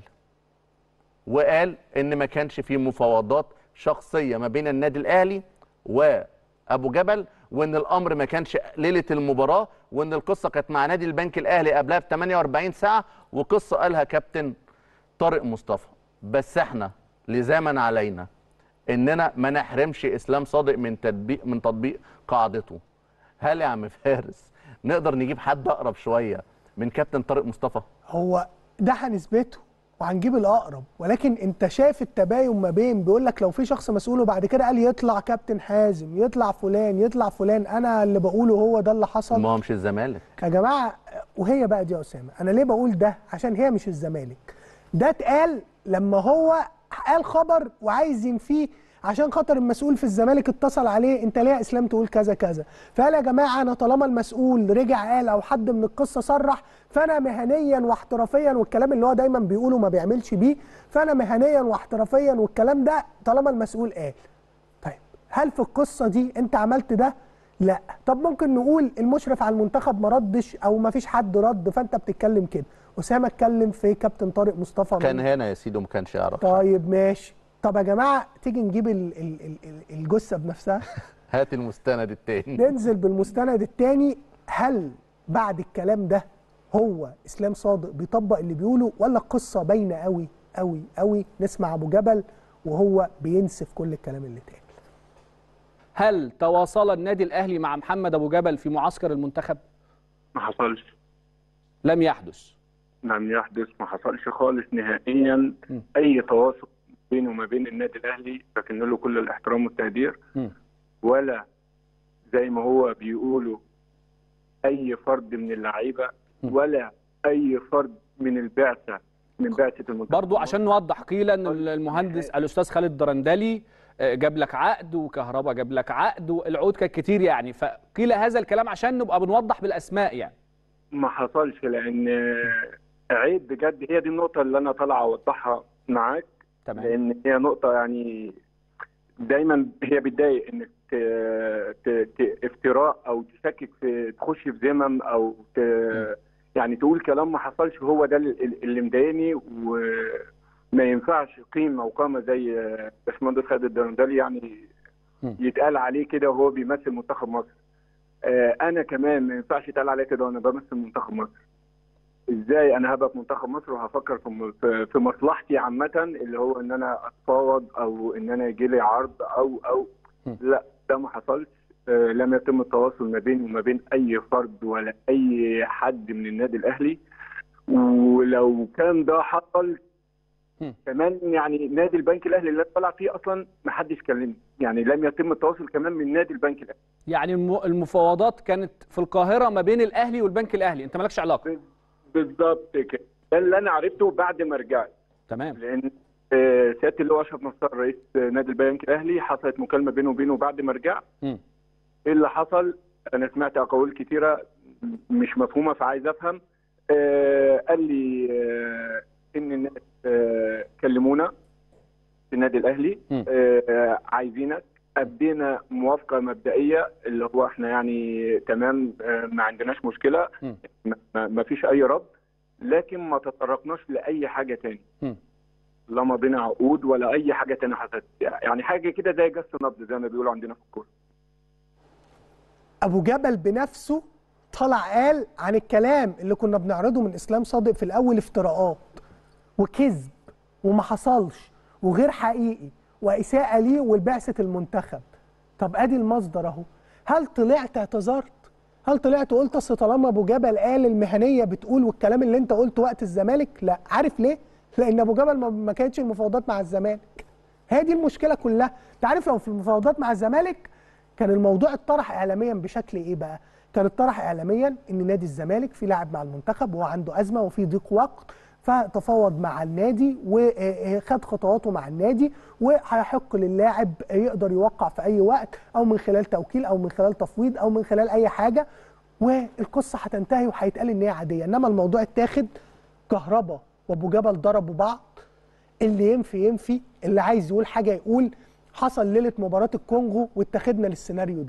وقال ان ما كانش في مفاوضات شخصيه ما بين النادي الاهلي وابو جبل وان الامر ما كانش ليله المباراه وان القصه كانت مع نادي البنك الاهلي قبلها ب 48 ساعه وقصه قالها كابتن طارق مصطفى بس احنا لزاما علينا اننا ما نحرمش اسلام صادق من تطبيق من تطبيق قاعدته هل يا عم فارس نقدر نجيب حد اقرب شويه من كابتن طارق مصطفى هو ده هنثبته وهنجيب الاقرب ولكن انت شايف التباين ما بين بيقول لك لو في شخص مسؤول وبعد كده قال يطلع كابتن حازم يطلع فلان يطلع فلان انا اللي بقوله هو ده اللي حصل ما هو مش الزمالك يا جماعه وهي بقى دي يا اسامه انا ليه بقول ده عشان هي مش الزمالك ده اتقال لما هو قال خبر وعايز ينفيه عشان خاطر المسؤول في الزمالك اتصل عليه انت ليه يا اسلام تقول كذا كذا فقال يا جماعه انا طالما المسؤول رجع قال او حد من القصه صرح فانا مهنيا واحترافيا والكلام اللي هو دايما بيقوله ما بيعملش بيه فانا مهنيا واحترافيا والكلام ده طالما المسؤول قال طيب هل في القصه دي انت عملت ده لا طب ممكن نقول المشرف على المنتخب ما ردش او ما فيش حد رد فانت بتتكلم كده اسامه اتكلم في كابتن طارق مصطفى كان من- هنا يا سيدي وما كانش يعرف طيب ماشي طب يا جماعه تيجي نجيب ال- ال- ال- ال- الجثه بنفسها هات المستند التاني ننزل بالمستند الثاني هل بعد الكلام ده هو اسلام صادق بيطبق اللي بيقوله ولا القصه باينه قوي قوي قوي نسمع ابو جبل وهو بينسف كل الكلام اللي اتقال هل تواصل النادي الاهلي مع محمد ابو جبل في معسكر المنتخب ما حصلش لم يحدث لم يحدث ما حصلش خالص نهائيا اي تواصل بينه وما بين النادي الاهلي لكن له كل الاحترام والتقدير مم. ولا زي ما هو بيقولوا اي فرد من اللعيبه ولا اي فرد من البعثه من بعثه المنتخب برضو عشان نوضح قيل ان المهندس الاستاذ خالد درندلي آه، جاب لك عقد وكهربا جاب لك عقد والعقود كانت كتير يعني فقيل هذا الكلام عشان نبقى بنوضح بالاسماء يعني ما حصلش لان عيب بجد هي دي النقطه اللي انا طالع اوضحها معاك تمام لان هي نقطه يعني دايما هي بتضايق انك ت... ت... ت... افتراء او تشكك في تخش في ذمم او ت... يعني تقول كلام ما حصلش هو ده اللي اللي مضايقني وما ينفعش قيمه وقامه زي باشمهندس خالد الدرندلي يعني م. يتقال عليه كده وهو بيمثل منتخب مصر آه، انا كمان ما ينفعش يتقال عليا كده وانا بمثل منتخب مصر ازاي انا هبقى في منتخب مصر وهفكر في م- في- في مصلحتي عامه اللي هو ان انا اتفاوض او ان انا يجي لي عرض او او م. لا ده ما حصلش آه، لم يتم التواصل ما بيني وما بين اي فرد ولا اي حد من النادي الاهلي ولو كان ده حصل م. كمان يعني نادي البنك الاهلي اللي أنا طالع فيه اصلا ما حدش كلمني يعني لم يتم التواصل كمان من نادي البنك الاهلي يعني الم- المفاوضات كانت في القاهره ما بين الاهلي والبنك الاهلي انت مالكش علاقه بالظبط كده ده اللي انا عرفته بعد ما رجعت تمام لان آه، سياده اللي هو اشرف نصار رئيس نادي البنك الاهلي حصلت مكالمه بينه وبينه بعد ما رجع مم. ايه اللي حصل انا سمعت اقاويل كتيره مش مفهومه فعايز افهم آه قال لي آه ان الناس آه كلمونا في النادي الاهلي مم. آه عايزينك ادينا موافقه مبدئيه اللي هو احنا يعني تمام آه ما عندناش مشكله مم. ما- ما ما فيش اي رد لكن ما تطرقناش لاي حاجه تاني مم. لا مضينا عقود ولا اي حاجه تانية حصلت يعني حاجه كده زي جس نبض زي ما بيقولوا عندنا في الكوره ابو جبل بنفسه طلع قال عن الكلام اللي كنا بنعرضه من اسلام صادق في الاول افتراءات وكذب وما حصلش وغير حقيقي واساءه ليه ولبعثه المنتخب طب ادي المصدر اهو هل طلعت اعتذرت هل طلعت وقلت اصل طالما ابو جبل قال المهنيه بتقول والكلام اللي انت قلته وقت الزمالك لا عارف ليه لان ابو جبل ما- ما كانتش المفاوضات مع الزمالك هي دي المشكله كلها انت عارف لو في المفاوضات مع الزمالك كان الموضوع اتطرح اعلاميا بشكل ايه بقى كان اتطرح اعلاميا ان نادي الزمالك في لاعب مع المنتخب وهو عنده ازمه وفي ضيق وقت فتفاوض مع النادي وخد خطواته مع النادي وهيحق للاعب يقدر يوقع في اي وقت او من خلال توكيل او من خلال تفويض او من خلال اي حاجه والقصه هتنتهي وهيتقال ان هي عاديه انما الموضوع اتاخد كهربا وابو جبل ضربوا بعض اللي ينفي ينفي اللي عايز يقول حاجه يقول حصل ليله مباراه الكونغو واتخذنا للسيناريو ده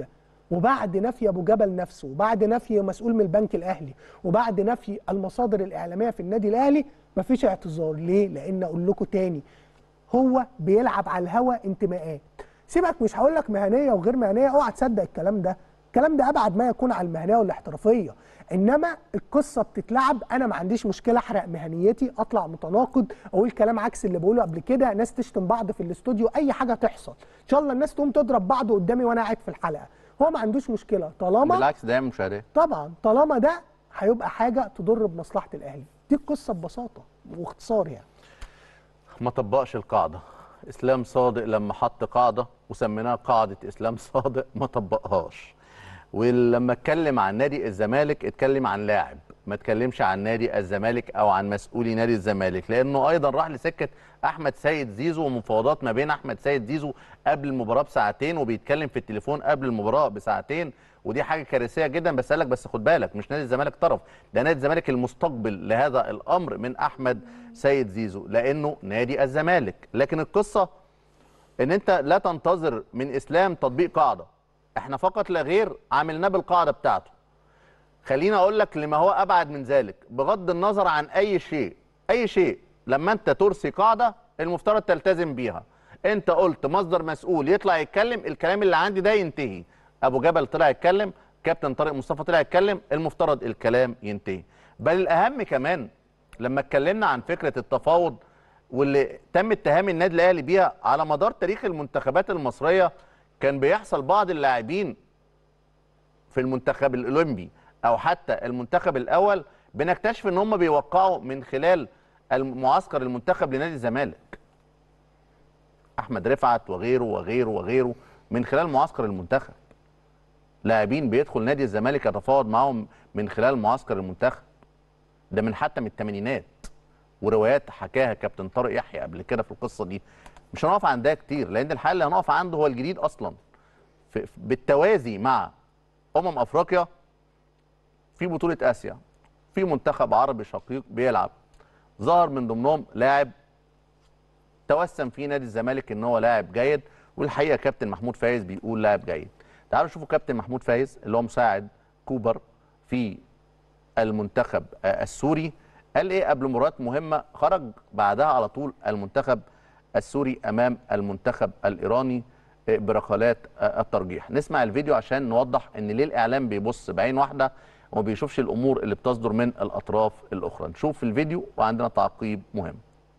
وبعد نفي ابو جبل نفسه وبعد نفي مسؤول من البنك الاهلي وبعد نفي المصادر الاعلاميه في النادي الاهلي مفيش اعتذار ليه لان اقول لكم تاني هو بيلعب على الهوا انتماءات سيبك مش هقول لك مهنيه وغير مهنيه اوعى تصدق الكلام ده الكلام ده ابعد ما يكون عن المهنيه والاحترافيه انما القصه بتتلعب انا ما عنديش مشكله احرق مهنيتي اطلع متناقض اقول كلام عكس اللي بقوله قبل كده ناس تشتم بعض في الاستوديو اي حاجه تحصل ان شاء الله الناس تقوم تضرب بعض قدامي وانا قاعد في الحلقه هو ما عندوش مشكله طالما بالعكس ده يعمل مشاهدات طبعا طالما ده هيبقى حاجه تضر بمصلحه الاهلي دي القصه ببساطه واختصار يعني ما طبقش القاعده اسلام صادق لما حط قاعده وسميناها قاعده اسلام صادق ما طبقهاش ولما اتكلم عن نادي الزمالك اتكلم عن لاعب ما اتكلمش عن نادي الزمالك او عن مسؤولي نادي الزمالك لانه ايضا راح لسكه احمد سيد زيزو ومفاوضات ما بين احمد سيد زيزو قبل المباراه بساعتين وبيتكلم في التليفون قبل المباراه بساعتين ودي حاجه كارثيه جدا بس قال لك بس خد بالك مش نادي الزمالك طرف ده نادي الزمالك المستقبل لهذا الامر من احمد سيد زيزو لانه نادي الزمالك لكن القصه ان انت لا تنتظر من اسلام تطبيق قاعده احنا فقط لا غير عملناه بالقاعده بتاعته خليني اقول لك لما هو ابعد من ذلك بغض النظر عن اي شيء اي شيء لما انت ترسي قاعده المفترض تلتزم بيها انت قلت مصدر مسؤول يطلع يتكلم الكلام اللي عندي ده ينتهي ابو جبل طلع يتكلم كابتن طارق مصطفى طلع يتكلم المفترض الكلام ينتهي بل الاهم كمان لما اتكلمنا عن فكره التفاوض واللي تم اتهام النادي الاهلي بيها على مدار تاريخ المنتخبات المصريه كان بيحصل بعض اللاعبين في المنتخب الاولمبي او حتى المنتخب الاول بنكتشف ان هم بيوقعوا من خلال المعسكر المنتخب لنادي الزمالك احمد رفعت وغيره وغيره وغيره من خلال معسكر المنتخب لاعبين بيدخل نادي الزمالك يتفاوض معاهم من خلال معسكر المنتخب ده من حتى من الثمانينات وروايات حكاها كابتن طارق يحيى قبل كده في القصه دي مش هنقف عندها كتير لان الحل اللي هنقف عنده هو الجديد اصلا في بالتوازي مع امم افريقيا في بطوله اسيا في منتخب عربي شقيق بيلعب ظهر من ضمنهم لاعب توسم فيه نادي الزمالك ان هو لاعب جيد والحقيقه كابتن محمود فايز بيقول لاعب جيد تعالوا شوفوا كابتن محمود فايز اللي هو مساعد كوبر في المنتخب السوري قال ايه قبل مباراه مهمه خرج بعدها على طول المنتخب السوري امام المنتخب الايراني بركلات الترجيح نسمع الفيديو عشان نوضح ان ليه الاعلام بيبص بعين واحده وما بيشوفش الامور اللي بتصدر من الاطراف الاخرى نشوف الفيديو وعندنا تعقيب مهم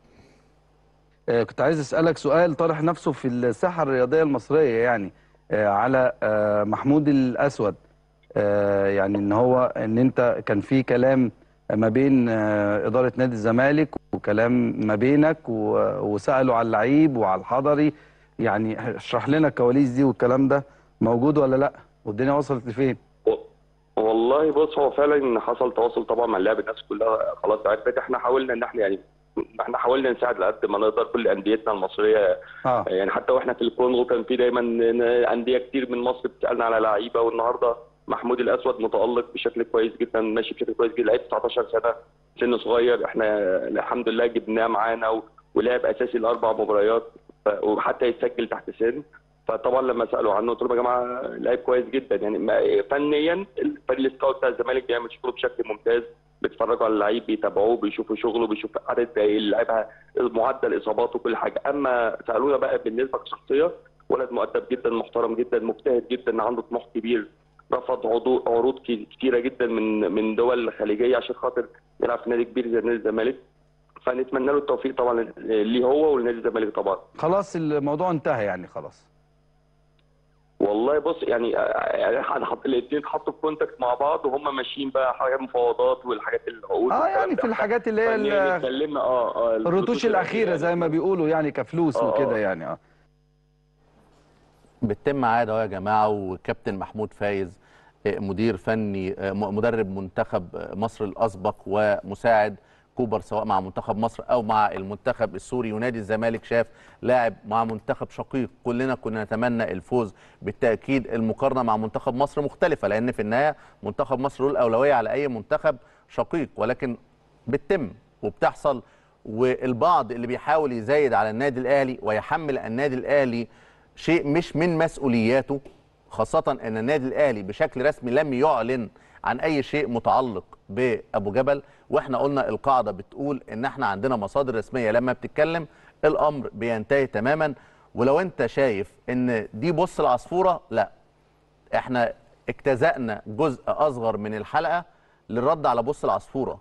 آه، كنت عايز اسالك سؤال طرح نفسه في الساحه الرياضيه المصريه يعني آه، على آه، محمود الاسود آه، يعني ان هو ان انت كان في كلام ما بين آه، اداره نادي الزمالك وكلام ما بينك و- وسالوا على اللعيب وعلى الحضري يعني اشرح لنا الكواليس دي والكلام ده موجود ولا لا والدنيا وصلت لفين والله بص هو فعلا حصل تواصل طبعا مع اللاعب الناس كلها خلاص عرفت احنا حاولنا ان احنا يعني احنا حاولنا نساعد على قد ما نقدر كل انديتنا المصريه اه يعني حتى واحنا في الكونغو كان في دايما انديه كتير من مصر بتسالنا على لعيبه والنهارده محمود الاسود متالق بشكل كويس جدا ماشي بشكل كويس جدا لعيب 19 سنه سن صغير احنا الحمد لله جبناه معانا و- ولعب اساسي الاربع مباريات ف- وحتى يتسجل تحت سن فطبعا لما سالوا عنه قلت لهم يا جماعه لعيب كويس جدا يعني ما- فنيا الفريق السكاوت بتاع الزمالك بيعمل شغله بشكل ممتاز بيتفرجوا على اللعيب بيتابعوه بيشوفوا شغله بيشوفوا عدد الدقايق اللي لعبها معدل اصاباته كل حاجه اما سالونا بقى بالنسبه كشخصيه ولد مؤدب جدا محترم جدا مجتهد جدا عنده طموح كبير رفض عضو- عروض ك- كتيره جدا من من دول خليجيه عشان خاطر يلعب في نادي كبير زي نادي الزمالك فنتمنى له التوفيق طبعا ليه هو ولنادي الزمالك طبعا خلاص الموضوع انتهى يعني خلاص والله بص يعني يعني احنا حط الاثنين اتحطوا في كونتاكت مع بعض وهم ماشيين بقى حاجات مفاوضات والحاجات العقود اه والكلام يعني ده. في الحاجات اللي هي فنيا ال- اتكلمنا اه اه الرتوش الاخيره زي ما بيقولوا يعني كفلوس آه، وكده آه. يعني اه بتتم عاده اهو يا جماعه وكابتن محمود فايز آه، مدير فني آه، م- مدرب منتخب آه، مصر الاسبق ومساعد كوبر سواء مع منتخب مصر او مع المنتخب السوري ونادي الزمالك شاف لاعب مع منتخب شقيق كلنا كنا نتمنى الفوز بالتاكيد المقارنه مع منتخب مصر مختلفه لان في النهايه منتخب مصر له الاولويه على اي منتخب شقيق ولكن بتتم وبتحصل والبعض اللي بيحاول يزايد على النادي الاهلي ويحمل النادي الاهلي شيء مش من مسؤولياته خاصه ان النادي الاهلي بشكل رسمي لم يعلن عن اي شيء متعلق بابو جبل واحنا قلنا القاعده بتقول ان احنا عندنا مصادر رسميه لما بتتكلم الامر بينتهي تماما ولو انت شايف ان دي بص العصفوره لا احنا اجتزأنا جزء اصغر من الحلقه للرد على بص العصفوره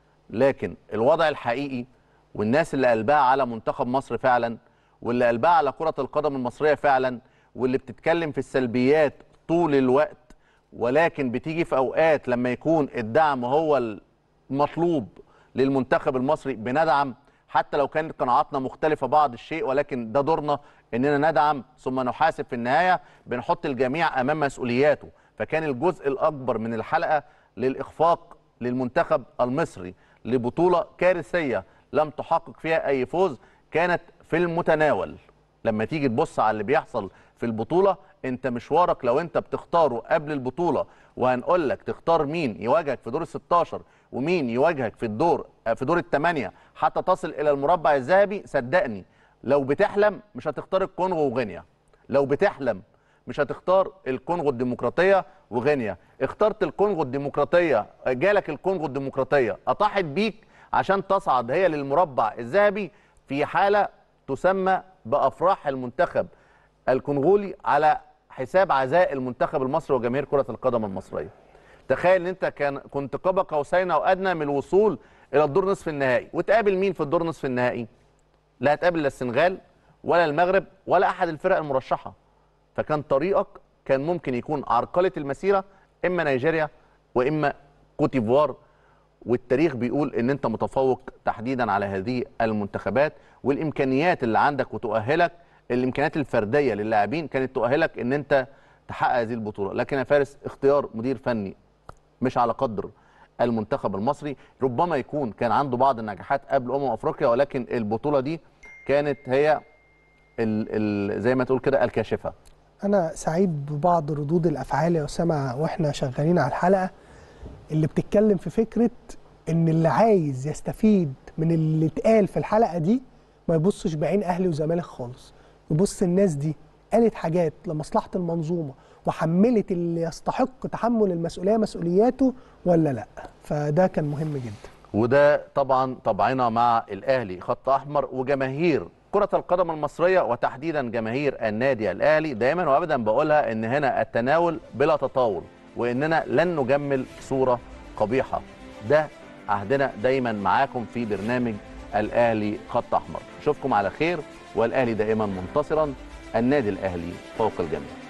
لكن الوضع الحقيقي والناس اللي قلبها على منتخب مصر فعلا واللي قلبها على كرة القدم المصرية فعلا واللي بتتكلم في السلبيات طول الوقت ولكن بتيجي في أوقات لما يكون الدعم هو المطلوب للمنتخب المصري بندعم حتى لو كانت قناعاتنا مختلفة بعض الشيء ولكن ده دورنا اننا ندعم ثم نحاسب في النهاية بنحط الجميع امام مسؤولياته فكان الجزء الاكبر من الحلقة للاخفاق للمنتخب المصري لبطولة كارثية لم تحقق فيها اي فوز كانت في المتناول لما تيجي تبص على اللي بيحصل في البطولة انت مشوارك لو انت بتختاره قبل البطولة وهنقول لك تختار مين يواجهك في دور ال 16 ومين يواجهك في الدور في دور الثمانية حتى تصل الى المربع الذهبي صدقني لو بتحلم مش هتختار الكونغو وغينيا لو بتحلم مش هتختار الكونغو الديمقراطية وغينيا اخترت الكونغو الديمقراطية جالك الكونغو الديمقراطية اطاحت بيك عشان تصعد هي للمربع الذهبي في حالة تسمى بأفراح المنتخب الكونغولي على حساب عزاء المنتخب المصري وجماهير كرة القدم المصرية تخيل ان انت كان كنت قاب قوسين او ادنى من الوصول الى الدور نصف النهائي وتقابل مين في الدور نصف النهائي لا هتقابل لا السنغال ولا المغرب ولا احد الفرق المرشحه فكان طريقك كان ممكن يكون عرقله المسيره اما نيجيريا واما كوت ديفوار والتاريخ بيقول ان انت متفوق تحديدا على هذه المنتخبات والامكانيات اللي عندك وتؤهلك الامكانيات الفرديه للاعبين كانت تؤهلك ان انت تحقق هذه البطوله لكن يا فارس اختيار مدير فني مش على قدر المنتخب المصري ربما يكون كان عنده بعض النجاحات قبل امم افريقيا ولكن البطوله دي كانت هي ال ال زي ما تقول كده الكاشفه انا سعيد ببعض ردود الافعال يا اسامه واحنا شغالين على الحلقه اللي بتتكلم في فكره ان اللي عايز يستفيد من اللي اتقال في الحلقه دي ما يبصش بعين اهلي وزمالك خالص يبص الناس دي قالت حاجات لمصلحه المنظومه وحملت اللي يستحق تحمل المسؤوليه مسؤولياته ولا لا فده كان مهم جدا وده طبعا طبعنا مع الاهلي خط احمر وجماهير كرة القدم المصرية وتحديدا جماهير النادي الاهلي دايما وابدا بقولها ان هنا التناول بلا تطاول واننا لن نجمل صورة قبيحة ده عهدنا دايما معاكم في برنامج الاهلي خط احمر اشوفكم على خير والاهلي دائما منتصرا النادي الاهلي فوق الجميع